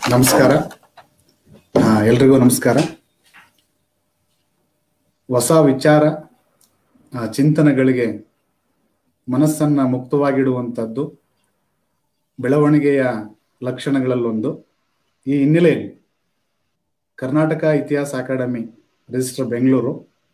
ನಮಸ್ಕಾರ ಆ, ಎಲ್ರಿಗೂ ನಮಸ್ಕಾರ ಹೊಸ ವಿಚಾರ ಆ, ಚಿಂತನೆಗಳಿಗೆ ಮನಸ್ಸನ್ನ ಮುಕ್ತವಾಗಿಡುವಂಥದ್ದು ಬೆಳವಣಿಗೆಯ ಲಕ್ಷಣಗಳಲ್ಲೊಂದು ಈ ಹಿನ್ನೆಲೆಯಲ್ಲಿ ಕರ್ನಾಟಕ ಇತಿಹಾಸ ಅಕಾಡೆಮಿ ರಿಜಿಸ್ಟರ್ ಬೆಂಗಳೂರು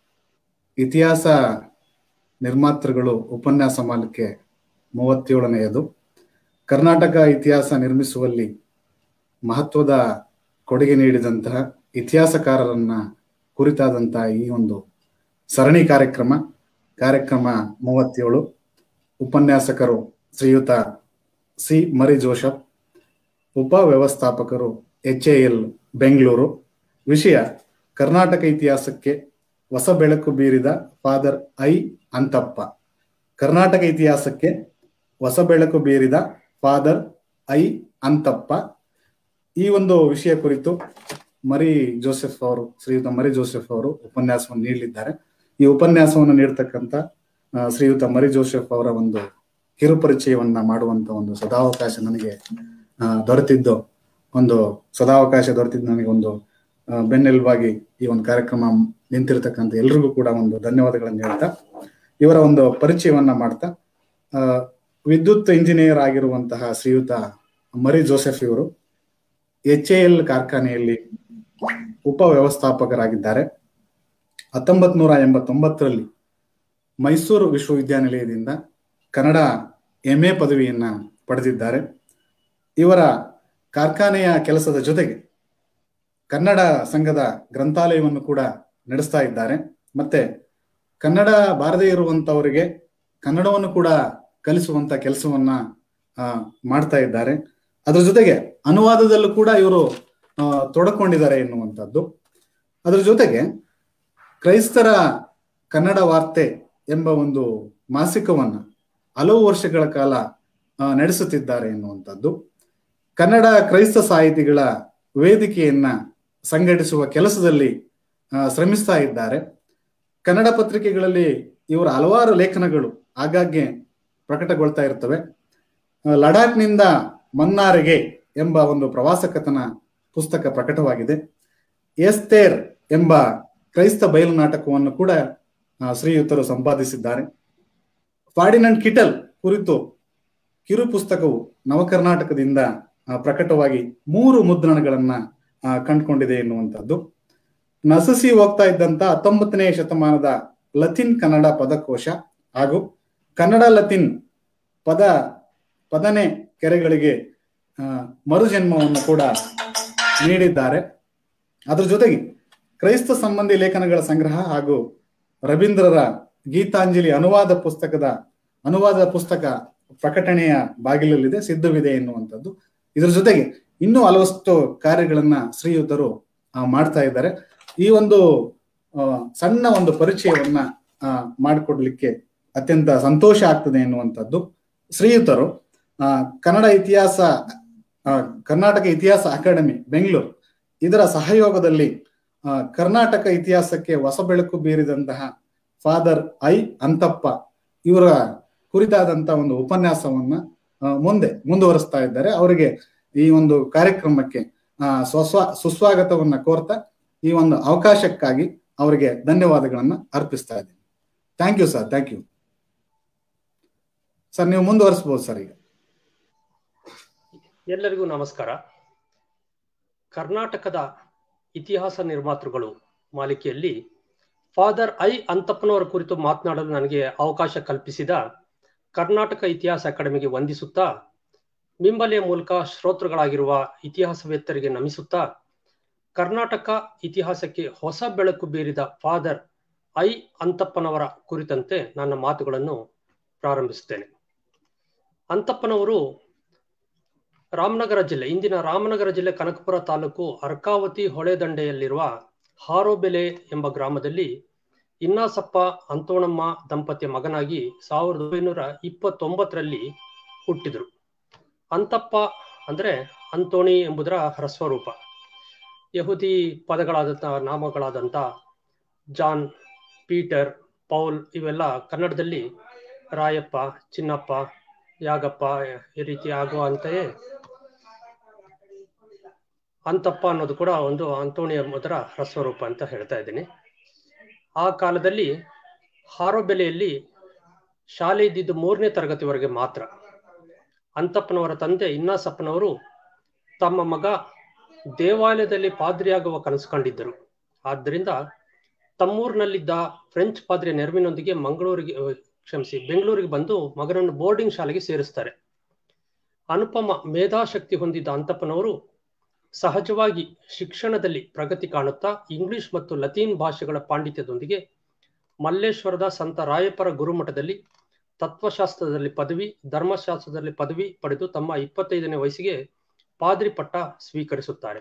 ಇತಿಹಾಸ ನಿರ್ಮಾತೃಗಳು ಉಪನ್ಯಾಸ ಮಾಲಿಕೆ ಮೂವತ್ತೇಳನೆಯದು ಕರ್ನಾಟಕ ಇತಿಹಾಸ ನಿರ್ಮಿಸುವಲ್ಲಿ ಮಹತ್ವದ ಕೊಡುಗೆ ನೀಡಿದಂತಹ ಇತಿಹಾಸಕಾರರನ್ನ ಕುರಿತಾದಂತಹ ಈ ಒಂದು ಸರಣಿ ಕಾರ್ಯಕ್ರಮ ಕಾರ್ಯಕ್ರಮ ಮೂವತ್ತೇಳು ಉಪನ್ಯಾಸಕರು ಶ್ರೀಯುತ ಸಿ ಮರಿ ಜೋಶಫ್ ಉಪ ವ್ಯವಸ್ಥಾಪಕರು ಎಚ್ ಎ ಎಲ್ ಬೆಂಗಳೂರು ವಿಷಯ ಕರ್ನಾಟಕ ಇತಿಹಾಸಕ್ಕೆ ಹೊಸ ಬೆಳಕು ಬೀರಿದ ಫಾದರ್ ಐ ಅಂತಪ್ಪ ಕರ್ನಾಟಕ ಇತಿಹಾಸಕ್ಕೆ ಹೊಸ ಬೆಳಕು ಬೀರಿದ ಫಾದರ್ ಐ ಅಂತಪ್ಪ ಈ ಒಂದು ವಿಷಯ ಕುರಿತು ಮರಿ ಜೋಸೆಫ್ ಅವರು ಶ್ರೀಯುತ ಮರಿ ಜೋಸೆಫ್ ಅವರು ಉಪನ್ಯಾಸವನ್ನು ನೀಡಲಿದ್ದಾರೆ ಈ ಉಪನ್ಯಾಸವನ್ನು ನೀಡತಕ್ಕಂತ ಆ, ಶ್ರೀಯುತ ಮರಿ ಜೋಸೆಫ್ ಅವರ ಒಂದು ಕಿರುಪರಿಚಯವನ್ನ ಮಾಡುವಂತ ಒಂದು ಸದಾವಕಾಶ ನನಗೆ ಆ, ದೊರೆತಿದ್ದು ಒಂದು ಸದಾವಕಾಶ ದೊರೆತಿದ್ದು ನನಗೆ ಒಂದು ಆ, ಬೆನ್ನೆಲುಬಾಗಿ ಈ ಒಂದು ಕಾರ್ಯಕ್ರಮ ನಿಂತಿರ್ತಕ್ಕಂಥ ಎಲ್ರಿಗೂ ಕೂಡ ಒಂದು ಧನ್ಯವಾದಗಳನ್ನು ಹೇಳ್ತಾ ಇವರ ಒಂದು ಪರಿಚಯವನ್ನ ಮಾಡ್ತಾ ಆ, ವಿದ್ಯುತ್ ಇಂಜಿನಿಯರ್ ಆಗಿರುವಂತಹ ಶ್ರೀಯುತ ಮರಿ ಜೋಸೆಫ್ ಇವರು ಎಚ್ ಎ ಎಲ್ ಕಾರ್ಖಾನೆಯಲ್ಲಿ ಉಪ ವ್ಯವಸ್ಥಾಪಕರಾಗಿದ್ದಾರೆ ಹತ್ತೊಂಬತ್ ನೂರ ಎಂಬತ್ತೊಂಬತ್ತರಲ್ಲಿ ಮೈಸೂರು ವಿಶ್ವವಿದ್ಯಾನಿಲಯದಿಂದ ಕನ್ನಡ ಎಂ ಎ ಪದವಿಯನ್ನ ಪಡೆದಿದ್ದಾರೆ ಇವರ ಕಾರ್ಖಾನೆಯ ಕೆಲಸದ ಜೊತೆಗೆ ಕನ್ನಡ ಸಂಘದ ಗ್ರಂಥಾಲಯವನ್ನು ಕೂಡ ನಡೆಸ್ತಾ ಇದ್ದಾರೆ ಮತ್ತೆ ಕನ್ನಡ ಬಾರದೇ ಇರುವಂತವರಿಗೆ ಕನ್ನಡವನ್ನು ಕೂಡ ಕಲಿಸುವಂತ ಕೆಲಸವನ್ನ ಆ, ಮಾಡ್ತಾ ಇದ್ದಾರೆ ಅದ್ರ ಜೊತೆಗೆ ಅನುವಾದದಲ್ಲೂ ಕೂಡ ಇವರು ಆ, ತೊಡಕೊಂಡಿದ್ದಾರೆ ಎನ್ನುವಂಥದ್ದು ಅದ್ರ ಜೊತೆಗೆ ಕ್ರೈಸ್ತರ ಕನ್ನಡ ವಾರ್ತೆ ಎಂಬ ಒಂದು ಮಾಸಿಕವನ್ನ ಹಲವು ವರ್ಷಗಳ ಕಾಲ ಆ, ನಡೆಸುತ್ತಿದ್ದಾರೆ ಎನ್ನುವಂಥದ್ದು ಕನ್ನಡ ಕ್ರೈಸ್ತ ಸಾಹಿತಿಗಳ ವೇದಿಕೆಯನ್ನ ಸಂಘಟಿಸುವ ಕೆಲಸದಲ್ಲಿ ಆ, ಶ್ರಮಿಸ್ತಾ ಇದ್ದಾರೆ ಕನ್ನಡ ಪತ್ರಿಕೆಗಳಲ್ಲಿ ಇವರ ಹಲವಾರು ಲೇಖನಗಳು ಆಗಾಗ್ಗೆ ಪ್ರಕಟಗೊಳ್ತಾ ಇರ್ತವೆ ಆ, ಲಡಾಖ್ನಿಂದ ಮನ್ನಾರಿಗೆ ಎಂಬ ಒಂದು ಪ್ರವಾಸ ಕಥನ ಪುಸ್ತಕ ಪ್ರಕಟವಾಗಿದೆ ಎಸ್ತೇರ್ ಎಂಬ ಕ್ರೈಸ್ತ ಬಯಲು ನಾಟಕವನ್ನು ಕೂಡ ಆ, ಶ್ರೀಯುತರು ಸಂಪಾದಿಸಿದ್ದಾರೆ ಫಾರ್ಡಿನಂಡ್ ಕಿಟಲ್ ಕುರಿತು ಕಿರು ಪುಸ್ತಕವು ನವಕರ್ನಾಟಕದಿಂದ ಆ, ಪ್ರಕಟವಾಗಿ ಮೂರು ಮುದ್ರಣಗಳನ್ನ ಆ, ಕಂಡುಕೊಂಡಿದೆ ಎನ್ನುವಂಥದ್ದು ನಸಸಿ ಹೋಗ್ತಾ ಇದ್ದಂತ ಹತ್ತೊಂಬತ್ತನೇ ಶತಮಾನದ ಲತಿನ್ ಕನ್ನಡ ಪದಕೋಶ ಹಾಗೂ ಕನ್ನಡ ಲತಿನ್ ಪದ ಪದನೆ ಕೆರೆಗಳಿಗೆ ಆ, ಮರುಜನ್ಮವನ್ನು ಕೂಡ ನೀಡಿದ್ದಾರೆ ಅದ್ರ ಜೊತೆಗೆ ಕ್ರೈಸ್ತ ಸಂಬಂಧಿ ಲೇಖನಗಳ ಸಂಗ್ರಹ ಹಾಗೂ ರವೀಂದ್ರರ ಗೀತಾಂಜಲಿ ಅನುವಾದ ಪುಸ್ತಕದ ಅನುವಾದ ಪುಸ್ತಕ ಪ್ರಕಟಣೆಯ ಬಾಗಿಲಲ್ಲಿದೆ ಸಿದ್ಧವಿದೆ ಎನ್ನುವಂಥದ್ದು ಇದ್ರ ಜೊತೆಗೆ ಇನ್ನೂ ಹಲವಷ್ಟು ಕಾರ್ಯಗಳನ್ನ ಶ್ರೀಯುತರು ಆ, ಮಾಡ್ತಾ ಇದ್ದಾರೆ ಈ ಒಂದು ಆ, ಸಣ್ಣ ಒಂದು ಪರಿಚಯವನ್ನ ಆ, ಮಾಡಿಕೊಡ್ಲಿಕ್ಕೆ ಅತ್ಯಂತ ಸಂತೋಷ ಆಗ್ತದೆ ಎನ್ನುವಂಥದ್ದು ಶ್ರೀಯುತರು ಆ, ಕನ್ನಡ ಇತಿಹಾಸ ಆ, ಕರ್ನಾಟಕ ಇತಿಹಾಸ ಅಕಾಡೆಮಿ ಬೆಂಗಳೂರು ಇದರ ಸಹಯೋಗದಲ್ಲಿ ಆ, ಕರ್ನಾಟಕ ಇತಿಹಾಸಕ್ಕೆ ಹೊಸ ಬೆಳಕು ಬೀರಿದಂತಹ ಫಾದರ್ ಐ ಅಂತಪ್ಪ ಇವರ ಕುರಿತಾದಂತ ಒಂದು ಉಪನ್ಯಾಸವನ್ನ ಆ, ಮುಂದೆ ಮುಂದುವರಿಸ್ತಾ ಇದ್ದಾರೆ ಅವರಿಗೆ ಈ ಒಂದು ಕಾರ್ಯಕ್ರಮಕ್ಕೆ ಆ, ಸ್ವಸ್ವ ಸುಸ್ವಾಗತವನ್ನ ಕೋರ್ತಾ ಈ ಒಂದು ಅವಕಾಶಕ್ಕಾಗಿ ಅವರಿಗೆ ಧನ್ಯವಾದಗಳನ್ನ ಅರ್ಪಿಸ್ತಾ ಇದ್ದೀನಿ thank you sir thank you sir ನೀವು ಮುಂದುವರಿಸಬಹುದು ಸರ್ ಈಗ ಎಲ್ಲರಿಗೂ ನಮಸ್ಕಾರ ಕರ್ನಾಟಕದ ಇತಿಹಾಸ ನಿರ್ಮಾತೃಗಳು ಮಾಲಿಕೆಯಲ್ಲಿ ಫಾದರ್ ಐ ಅಂತಪ್ಪನವರ ಕುರಿತು ಮಾತನಾಡಲು ನನಗೆ ಅವಕಾಶ ಕಲ್ಪಿಸಿದ ಕರ್ನಾಟಕ ಇತಿಹಾಸ ಅಕಾಡೆಮಿಗೆ ವಂದಿಸುತ್ತಾ ಮಿಂಬಲೆಯ ಮೂಲಕ ಶ್ರೋತೃಗಳಾಗಿರುವ ಇತಿಹಾಸವೇತ್ತರಿಗೆ ನಮಿಸುತ್ತಾ ಕರ್ನಾಟಕ ಇತಿಹಾಸಕ್ಕೆ ಹೊಸ ಬೆಳಕು ಬೀರಿದ ಫಾದರ್ ಐ ಅಂತಪ್ಪನವರ ಕುರಿತಂತೆ ನನ್ನ ಮಾತುಗಳನ್ನು ಪ್ರಾರಂಭಿಸುತ್ತೇನೆ ಅಂತಪ್ಪನವರು ರಾಮನಗರ ಜಿಲ್ಲೆ ಇಂದಿನ ರಾಮನಗರ ಜಿಲ್ಲೆ ಕನಕಪುರ ತಾಲೂಕು ಅರ್ಕಾವತಿ ಹೊಳೆದಂಡೆಯಲ್ಲಿರುವ ಹಾರೋಬೆಲೆ ಎಂಬ ಗ್ರಾಮದಲ್ಲಿ ಇನ್ನಾಸಪ್ಪ ಅಂತೋಣಮ್ಮ ದಂಪತಿಯ ಮಗನಾಗಿ ಸಾವಿರದ ಒಂಬೈನೂರ ಇಪ್ಪತ್ತೊಂಬತ್ತರಲ್ಲಿ ಹುಟ್ಟಿದರು ಅಂತಪ್ಪ ಅಂದ್ರೆ ಅಂತೋಣಿ ಎಂಬುದರ ಹ್ರಸ್ವರೂಪ ಯಹುದಿ ಪದಗಳಾದಂಥ ನಾಮಗಳಾದಂಥ ಜಾನ್ ಪೀಟರ್ ಪೌಲ್ ಇವೆಲ್ಲ ಕನ್ನಡದಲ್ಲಿ ರಾಯಪ್ಪ ಚಿನ್ನಪ್ಪ ಯಾಗಪ್ಪ ಈ ರೀತಿ ಆಗುವಂತೆಯೇ ಅಂತಪ್ಪ ಅನ್ನೋದು ಕೂಡ ಒಂದು ಅಂತೋಣಿಯ ಮೊದಲ ಹ್ರಸ್ವರೂಪ ಅಂತ ಹೇಳ್ತಾ ಇದ್ದೀನಿ ಆ ಕಾಲದಲ್ಲಿ ಹಾರೋಬೆಲೆಯಲ್ಲಿ ಶಾಲೆ ಇದ್ದಿದ್ದು ಮೂರನೇ ತರಗತಿವರೆಗೆ ಮಾತ್ರ ಅಂತಪ್ಪನವರ ತಂದೆ ಇನ್ನಾಸಪ್ಪನವರು ತಮ್ಮ ಮಗ ದೇವಾಲಯದಲ್ಲಿ ಪಾದ್ರಿಯಾಗುವ ಕನಸು ಕಂಡಿದ್ದರು ಆದ್ದರಿಂದ ತಮ್ಮೂರಿನಲ್ಲಿದ್ದ ಫ್ರೆಂಚ್ ಪಾದ್ರಿಯ ನೆರವಿನೊಂದಿಗೆ ಮಂಗಳೂರಿಗೆ ಕ್ಷಮಿಸಿ ಬೆಂಗಳೂರಿಗೆ ಬಂದು ಮಗನನ್ನು ಬೋರ್ಡಿಂಗ್ ಶಾಲೆಗೆ ಸೇರಿಸ್ತಾರೆ ಅನುಪಮ ಮೇಧಾಶಕ್ತಿ ಹೊಂದಿದ್ದ ಅಂತಪ್ಪನವರು ಸಹಜವಾಗಿ ಶಿಕ್ಷಣದಲ್ಲಿ ಪ್ರಗತಿ ಕಾಣುತ್ತಾ ಇಂಗ್ಲಿಷ್ ಮತ್ತು ಲತೀನ್ ಭಾಷೆಗಳ ಪಾಂಡಿತ್ಯದೊಂದಿಗೆ ಮಲ್ಲೇಶ್ವರದ ಸಂತ ರಾಯಪರ ಗುರುಮಠದಲ್ಲಿ ತತ್ವಶಾಸ್ತ್ರದಲ್ಲಿ ಪದವಿ ಧರ್ಮಶಾಸ್ತ್ರದಲ್ಲಿ ಪದವಿ ಪಡೆದು ತಮ್ಮ ಇಪ್ಪತ್ತೈದನೇ ವಯಸ್ಸಿಗೆ ಪಾದ್ರಿ ಪಟ್ಟ ಸ್ವೀಕರಿಸುತ್ತಾರೆ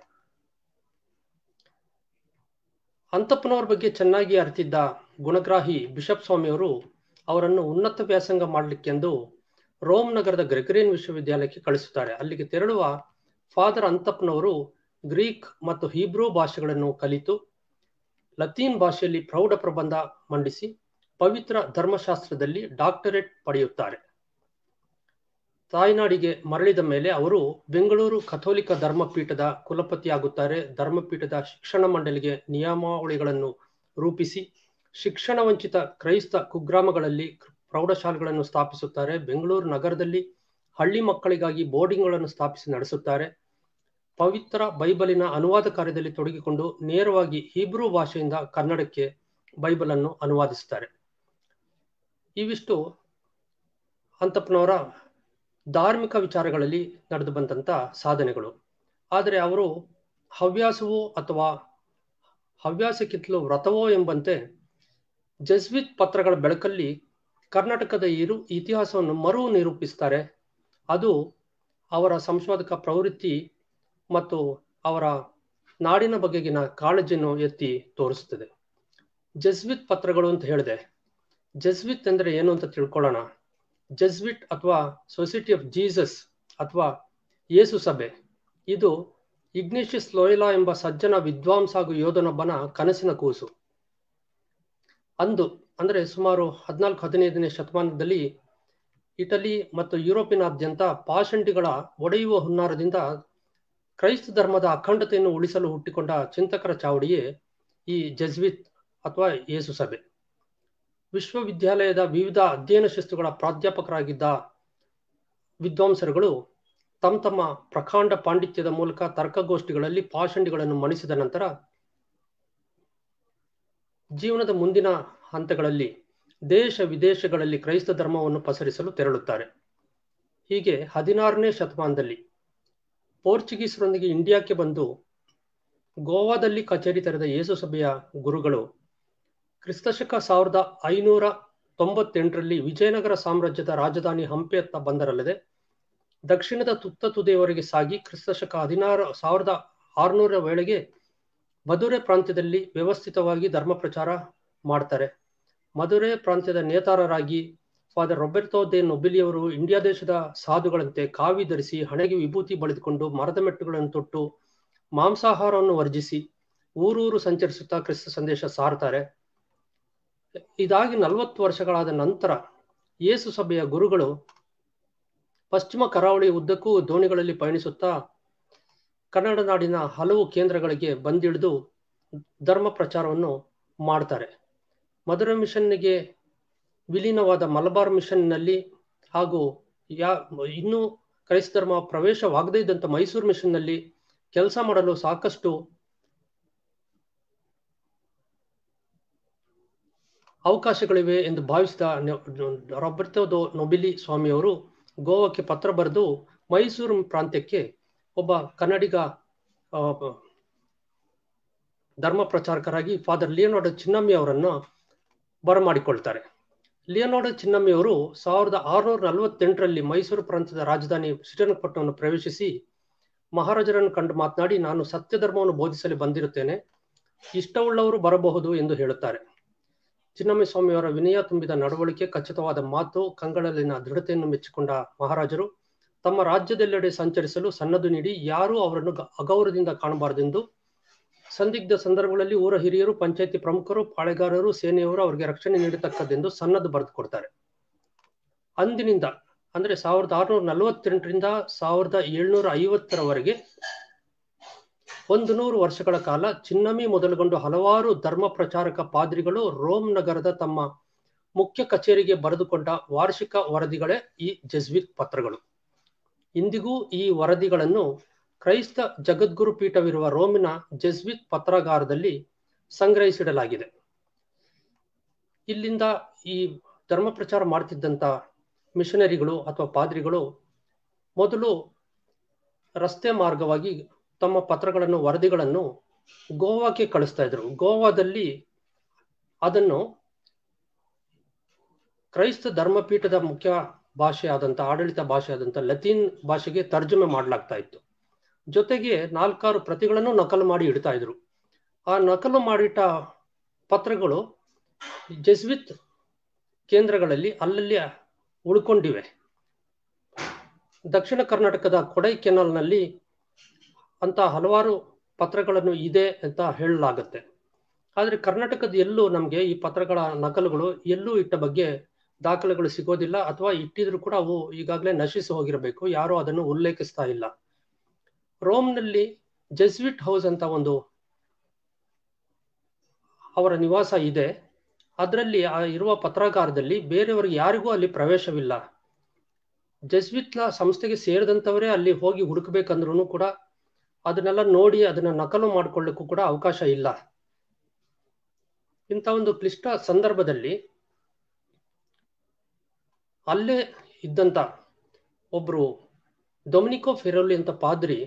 ಅಂತಪ್ಪನವರ ಬಗ್ಗೆ ಚೆನ್ನಾಗಿ ಅರಿತಿದ್ದ ಗುಣಗ್ರಾಹಿ ಬಿಷಪ್ ಸ್ವಾಮಿಯವರು ಅವರನ್ನು ಉನ್ನತ ವ್ಯಾಸಂಗ ಮಾಡಲಿಕ್ಕೆಂದು ರೋಮ್ ನಗರದ ಗ್ರೆಗರಿಯನ್ ವಿಶ್ವವಿದ್ಯಾಲಯಕ್ಕೆ ಕಳಿಸುತ್ತಾರೆ ಅಲ್ಲಿಗೆ ತೆರಳುವ ಫಾದರ್ ಅಂತಪ್ಪನವರು ಗ್ರೀಕ್ ಮತ್ತು ಹೀಬ್ರೂ ಭಾಷೆಗಳನ್ನು ಕಲಿತು ಲತೀನ್ ಭಾಷೆಯಲ್ಲಿ ಪ್ರೌಢ ಪ್ರಬಂಧ ಮಂಡಿಸಿ ಪವಿತ್ರ ಧರ್ಮಶಾಸ್ತ್ರದಲ್ಲಿ ಡಾಕ್ಟರೇಟ್ ಪಡೆಯುತ್ತಾರೆ ತಾಯ್ನಾಡಿಗೆ ಮರಳಿದ ಮೇಲೆ ಅವರು ಬೆಂಗಳೂರು ಕಥೋಲಿಕ ಧರ್ಮಪೀಠದ ಕುಲಪತಿಯಾಗುತ್ತಾರೆ ಧರ್ಮಪೀಠದ ಶಿಕ್ಷಣ ಮಂಡಳಿಗೆ ನಿಯಮಾವಳಿಗಳನ್ನು ರೂಪಿಸಿ ಶಿಕ್ಷಣ ವಂಚಿತ ಕ್ರೈಸ್ತ ಕುಗ್ರಾಮಗಳಲ್ಲಿ ಪ್ರೌಢಶಾಲೆಗಳನ್ನು ಸ್ಥಾಪಿಸುತ್ತಾರೆ ಬೆಂಗಳೂರು ನಗರದಲ್ಲಿ ಹಳ್ಳಿ ಮಕ್ಕಳಿಗಾಗಿ ಬೋರ್ಡಿಂಗ್ಗಳನ್ನು ಸ್ಥಾಪಿಸಿ ನಡೆಸುತ್ತಾರೆ ಪವಿತ್ರ ಬೈಬಲಿನ ಅನುವಾದ ಕಾರ್ಯದಲ್ಲಿ ತೊಡಗಿಕೊಂಡು ನೇರವಾಗಿ ಹೀಬ್ರೂ ಭಾಷೆಯಿಂದ ಕನ್ನಡಕ್ಕೆ ಬೈಬಲ್ ಅನ್ನು ಅನುವಾದಿಸುತ್ತಾರೆ ಇವಿಷ್ಟು ಅಂತಪ್ಪನವರ ಧಾರ್ಮಿಕ ವಿಚಾರಗಳಲ್ಲಿ ನಡೆದು ಬಂದಂತ ಸಾಧನೆಗಳು ಆದರೆ ಅವರು ಹವ್ಯಾಸವೋ ಅಥವಾ ಹವ್ಯಾಸಕ್ಕಿಂತಲೂ ವ್ರತವೋ ಎಂಬಂತೆ ಜಸ್ವಿತ್ ಪತ್ರಗಳ ಬೆಳಕಲ್ಲಿ ಕರ್ನಾಟಕದ ಇರು ಇತಿಹಾಸವನ್ನು ಮರು ನಿರೂಪಿಸ್ತಾರೆ ಅದು ಅವರ ಸಂಶೋಧಕ ಪ್ರವೃತ್ತಿ ಮತ್ತು ಅವರ ನಾಡಿನ ಬಗೆಗಿನ ಕಾಳಜಿಯನ್ನು ಎತ್ತಿ ತೋರಿಸುತ್ತದೆ ಜಸ್ವಿತ್ ಪತ್ರಗಳು ಅಂತ ಹೇಳಿದೆ ಜಸ್ವಿತ್ ಅಂದ್ರೆ ಏನು ಅಂತ ತಿಳ್ಕೊಳ್ಳೋಣ ಜಸ್ವಿಟ್ ಅಥವಾ ಸೊಸೈಟಿ ಆಫ್ ಜೀಸಸ್ ಅಥವಾ ಯೇಸು ಸಭೆ ಇದು ಇಗ್ನೇಷಿಯಸ್ ಲೋಯಲಾ ಎಂಬ ಸಜ್ಜನ ವಿದ್ವಾಂಸ ಹಾಗೂ ಯೋಧನೊಬ್ಬನ ಕನಸಿನ ಕೂಸು ಅಂದು ಅಂದರೆ ಸುಮಾರು ಹದಿನಾಲ್ಕು ಹದಿನೈದನೇ ಶತಮಾನದಲ್ಲಿ ಇಟಲಿ ಮತ್ತು ಯುರೋಪಿನಾದ್ಯಂತ ಪಾಷಂಡಿಗಳ ಒಡೆಯುವ ಹುನ್ನಾರದಿಂದ ಕ್ರೈಸ್ತ ಧರ್ಮದ ಅಖಂಡತೆಯನ್ನು ಉಳಿಸಲು ಹುಟ್ಟಿಕೊಂಡ ಚಿಂತಕರ ಚಾವಡಿಯೇ ಈ ಜಜ್ವಿತ್ ಅಥವಾ ಯೇಸು ಸಭೆ ವಿಶ್ವವಿದ್ಯಾಲಯದ ವಿವಿಧ ಅಧ್ಯಯನ ಶಿಸ್ತುಗಳ ಪ್ರಾಧ್ಯಾಪಕರಾಗಿದ್ದ ವಿದ್ವಾಂಸರುಗಳು ತಮ್ಮ ತಮ್ಮ ಪ್ರಕಾಂಡ ಪಾಂಡಿತ್ಯದ ಮೂಲಕ ತರ್ಕಗೋಷ್ಠಿಗಳಲ್ಲಿ ಪಾಷಂಡಿಗಳನ್ನು ಮಣಿಸಿದ ನಂತರ ಜೀವನದ ಮುಂದಿನ ಹಂತಗಳಲ್ಲಿ ದೇಶ ವಿದೇಶಗಳಲ್ಲಿ ಕ್ರೈಸ್ತ ಧರ್ಮವನ್ನು ಪಸರಿಸಲು ತೆರಳುತ್ತಾರೆ ಹೀಗೆ ಹದಿನಾರನೇ ಶತಮಾನದಲ್ಲಿ ಪೋರ್ಚುಗೀಸರೊಂದಿಗೆ ಇಂಡಿಯಾಕ್ಕೆ ಬಂದು ಗೋವಾದಲ್ಲಿ ಕಚೇರಿ ತೆರೆದ ಯೇಸು ಸಭೆಯ ಗುರುಗಳು ಕ್ರಿಸ್ತಶಕ ಸಾವಿರದ ಐನೂರ ತೊಂಬತ್ತೆಂಟರಲ್ಲಿ ವಿಜಯನಗರ ಸಾಮ್ರಾಜ್ಯದ ರಾಜಧಾನಿ ಹಂಪೆಯತ್ತ ಬಂದರಲ್ಲದೆ ದಕ್ಷಿಣದ ತುತ್ತ ತುದಿಯವರೆಗೆ ಸಾಗಿ ಕ್ರಿಸ್ತಶಕ ಹದಿನಾರು ಸಾವಿರದ ಆರುನೂರ ವೇಳೆಗೆ ಮಧುರೆ ಪ್ರಾಂತ್ಯದಲ್ಲಿ ವ್ಯವಸ್ಥಿತವಾಗಿ ಧರ್ಮ ಪ್ರಚಾರ ಮಾಡ್ತಾರೆ ಮಧುರೆ ಪ್ರಾಂತ್ಯದ ನೇತಾರರಾಗಿ ಫಾದರ್ ರೊಬೆರ್ಟೋ ದೆ ನೊಬಿಲಿಯವರು ಇಂಡಿಯಾ ದೇಶದ ಸಾಧುಗಳಂತೆ ಕಾವಿ ಧರಿಸಿ ಹಣೆಗೆ ವಿಭೂತಿ ಬಳಿದುಕೊಂಡು ಮರದ ಮೆಟ್ಟುಗಳನ್ನು ತೊಟ್ಟು ಮಾಂಸಾಹಾರವನ್ನು ವರ್ಜಿಸಿ ಊರೂರು ಸಂಚರಿಸುತ್ತಾ ಕ್ರಿಸ್ತ ಸಂದೇಶ ಸಾರ್ತಾರೆ ಇದಾಗಿ ನಲವತ್ತು ವರ್ಷಗಳಾದ ನಂತರ ಯೇಸು ಸಭೆಯ ಗುರುಗಳು ಪಶ್ಚಿಮ ಕರಾವಳಿ ಉದ್ದಕ್ಕೂ ದೋಣಿಗಳಲ್ಲಿ ಪಯಣಿಸುತ್ತಾ ಕನ್ನಡ ನಾಡಿನ ಹಲವು ಕೇಂದ್ರಗಳಿಗೆ ಬಂದಿಳಿದು ಧರ್ಮ ಪ್ರಚಾರವನ್ನು ಮಾಡ್ತಾರೆ ಮಧುರ ಮಿಷನ್ನಿಗೆ ವಿಲೀನವಾದ ಮಲಬಾರ್ ಮಿಷನ್ನಲ್ಲಿ ಹಾಗೂ ಯಾ ಇನ್ನೂ ಕ್ರೈಸ್ತ ಧರ್ಮ ಪ್ರವೇಶವಾಗದೇ ಇದ್ದಂಥ ಮೈಸೂರು ಮಿಷನ್ನಲ್ಲಿ ಕೆಲಸ ಮಾಡಲು ಸಾಕಷ್ಟು ಅವಕಾಶಗಳಿವೆ ಎಂದು ಭಾವಿಸಿದ ರಾಬರ್ಟೋ ದೋ ನೊಬಿಲಿ ಸ್ವಾಮಿಯವರು ಗೋವಾಕ್ಕೆ ಪತ್ರ ಬರೆದು ಮೈಸೂರು ಪ್ರಾಂತ್ಯಕ್ಕೆ ಒಬ್ಬ ಕನ್ನಡಿಗ ಧರ್ಮ ಪ್ರಚಾರಕರಾಗಿ ಫಾದರ್ ಲಿಯೋನಾರ್ಡೋ ಚಿನ್ನಮ್ಮಿ ಅವರನ್ನು ಬರಮಾಡಿಕೊಳ್ತಾರೆ ಲಿಯೋನಾರ್ಡೋ ಚಿನ್ನಮ್ಮಿ ಅವರು ಸಾವಿರದ ಆರುನೂರ ನಲವತ್ತೆಂಟರಲ್ಲಿ ಮೈಸೂರು ಪ್ರಾಂತ್ಯದ ರಾಜಧಾನಿ ಶ್ರೀರಂಗಪಟ್ಟಣವನ್ನು ಪ್ರವೇಶಿಸಿ ಮಹಾರಾಜರನ್ನು ಕಂಡು ಮಾತನಾಡಿ ನಾನು ಸತ್ಯ ಧರ್ಮವನ್ನು ಬೋಧಿಸಲು ಬಂದಿರುತ್ತೇನೆ ಇಷ್ಟವುಳ್ಳವರು ಬರಬಹುದು ಎಂದು ಹೇಳುತ್ತಾರೆ ಚಿನ್ನಮ್ಮಿ ಸ್ವಾಮಿಯವರ ವಿನಯ ತುಂಬಿದ ನಡವಳಿಕೆ ಖಚಿತವಾದ ಮಾತು ಕಂಗಳಲ್ಲಿನ ದೃಢತೆಯನ್ನು ಮೆಚ್ಚಿಕೊಂಡ ಮಹಾರಾಜರು ತಮ್ಮ ರಾಜ್ಯದೆಲ್ಲೆಡೆ ಸಂಚರಿಸಲು ಸನ್ನದು ನೀಡಿ ಯಾರೂ ಅವರನ್ನು ಅಗೌರವದಿಂದ ಕಾಣಬಾರದೆಂದು ಸಂದಿಗ್ಧ ಸಂದರ್ಭಗಳಲ್ಲಿ ಊರ ಹಿರಿಯರು ಪಂಚಾಯತಿ ಪ್ರಮುಖರು ಪಾಳೆಗಾರರು ಸೇನೆಯವರು ಅವರಿಗೆ ರಕ್ಷಣೆ ನೀಡತಕ್ಕದ್ದೆಂದು ಸನ್ನದು ಬರೆದು ಕೊಡ್ತಾರೆ ಅಂದಿನಿಂದ ಅಂದ್ರೆ ಸಾವಿರದ ಆರುನೂರ ನಲವತ್ತೆಂಟರಿಂದ ಸಾವಿರದ ಏಳ್ನೂರ ಐವತ್ತರವರೆಗೆ ಒಂದು ನೂರು ವರ್ಷಗಳ ಕಾಲ ಚಿನ್ನಮಿ ಮೊದಲುಗೊಂಡು ಹಲವಾರು ಧರ್ಮ ಪ್ರಚಾರಕ ಪಾದ್ರಿಗಳು ರೋಮ್ ನಗರದ ತಮ್ಮ ಮುಖ್ಯ ಕಚೇರಿಗೆ ಬರೆದುಕೊಂಡ ವಾರ್ಷಿಕ ವರದಿಗಳೇ ಈ ಜೆಸ್ವಿತ್ ಪತ್ರಗಳು ಇಂದಿಗೂ ಈ ವರದಿಗಳನ್ನು ಕ್ರೈಸ್ತ ಜಗದ್ಗುರು ಪೀಠವಿರುವ ರೋಮಿನ ಜೆಸ್ವಿತ್ ಪತ್ರಾಗಾರದಲ್ಲಿ ಸಂಗ್ರಹಿಸಿಡಲಾಗಿದೆ ಇಲ್ಲಿಂದ ಈ ಧರ್ಮ ಪ್ರಚಾರ ಮಾಡ್ತಿದ್ದಂಥ ಮಿಷನರಿಗಳು ಅಥವಾ ಪಾದ್ರಿಗಳು ಮೊದಲು ರಸ್ತೆ ಮಾರ್ಗವಾಗಿ ತಮ್ಮ ಪತ್ರಗಳನ್ನು ವರದಿಗಳನ್ನು ಗೋವಾಕ್ಕೆ ಕಳಿಸ್ತಾ ಇದ್ರು ಗೋವಾದಲ್ಲಿ ಅದನ್ನು ಕ್ರೈಸ್ತ ಧರ್ಮಪೀಠದ ಮುಖ್ಯ ಭಾಷೆ ಆದಂಥ ಆಡಳಿತ ಭಾಷೆ ಆದಂಥ ಲತೀನ್ ಭಾಷೆಗೆ ತರ್ಜುಮೆ ಮಾಡಲಾಗ್ತಾ ಇತ್ತು ಜೊತೆಗೆ ನಾಲ್ಕಾರು ಪ್ರತಿಗಳನ್ನು ನಕಲು ಮಾಡಿ ಇಡ್ತಾ ಇದ್ರು ಆ ನಕಲು ಮಾಡಿಟ್ಟ ಪತ್ರಗಳು ಜೆಸ್ವಿತ್ ಕೇಂದ್ರಗಳಲ್ಲಿ ಅಲ್ಲಲ್ಲಿ ಉಳ್ಕೊಂಡಿವೆ ದಕ್ಷಿಣ ಕರ್ನಾಟಕದ ಕೊಡೈ ಕೆನಾಲ್ನಲ್ಲಿ ಅಂತ ಹಲವಾರು ಪತ್ರಗಳನ್ನು ಇದೆ ಅಂತ ಹೇಳಲಾಗುತ್ತೆ ಆದರೆ ಕರ್ನಾಟಕದ ಎಲ್ಲೂ ನಮಗೆ ಈ ಪತ್ರಗಳ ನಕಲುಗಳು ಎಲ್ಲೂ ಇಟ್ಟ ಬಗ್ಗೆ ದಾಖಲೆಗಳು ಸಿಗೋದಿಲ್ಲ ಅಥವಾ ಇಟ್ಟಿದ್ರು ಕೂಡ ಅವು ಈಗಾಗಲೇ ನಶಿಸಿ ಹೋಗಿರಬೇಕು ಯಾರೂ ಅದನ್ನು ಉಲ್ಲೇಖಿಸ್ತಾ ಇಲ್ಲ ರೋಮ್ನಲ್ಲಿ ಜೆಸ್ವಿಟ್ ಹೌಸ್ ಅಂತ ಒಂದು ಅವರ ನಿವಾಸ ಇದೆ ಅದರಲ್ಲಿ ಆ ಇರುವ ಪತ್ರಾಗಾರದಲ್ಲಿ ಬೇರೆಯವರಿಗೆ ಯಾರಿಗೂ ಅಲ್ಲಿ ಪ್ರವೇಶವಿಲ್ಲ ಜೆಸ್ವಿತ್ಲ ಸಂಸ್ಥೆಗೆ ಸೇರಿದಂಥವರೇ ಅಲ್ಲಿ ಹೋಗಿ ಹುಡುಕ್ಬೇಕಂದ್ರೂ ಕೂಡ ಅದನ್ನೆಲ್ಲ ನೋಡಿ ಅದನ್ನ ನಕಲು ಮಾಡಿಕೊಳ್ಳಿಕ್ಕೂ ಕೂಡ ಅವಕಾಶ ಇಲ್ಲ ಇಂಥ ಒಂದು ಕ್ಲಿಷ್ಟ ಸಂದರ್ಭದಲ್ಲಿ ಅಲ್ಲೇ ಇದ್ದಂತ ಒಬ್ರು ಡೊಮಿನಿಕೋ ಫೆರೋಲಿ ಅಂತ ಪಾದ್ರಿ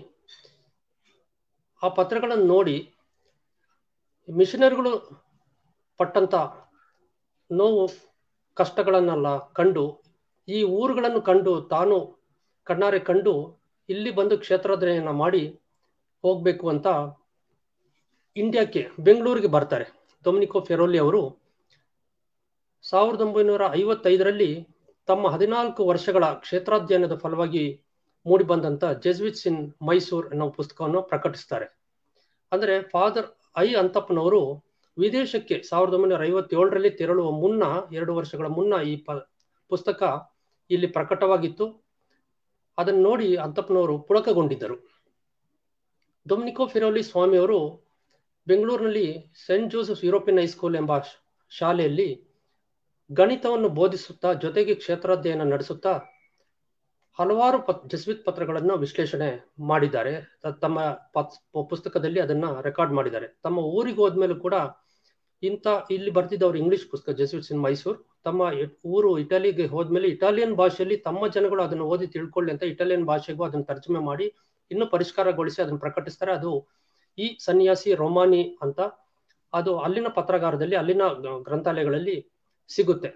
ಆ ಪತ್ರಗಳನ್ನು ನೋಡಿ ಮಿಷನರಿಗಳು ಪಟ್ಟಂತ ನೋವು ಕಷ್ಟಗಳನ್ನೆಲ್ಲ ಕಂಡು ಈ ಊರುಗಳನ್ನು ಕಂಡು ತಾನು ಕಣ್ಣಾರೆ ಕಂಡು ಇಲ್ಲಿ ಬಂದು ಕ್ಷೇತ್ರೋದಯನ ಮಾಡಿ ಹೋಗ್ಬೇಕು ಅಂತ ಇಂಡಿಯಾಕ್ಕೆ ಬೆಂಗಳೂರಿಗೆ ಬರ್ತಾರೆ ಡೊಮಿನಿಕೋ ಫೆರೋಲಿ ಅವರು ಸಾವಿರದ ಒಂಬೈನೂರ ಐವತ್ತೈದರಲ್ಲಿ ತಮ್ಮ ಹದಿನಾಲ್ಕು ವರ್ಷಗಳ ಕ್ಷೇತ್ರಾಧ್ಯಯನದ ಫಲವಾಗಿ ಮೂಡಿಬಂದಂತ ಜೆಸ್ವಿಟ್ಸ್ ಇನ್ ಮೈಸೂರ್ ಅನ್ನೋ ಪುಸ್ತಕವನ್ನು ಪ್ರಕಟಿಸ್ತಾರೆ ಅಂದ್ರೆ ಫಾದರ್ ಐ ಅಂತಪ್ಪನವರು ವಿದೇಶಕ್ಕೆ ಸಾವಿರದ ಒಂಬೈನೂರ ಐವತ್ತೇಳರಲ್ಲಿ ತೆರಳುವ ಮುನ್ನ ಎರಡು ವರ್ಷಗಳ ಮುನ್ನ ಈ ಪ ಪುಸ್ತಕ ಇಲ್ಲಿ ಪ್ರಕಟವಾಗಿತ್ತು ಅದನ್ನು ನೋಡಿ ಅಂತಪ್ಪನವರು ಪುಳಕಗೊಂಡಿದ್ದರು ಡೊಮಿನಿಕೋ ಫಿರೋಲಿ ಸ್ವಾಮಿಯವರು ಬೆಂಗಳೂರಿನಲ್ಲಿ ಸೆಂಟ್ ಜೋಸೆಫ್ ಯುರೋಪಿಯನ್ ಹೈಸ್ಕೂಲ್ ಎಂಬ ಶಾಲೆಯಲ್ಲಿ ಗಣಿತವನ್ನು ಬೋಧಿಸುತ್ತಾ ಜೊತೆಗೆ ಕ್ಷೇತ್ರಾಧ್ಯಯನ ನಡೆಸುತ್ತಾ ಹಲವಾರು ಪತ್ ಜಸ್ವಿತ್ ಪತ್ರಗಳನ್ನು ವಿಶ್ಲೇಷಣೆ ಮಾಡಿದ್ದಾರೆ ತಮ್ಮ ಪುಸ್ತಕದಲ್ಲಿ ಅದನ್ನ ರೆಕಾರ್ಡ್ ಮಾಡಿದ್ದಾರೆ ತಮ್ಮ ಊರಿಗೆ ಹೋದ್ಮೇಲೂ ಕೂಡ ಇಂಥ ಇಲ್ಲಿ ಬರ್ತಿದ್ದವರು ಇಂಗ್ಲಿಷ್ ಪುಸ್ತಕ ಜೆಸ್ವಿಟ್ಸ್ ಇನ್ ಮೈಸೂರು ತಮ್ಮ ಊರು ಇಟಲಿಗೆ ಹೋದ್ಮೇಲೆ ಇಟಾಲಿಯನ್ ಭಾಷೆಯಲ್ಲಿ ತಮ್ಮ ಜನಗಳು ಅದನ್ನು ಓದಿ ತಿಳ್ಕೊಳ್ಳಿ ಅಂತ ಇಟಾಲಿಯನ್ ಭಾಷೆಗೂ ಅದನ್ನು ತರ್ಜುಮೆ ಮಾಡಿ ಇನ್ನೂ ಪರಿಷ್ಕಾರಗೊಳಿಸಿ ಅದನ್ನು ಪ್ರಕಟಿಸ್ತಾರೆ ಅದು ಈ ಸನ್ಯಾಸಿ ರೊಮಾನಿ ಅಂತ ಅದು ಅಲ್ಲಿನ ಪತ್ರಗಾರದಲ್ಲಿ ಅಲ್ಲಿನ ಗ್ರಂಥಾಲಯಗಳಲ್ಲಿ ಸಿಗುತ್ತೆ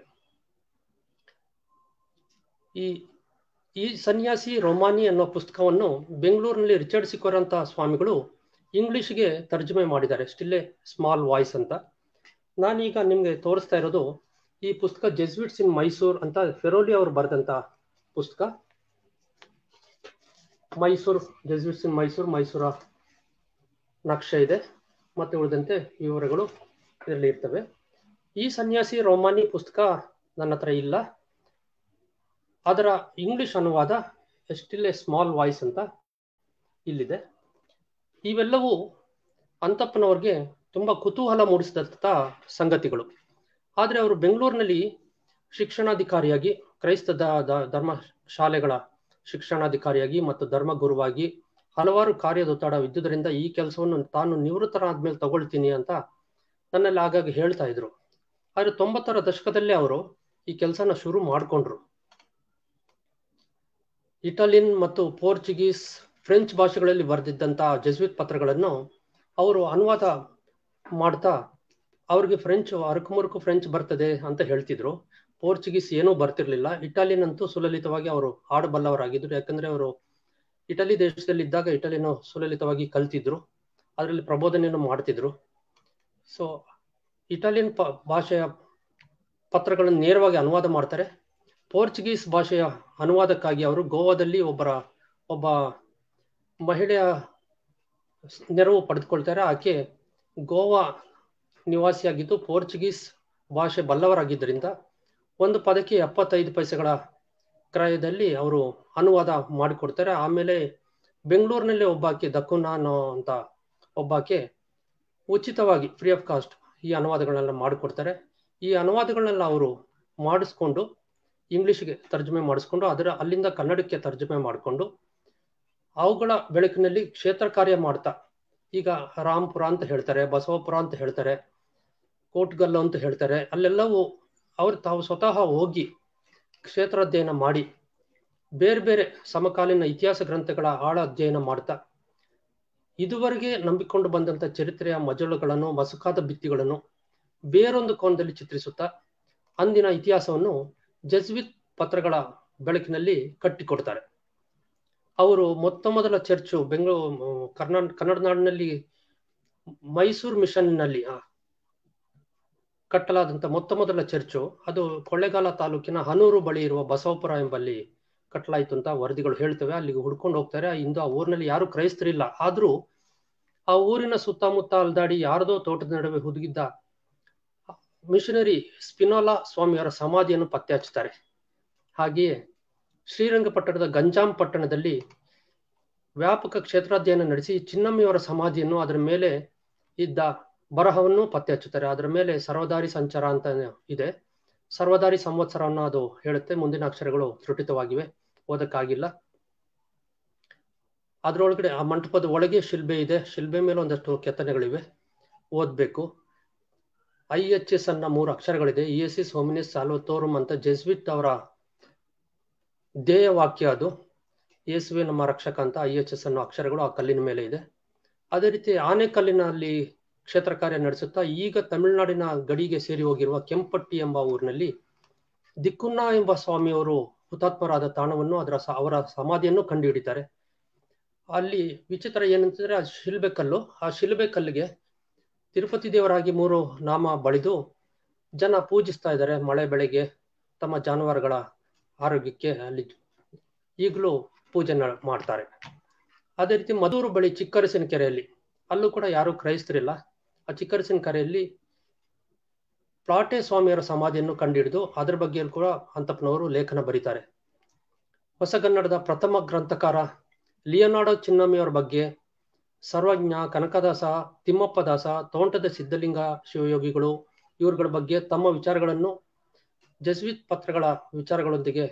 ಈ ಈ ಸನ್ಯಾಸಿ ರೊಮಾನಿ ಅನ್ನೋ ಪುಸ್ತಕವನ್ನು ಬೆಂಗಳೂರಿನಲ್ಲಿ ರಿಚರ್ಡ್ ಸಿಕೋರ್ ಅಂತ ಸ್ವಾಮಿಗಳು ಇಂಗ್ಲಿಷ್ಗೆ ತರ್ಜುಮೆ ಮಾಡಿದ್ದಾರೆ ಸ್ಟಿಲ್ ಎ ಸ್ಮಾಲ್ ವಾಯ್ಸ್ ಅಂತ ನಾನೀಗ ನಿಮಗೆ ತೋರಿಸ್ತಾ ಇರೋದು ಈ ಪುಸ್ತಕ ಜೆಸ್ವಿಟ್ಸ್ ಇನ್ ಮೈಸೂರ್ ಅಂತ ಫೆರೋಲಿ ಅವರು ಬರೆದಂತ ಪುಸ್ತಕ ಮೈಸೂರು ಜೆಸ್ವಿಟ್ಸ್ ಇನ್ ಮೈಸೂರು ಮೈಸೂರ ನಕ್ಷೆ ಇದೆ ಮತ್ತೆ ಉಳಿದಂತೆ ವಿವರಗಳು ಇದರಲ್ಲಿ ಇರ್ತವೆ ಈ ಸನ್ಯಾಸಿ ರೋಮಾನಿ ಪುಸ್ತಕ ನನ್ನ ಹತ್ರ ಇಲ್ಲ ಅದರ ಇಂಗ್ಲಿಷ್ ಅನುವಾದ ಸ್ಟಿಲ್ ಎ ಸ್ಮಾಲ್ ವಾಯ್ಸ್ ಅಂತ ಇಲ್ಲಿದೆ ಇವೆಲ್ಲವೂ ಅಂತಪ್ಪನವ್ರಿಗೆ ತುಂಬ ಕುತೂಹಲ ಮೂಡಿಸಿದಂಥ ಸಂಗತಿಗಳು ಆದರೆ ಅವರು ಬೆಂಗಳೂರಿನಲ್ಲಿ ಶಿಕ್ಷಣಾಧಿಕಾರಿಯಾಗಿ ಕ್ರೈಸ್ತ ಧರ್ಮ ಶಾಲೆಗಳ ಶಿಕ್ಷಣಾಧಿಕಾರಿಯಾಗಿ ಮತ್ತು ಧರ್ಮಗುರುವಾಗಿ ಹಲವಾರು ಕಾರ್ಯದೊತ್ತಡ ಇದ್ದುದರಿಂದ ಈ ಕೆಲಸವನ್ನು ತಾನು ನಿವೃತ್ತರಾದ್ಮೇಲೆ ತಗೊಳ್ತೀನಿ ಅಂತ ನನ್ನಲ್ಲಿ ಆಗಾಗ ಹೇಳ್ತಾ ಇದ್ರು ಆದರೆ ತೊಂಬತ್ತರ ದಶಕದಲ್ಲೇ ಅವರು ಈ ಕೆಲಸನ ಶುರು ಮಾಡಿಕೊಂಡ್ರು ಇಟಾಲಿಯನ್ ಮತ್ತು ಪೋರ್ಚುಗೀಸ್ ಫ್ರೆಂಚ್ ಭಾಷೆಗಳಲ್ಲಿ ಬರೆದಿದ್ದಂಥ ಜೆಸ್ವಿತ್ ಪತ್ರಗಳನ್ನು ಅವರು ಅನುವಾದ ಮಾಡ್ತಾ ಅವ್ರಿಗೆ ಫ್ರೆಂಚ್ ಅರಕುಮುರುಕು ಫ್ರೆಂಚ್ ಬರ್ತದೆ ಅಂತ ಹೇಳ್ತಿದ್ರು ಪೋರ್ಚುಗೀಸ್ ಏನೂ ಬರ್ತಿರ್ಲಿಲ್ಲ ಇಟಾಲಿಯನ್ ಅಂತೂ ಸುಲಲಿತವಾಗಿ ಅವರು ಆಡಬಲ್ಲವರಾಗಿದ್ರು ಯಾಕಂದ್ರೆ ಅವರು ಇಟಲಿ ದೇಶದಲ್ಲಿ ಇದ್ದಾಗ ಇಟಲಿಯನ್ನು ಸುಲಲಿತವಾಗಿ ಕಲ್ತಿದ್ರು ಅದರಲ್ಲಿ ಪ್ರಬೋಧನೆಯನ್ನು ಮಾಡ್ತಿದ್ರು ಸೊ ಇಟಾಲಿಯನ್ ಪ ಭಾಷೆಯ ಪತ್ರಗಳನ್ನು ನೇರವಾಗಿ ಅನುವಾದ ಮಾಡ್ತಾರೆ ಪೋರ್ಚುಗೀಸ್ ಭಾಷೆಯ ಅನುವಾದಕ್ಕಾಗಿ ಅವರು ಗೋವಾದಲ್ಲಿ ಒಬ್ಬರ ಒಬ್ಬ ಮಹಿಳೆಯ ನೆರವು ಪಡೆದುಕೊಳ್ತಾರೆ ಆಕೆ ಗೋವಾ ನಿವಾಸಿಯಾಗಿದ್ದು ಪೋರ್ಚುಗೀಸ್ ಭಾಷೆ ಬಲ್ಲವರಾಗಿದ್ದರಿಂದ ಒಂದು ಪದಕ್ಕೆ ಎಪ್ಪತ್ತೈದು ಪೈಸೆಗಳ ಕ್ರಯದಲ್ಲಿ ಅವರು ಅನುವಾದ ಮಾಡಿಕೊಡ್ತಾರೆ ಆಮೇಲೆ ಬೆಂಗಳೂರಿನಲ್ಲಿ ಒಬ್ಬಾಕಿ ದಕ್ಕುನ ಅನ್ನೋ ಅಂತ ಒಬ್ಬಾಕೆ ಉಚಿತವಾಗಿ ಫ್ರೀ ಆಫ್ ಕಾಸ್ಟ್ ಈ ಅನುವಾದಗಳನ್ನೆಲ್ಲ ಮಾಡಿಕೊಡ್ತಾರೆ ಈ ಅನುವಾದಗಳನ್ನೆಲ್ಲ ಅವರು ಮಾಡಿಸ್ಕೊಂಡು ಇಂಗ್ಲಿಷ್ಗೆ ತರ್ಜುಮೆ ಮಾಡಿಸ್ಕೊಂಡು ಅದರ ಅಲ್ಲಿಂದ ಕನ್ನಡಕ್ಕೆ ತರ್ಜುಮೆ ಮಾಡಿಕೊಂಡು ಅವುಗಳ ಬೆಳಕಿನಲ್ಲಿ ಕ್ಷೇತ್ರ ಕಾರ್ಯ ಮಾಡ್ತಾ ಈಗ ರಾಮ್ಪುರ ಅಂತ ಹೇಳ್ತಾರೆ ಬಸವಪುರ ಅಂತ ಹೇಳ್ತಾರೆ ಕೋಟ್ಗಲ್ಲು ಅಂತ ಹೇಳ್ತಾರೆ ಅಲ್ಲೆಲ್ಲವೂ ಅವ್ರು ತಾವು ಸ್ವತಃ ಹೋಗಿ ಕ್ಷೇತ್ರ ಅಧ್ಯಯನ ಮಾಡಿ ಬೇರೆ ಬೇರೆ ಸಮಕಾಲೀನ ಇತಿಹಾಸ ಗ್ರಂಥಗಳ ಆಳ ಅಧ್ಯಯನ ಮಾಡ್ತಾ ಇದುವರೆಗೆ ನಂಬಿಕೊಂಡು ಬಂದಂಥ ಚರಿತ್ರೆಯ ಮಜಲುಗಳನ್ನು ಮಸುಕಾದ ಭಿತ್ತಿಗಳನ್ನು ಬೇರೊಂದು ಕೋನದಲ್ಲಿ ಚಿತ್ರಿಸುತ್ತಾ ಅಂದಿನ ಇತಿಹಾಸವನ್ನು ಜಜ್ವಿತ್ ಪತ್ರಗಳ ಬೆಳಕಿನಲ್ಲಿ ಕಟ್ಟಿಕೊಡ್ತಾರೆ ಅವರು ಮೊತ್ತ ಮೊದಲ ಚರ್ಚು ಬೆಂಗಳೂರು ಕರ್ನಾ ಕನ್ನಡ ನಾಡಿನಲ್ಲಿ ಮೈಸೂರು ಮಿಷನ್ನಲ್ಲಿ ಕಟ್ಟಲಾದಂಥ ಮೊತ್ತ ಮೊದಲ ಚರ್ಚು ಅದು ಕೊಳ್ಳೇಗಾಲ ತಾಲೂಕಿನ ಹನೂರು ಬಳಿ ಇರುವ ಬಸವಪುರ ಎಂಬಲ್ಲಿ ಕಟ್ಟಲಾಯಿತು ಅಂತ ವರದಿಗಳು ಹೇಳ್ತವೆ ಅಲ್ಲಿಗೆ ಹುಡ್ಕೊಂಡು ಹೋಗ್ತಾರೆ ಇಂದು ಆ ಊರಿನಲ್ಲಿ ಯಾರು ಕ್ರೈಸ್ತರಿಲ್ಲ ಆದರೂ ಆ ಊರಿನ ಸುತ್ತಮುತ್ತ ಅಲ್ದಾಡಿ ಯಾರದೋ ತೋಟದ ನಡುವೆ ಹುದುಗಿದ್ದ ಮಿಷನರಿ ಸ್ಪಿನೋಲಾ ಸ್ವಾಮಿಯವರ ಸಮಾಧಿಯನ್ನು ಪತ್ತೆ ಹಚ್ಚುತ್ತಾರೆ ಹಾಗೆಯೇ ಶ್ರೀರಂಗಪಟ್ಟಣದ ಗಂಜಾಂ ಪಟ್ಟಣದಲ್ಲಿ ವ್ಯಾಪಕ ಕ್ಷೇತ್ರಾಧ್ಯಯನ ನಡೆಸಿ ಚಿನ್ನಮ್ಮಿಯವರ ಸಮಾಧಿಯನ್ನು ಅದರ ಮೇಲೆ ಇದ್ದ ಬರಹವನ್ನು ಪತ್ತೆ ಹಚ್ಚುತ್ತಾರೆ ಅದರ ಮೇಲೆ ಸರ್ವದಾರಿ ಸಂಚಾರ ಅಂತ ಇದೆ ಸರ್ವದಾರಿ ಸಂವತ್ಸರವನ್ನು ಅದು ಹೇಳುತ್ತೆ ಮುಂದಿನ ಅಕ್ಷರಗಳು ತ್ರುಟಿತವಾಗಿವೆ ಓದಕ್ಕಾಗಿಲ್ಲ ಅದರೊಳಗಡೆ ಆ ಮಂಟಪದ ಒಳಗೆ ಶಿಲ್ಬೆ ಇದೆ ಶಿಲ್ಬೆ ಮೇಲೆ ಒಂದಷ್ಟು ಕೆತ್ತನೆಗಳಿವೆ ಓದಬೇಕು ಐ ಎಚ್ ಎಸ್ ಅನ್ನ ಮೂರು ಅಕ್ಷರಗಳಿದೆ ಇ ಎಸ್ ಎಸ್ ಹೋಮಿನಿಸ್ ಸಾಲ್ವತೋರಮ್ ಅಂತ ಜೆಸ್ವಿಟ್ ಅವರ ಧ್ಯೇಯ ವಾಕ್ಯ ಅದು ಯೇಸುವೆ ನಮ್ಮ ರಕ್ಷಕ ಅಂತ ಐ ಎಚ್ ಎಸ್ ಅನ್ನೋ ಅಕ್ಷರಗಳು ಆ ಕಲ್ಲಿನ ಮೇಲೆ ಇದೆ ಅದೇ ರೀತಿ ಆನೆಕಲ್ಲಿನಲ್ಲಿ ಕ್ಷೇತ್ರ ಕಾರ್ಯ ನಡೆಸುತ್ತಾ ಈಗ ತಮಿಳುನಾಡಿನ ಗಡಿಗೆ ಸೇರಿ ಹೋಗಿರುವ ಕೆಂಪಟ್ಟಿ ಎಂಬ ಊರಿನಲ್ಲಿ ದಿಕ್ಕುನ್ನ ಎಂಬ ಸ್ವಾಮಿಯವರು ಹುತಾತ್ಮರಾದ ತಾಣವನ್ನು ಅದರ ಅವರ ಸಮಾಧಿಯನ್ನು ಕಂಡುಹಿಡಿತಾರೆ ಅಲ್ಲಿ ವಿಚಿತ್ರ ಏನಂತಂದ್ರೆ ಆ ಶಿಲ್ಬೆ ಕಲ್ಲು ಆ ಶಿಲ್ಬೆ ಕಲ್ಲಿಗೆ ತಿರುಪತಿ ದೇವರಾಗಿ ಮೂರು ನಾಮ ಬಳಿದು ಜನ ಪೂಜಿಸ್ತಾ ಇದ್ದಾರೆ ಮಳೆ ಬೆಳೆಗೆ ತಮ್ಮ ಜಾನುವಾರುಗಳ ಆರೋಗ್ಯಕ್ಕೆ ಅಲ್ಲಿ ಈಗಲೂ ಪೂಜೆ ಮಾಡ್ತಾರೆ ಅದೇ ರೀತಿ ಮದೂರು ಬಳಿ ಚಿಕ್ಕರಸಿನ ಕೆರೆಯಲ್ಲಿ ಅಲ್ಲೂ ಕೂಡ ಯಾರು ಕ್ರೈಸ್ತರಿಲ್ಲ ಆ ಚಿಕ್ಕರಸಿನ ಕೆರೆಯಲ್ಲಿ ಪ್ಲಾಟೆ ಸ್ವಾಮಿಯವರ ಸಮಾಧಿಯನ್ನು ಕಂಡುಹಿಡಿದು ಅದರ ಬಗ್ಗೆ ಕೂಡ ಅಂತಪ್ಪನವರು ಲೇಖನ ಬರೀತಾರೆ ಹೊಸಗನ್ನಡದ ಪ್ರಥಮ ಗ್ರಂಥಕಾರ ಲಿಯನಾರ್ಡೋ ಚಿನ್ನಮ್ಮಿಯವರ ಬಗ್ಗೆ ಸರ್ವಜ್ಞ ಕನಕದಾಸ ತಿಮ್ಮಪ್ಪದಾಸ ತೋಂಟದ ಸಿದ್ಧಲಿಂಗ ಶಿವಯೋಗಿಗಳು ಇವ್ರಗಳ ಬಗ್ಗೆ ತಮ್ಮ ವಿಚಾರಗಳನ್ನು ಜಸ್ವಿತ್ ಪತ್ರಗಳ ವಿಚಾರಗಳೊಂದಿಗೆ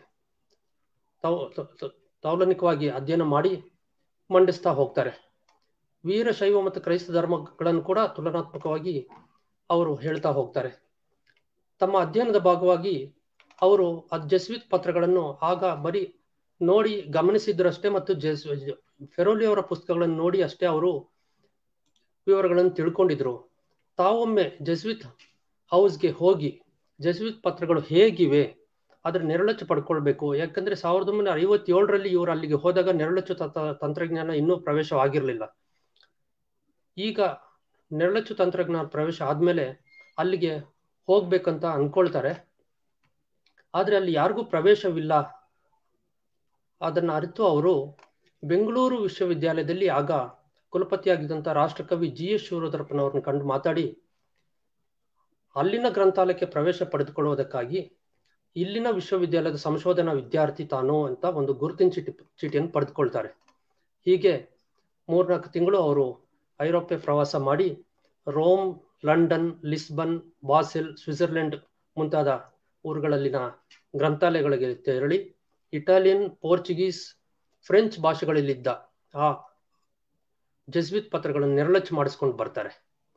ತೌಲನಿಕವಾಗಿ ಅಧ್ಯಯನ ಮಾಡಿ ಮಂಡಿಸ್ತಾ ಹೋಗ್ತಾರೆ ವೀರಶೈವ ಮತ್ತು ಕ್ರೈಸ್ತ ಧರ್ಮಗಳನ್ನು ಕೂಡ ತುಲನಾತ್ಮಕವಾಗಿ ಅವರು ಹೇಳ್ತಾ ಹೋಗ್ತಾರೆ ತಮ್ಮ ಅಧ್ಯಯನದ ಭಾಗವಾಗಿ ಅವರು ಆ ಜಸ್ವಿತ್ ಪತ್ರಗಳನ್ನು ಆಗ ಬರೀ ನೋಡಿ ಗಮನಿಸಿದ್ರಷ್ಟೇ ಮತ್ತು ಜಸ್ ಫೆರೋಲಿ ಅವರ ಪುಸ್ತಕಗಳನ್ನು ನೋಡಿ ಅಷ್ಟೇ ಅವರು ವಿವರಗಳನ್ನು ತಿಳ್ಕೊಂಡಿದ್ರು ತಾವೊಮ್ಮೆ ಜಸ್ವಿತ್ ಹೌಸ್ಗೆ ಹೋಗಿ ಜಸ್ವಿತ್ ಪತ್ರಗಳು ಹೇಗಿವೆ ಅದರ ನೆರಳಚ್ಚು ಪಡ್ಕೊಳ್ಬೇಕು ಯಾಕಂದ್ರೆ ಸಾವಿರದ ಒಂಬೈನೂರ ಐವತ್ತೇಳರಲ್ಲಿ ಇವರು ಅಲ್ಲಿಗೆ ಹೋದಾಗ ನೆರಳಚ್ಚು ತಂತ್ರಜ್ಞಾನ ಇನ್ನೂ ಪ್ರವೇಶವಾಗಿರಲಿಲ್ಲ ಈಗ ನೆರಳಚ್ಚು ತಂತ್ರಜ್ಞಾನ ಪ್ರವೇಶ ಆದ್ಮೇಲೆ ಅಲ್ಲಿಗೆ ಹೋಗ್ಬೇಕಂತ ಅನ್ಕೊಳ್ತಾರೆ ಆದ್ರೆ ಅಲ್ಲಿ ಯಾರಿಗೂ ಪ್ರವೇಶವಿಲ್ಲ ಅದನ್ನ ಅರಿತು ಅವರು ಬೆಂಗಳೂರು ವಿಶ್ವವಿದ್ಯಾಲಯದಲ್ಲಿ ಆಗ ಕುಲಪತಿಯಾಗಿದ್ದಂಥ ರಾಷ್ಟ್ರಕವಿ ಜಿ ಎಸ್ ಶಿವರುದ್ರಪ್ಪನವ್ರನ್ನ ಕಂಡು ಮಾತಾಡಿ ಅಲ್ಲಿನ ಗ್ರಂಥಾಲಯಕ್ಕೆ ಪ್ರವೇಶ ಪಡೆದುಕೊಳ್ಳುವುದಕ್ಕಾಗಿ ಇಲ್ಲಿನ ವಿಶ್ವವಿದ್ಯಾಲಯದ ಸಂಶೋಧನಾ ವಿದ್ಯಾರ್ಥಿ ತಾನು ಅಂತ ಒಂದು ಗುರುತಿನ ಚೀಟಿ ಚೀಟಿಯನ್ನು ಪಡೆದುಕೊಳ್ತಾರೆ ಹೀಗೆ ಮೂರ್ನಾಲ್ಕು ತಿಂಗಳು ಅವರು ಐರೋಪ್ಯ ಪ್ರವಾಸ ಮಾಡಿ Rome London Lisbon Basel Switzerland ಮುಂತಾದ ಊರುಗಳಲ್ಲಿನ ಗ್ರಂಥಾಲಯಗಳಿಗೆ ತೆರಳಿ ಇಟಾಲಿಯನ್ ಪೋರ್ಚುಗೀಸ್ ಫ್ರೆಂಚ್ ಭಾಷೆಗಳಲ್ಲಿದ್ದ ಆ ಜೆಸ್ವಿತ್ ಪತ್ರಗಳನ್ನು ನೆರಳಚ್ಚು ಮಾಡಿಸ್ಕೊಂಡು ಬರ್ತಾರೆ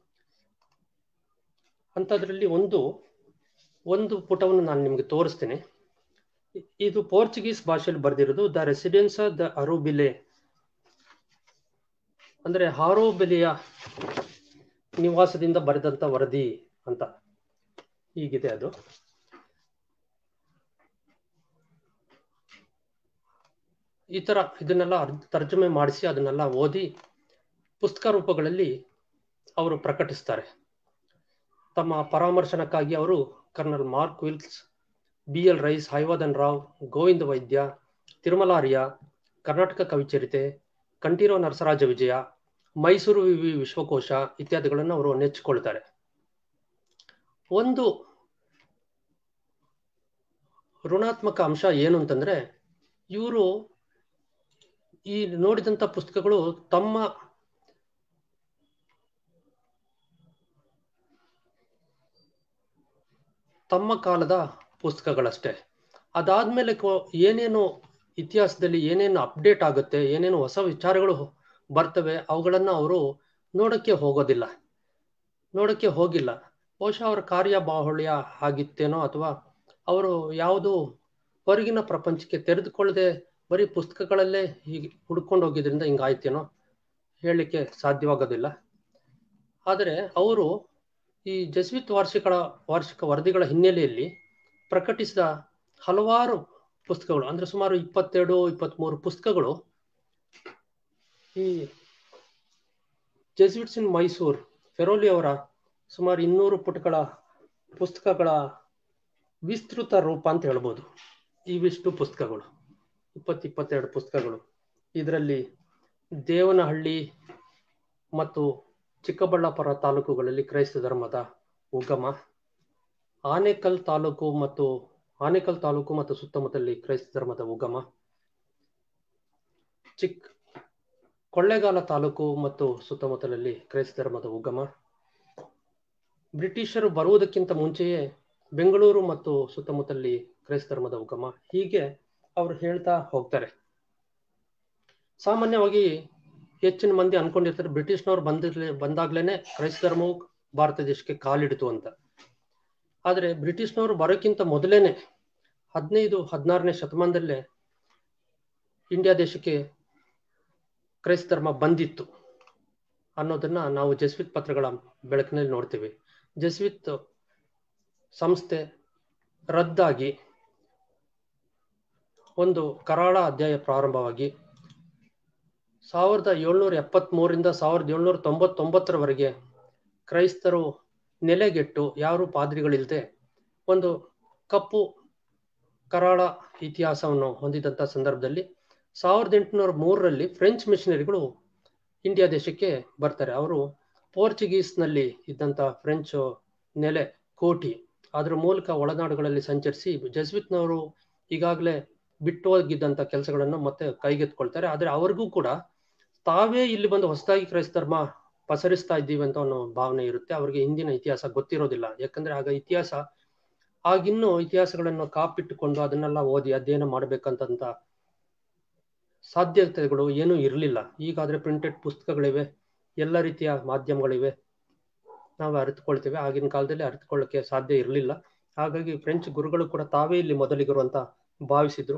ಅಂಥದ್ರಲ್ಲಿ ಒಂದು ಒಂದು ಪುಟವನ್ನು ನಾನು ನಿಮಗೆ ತೋರಿಸ್ತೇನೆ ಇದು ಪೋರ್ಚುಗೀಸ್ ಭಾಷೆಯಲ್ಲಿ ಬರೆದಿರೋದು ದ ರೆಸಿಡೆನ್ಸ್ ದ ಅರುಬಿಲೆ ಅಂದ್ರೆ ಹಾರೋಬೆಲೆಯ ನಿವಾಸದಿಂದ ಬರೆದಂತ ವರದಿ ಅಂತ ಹೀಗಿದೆ ಅದು ಈ ತರ ಇದನ್ನೆಲ್ಲ ತರ್ಜುಮೆ ಮಾಡಿಸಿ ಅದನ್ನೆಲ್ಲ ಓದಿ ಪುಸ್ತಕ ರೂಪಗಳಲ್ಲಿ ಅವರು ಪ್ರಕಟಿಸ್ತಾರೆ ತಮ್ಮ ಪರಾಮರ್ಶನಕ್ಕಾಗಿ ಅವರು colonel Mark Wilks B L Rice Hayavadan Rao Govinda Vaidya Tirumalarya Karnataka ಕವಿಚರಿತೆ ಕಂಠೀರೋ Narasaraja ವಿಜಯ ಮೈಸೂರು ವಿವಿ ವಿಶ್ವಕೋಶ ಇತ್ಯಾದಿಗಳನ್ನು ಅವರು ನೆಚ್ಚಿಕೊಳ್ತಾರೆ ಒಂದು ಋಣಾತ್ಮಕ ಅಂಶ ಏನು ಅಂತಂದ್ರೆ ಇವರು ಈ ನೋಡಿದಂಥ ಪುಸ್ತಕಗಳು ತಮ್ಮ ತಮ್ಮ ಕಾಲದ ಪುಸ್ತಕಗಳಷ್ಟೇ ಅದಾದ್ಮೇಲೆ ಏನೇನು ಇತಿಹಾಸದಲ್ಲಿ ಏನೇನು ಅಪ್ಡೇಟ್ ಆಗುತ್ತೆ ಏನೇನು ಹೊಸ ವಿಚಾರಗಳು ಬರ್ತವೆ ಅವುಗಳನ್ನ ಅವರು ನೋಡಕ್ಕೆ ಹೋಗೋದಿಲ್ಲ ನೋಡಕ್ಕೆ ಹೋಗಿಲ್ಲ ಬಹುಶಃ ಅವರ ಕಾರ್ಯ ಬಾಹುಳ್ಯ ಆಗಿತ್ತೇನೋ ಅಥವಾ ಅವರು ಯಾವುದು ಹೊರಗಿನ ಪ್ರಪಂಚಕ್ಕೆ ತೆರೆದುಕೊಳ್ಳದೆ ಬರೀ ಪುಸ್ತಕಗಳಲ್ಲೇ ಹೀಗೆ ಹುಡ್ಕೊಂಡು ಹೋಗಿದ್ರಿಂದ ಹಿಂಗಾಯ್ತೇನೋ ಹೇಳಲಿಕ್ಕೆ ಸಾಧ್ಯವಾಗೋದಿಲ್ಲ ಆದರೆ ಅವರು ಈ ಜಸ್ವಿತ್ ವಾರ್ಷಿಕ ವಾರ್ಷಿಕ ವರದಿಗಳ ಹಿನ್ನೆಲೆಯಲ್ಲಿ ಪ್ರಕಟಿಸಿದ ಹಲವಾರು ಪುಸ್ತಕಗಳು ಅಂದ್ರೆ ಸುಮಾರು ಇಪ್ಪತ್ತೆರಡು ಇಪ್ಪತ್ಮೂರು ಪುಸ್ತಕಗಳು ಈ ಜೆಸ್ವಿಟ್ಸ್ ಇನ್ ಮೈಸೂರು ಫೆರೋಲಿ ಅವರ ಸುಮಾರು ಇನ್ನೂರು ಪುಟಗಳ ಪುಸ್ತಕಗಳ ವಿಸ್ತೃತ ರೂಪ ಅಂತ ಹೇಳ್ಬೋದು ಇವಿಷ್ಟು ಪುಸ್ತಕಗಳು ಇಪ್ಪತ್ತು ಇಪ್ಪತ್ತೆರಡು ಪುಸ್ತಕಗಳು ಇದರಲ್ಲಿ ದೇವನಹಳ್ಳಿ ಮತ್ತು ಚಿಕ್ಕಬಳ್ಳಾಪುರ ತಾಲೂಕುಗಳಲ್ಲಿ ಕ್ರೈಸ್ತ ಧರ್ಮದ ಉಗಮ ಆನೇಕಲ್ ತಾಲೂಕು ಮತ್ತು ಆನೇಕಲ್ ತಾಲೂಕು ಮತ್ತು ಸುತ್ತಮುತ್ತಲಿ ಕ್ರೈಸ್ತ ಧರ್ಮದ ಉಗಮ ಚಿಕ್ ಕೊಳ್ಳೇಗಾಲ ತಾಲೂಕು ಮತ್ತು ಸುತ್ತಮುತ್ತಲಲ್ಲಿ ಕ್ರೈಸ್ತ ಧರ್ಮದ ಉಗಮ ಬ್ರಿಟಿಷರು ಬರುವುದಕ್ಕಿಂತ ಮುಂಚೆಯೇ ಬೆಂಗಳೂರು ಮತ್ತು ಸುತ್ತಮುತ್ತಲಿ ಕ್ರೈಸ್ತ ಧರ್ಮದ ಉಗಮ ಹೀಗೆ ಅವರು ಹೇಳ್ತಾ ಹೋಗ್ತಾರೆ ಸಾಮಾನ್ಯವಾಗಿ ಹೆಚ್ಚಿನ ಮಂದಿ ಅನ್ಕೊಂಡಿರ್ತಾರೆ ಬ್ರಿಟಿಷ್ನವ್ರು ಬಂದಿರ್ಲಿ ಬಂದಾಗ್ಲೇನೆ ಕ್ರೈಸ್ತ ಧರ್ಮವು ಭಾರತ ದೇಶಕ್ಕೆ ಕಾಲಿಡಿತು ಅಂತ ಆದರೆ ಬ್ರಿಟಿಷ್ನವರು ಬರೋಕ್ಕಿಂತ ಮೊದಲೇನೆ ಹದಿನೈದು ಹದಿನಾರನೇ ಶತಮಾನದಲ್ಲೇ ಇಂಡಿಯಾ ದೇಶಕ್ಕೆ ಕ್ರೈಸ್ತ ಧರ್ಮ ಬಂದಿತ್ತು ಅನ್ನೋದನ್ನ ನಾವು ಜಸ್ವಿತ್ ಪತ್ರಗಳ ಬೆಳಕಿನಲ್ಲಿ ನೋಡ್ತೀವಿ ಜಸ್ವಿತ್ ಸಂಸ್ಥೆ ರದ್ದಾಗಿ ಒಂದು ಕರಾಳ ಅಧ್ಯಾಯ ಪ್ರಾರಂಭವಾಗಿ ಸಾವಿರದ ಏಳ್ನೂರ ಎಪ್ಪತ್ತ್ ಮೂರಿಂದ ಸಾವಿರದ ಏಳ್ನೂರ ತೊಂಬತ್ತೊಂಬತ್ತರವರೆಗೆ ಕ್ರೈಸ್ತರು ನೆಲೆಗೆಟ್ಟು ಯಾರು ಪಾದ್ರಿಗಳಿಲ್ಲದೆ ಒಂದು ಕಪ್ಪು ಕರಾಳ ಇತಿಹಾಸವನ್ನು ಹೊಂದಿದಂಥ ಸಂದರ್ಭದಲ್ಲಿ ಸಾವಿರದ ಎಂಟುನೂರ ಮೂರರಲ್ಲಿ ಫ್ರೆಂಚ್ ಮಿಷನರಿಗಳು ಇಂಡಿಯಾ ದೇಶಕ್ಕೆ ಬರ್ತಾರೆ ಅವರು ಪೋರ್ಚುಗೀಸ್ನಲ್ಲಿ ಇದ್ದಂಥ ಫ್ರೆಂಚ್ ನೆಲೆ ಕೋಟಿ ಅದರ ಮೂಲಕ ಒಳನಾಡುಗಳಲ್ಲಿ ಸಂಚರಿಸಿ ಜಸ್ವಿತ್ನವರು ಈಗಾಗಲೇ ಬಿಟ್ಟು ಹೋಗಿದ್ದಂಥ ಕೆಲಸಗಳನ್ನು ಮತ್ತೆ ಕೈಗೆತ್ಕೊಳ್ತಾರೆ ಆದರೆ ಅವ್ರಿಗೂ ಕೂಡ ತಾವೇ ಇಲ್ಲಿ ಬಂದು ಹೊಸದಾಗಿ ಕ್ರೈಸ್ತ ಧರ್ಮ ಪಸರಿಸ್ತಾ ಇದ್ದೀವಿ ಅಂತ ಅನ್ನೋ ಭಾವನೆ ಇರುತ್ತೆ ಅವ್ರಿಗೆ ಹಿಂದಿನ ಇತಿಹಾಸ ಗೊತ್ತಿರೋದಿಲ್ಲ ಯಾಕಂದ್ರೆ ಆಗ ಇತಿಹಾಸ ಆಗಿನ್ನೂ ಇತಿಹಾಸಗಳನ್ನು ಕಾಪಿಟ್ಟುಕೊಂಡು ಅದನ್ನೆಲ್ಲ ಓದಿ ಅಧ್ಯಯನ ಮಾಡ್ಬೇಕಂತಂತ ಸಾಧ್ಯತೆಗಳು ಏನೂ ಇರಲಿಲ್ಲ ಈಗಾದ್ರೆ ಪ್ರಿಂಟೆಡ್ ಪುಸ್ತಕಗಳಿವೆ ಎಲ್ಲ ರೀತಿಯ ಮಾಧ್ಯಮಗಳಿವೆ ನಾವು ಅರಿತುಕೊಳ್ತೇವೆ ಆಗಿನ ಕಾಲದಲ್ಲಿ ಅರಿತುಕೊಳ್ಳಕ್ಕೆ ಸಾಧ್ಯ ಇರಲಿಲ್ಲ ಹಾಗಾಗಿ ಫ್ರೆಂಚ್ ಗುರುಗಳು ಕೂಡ ತಾವೇ ಇಲ್ಲಿ ಮೊದಲಿಗರು ಅಂತ ಭಾವಿಸಿದ್ರು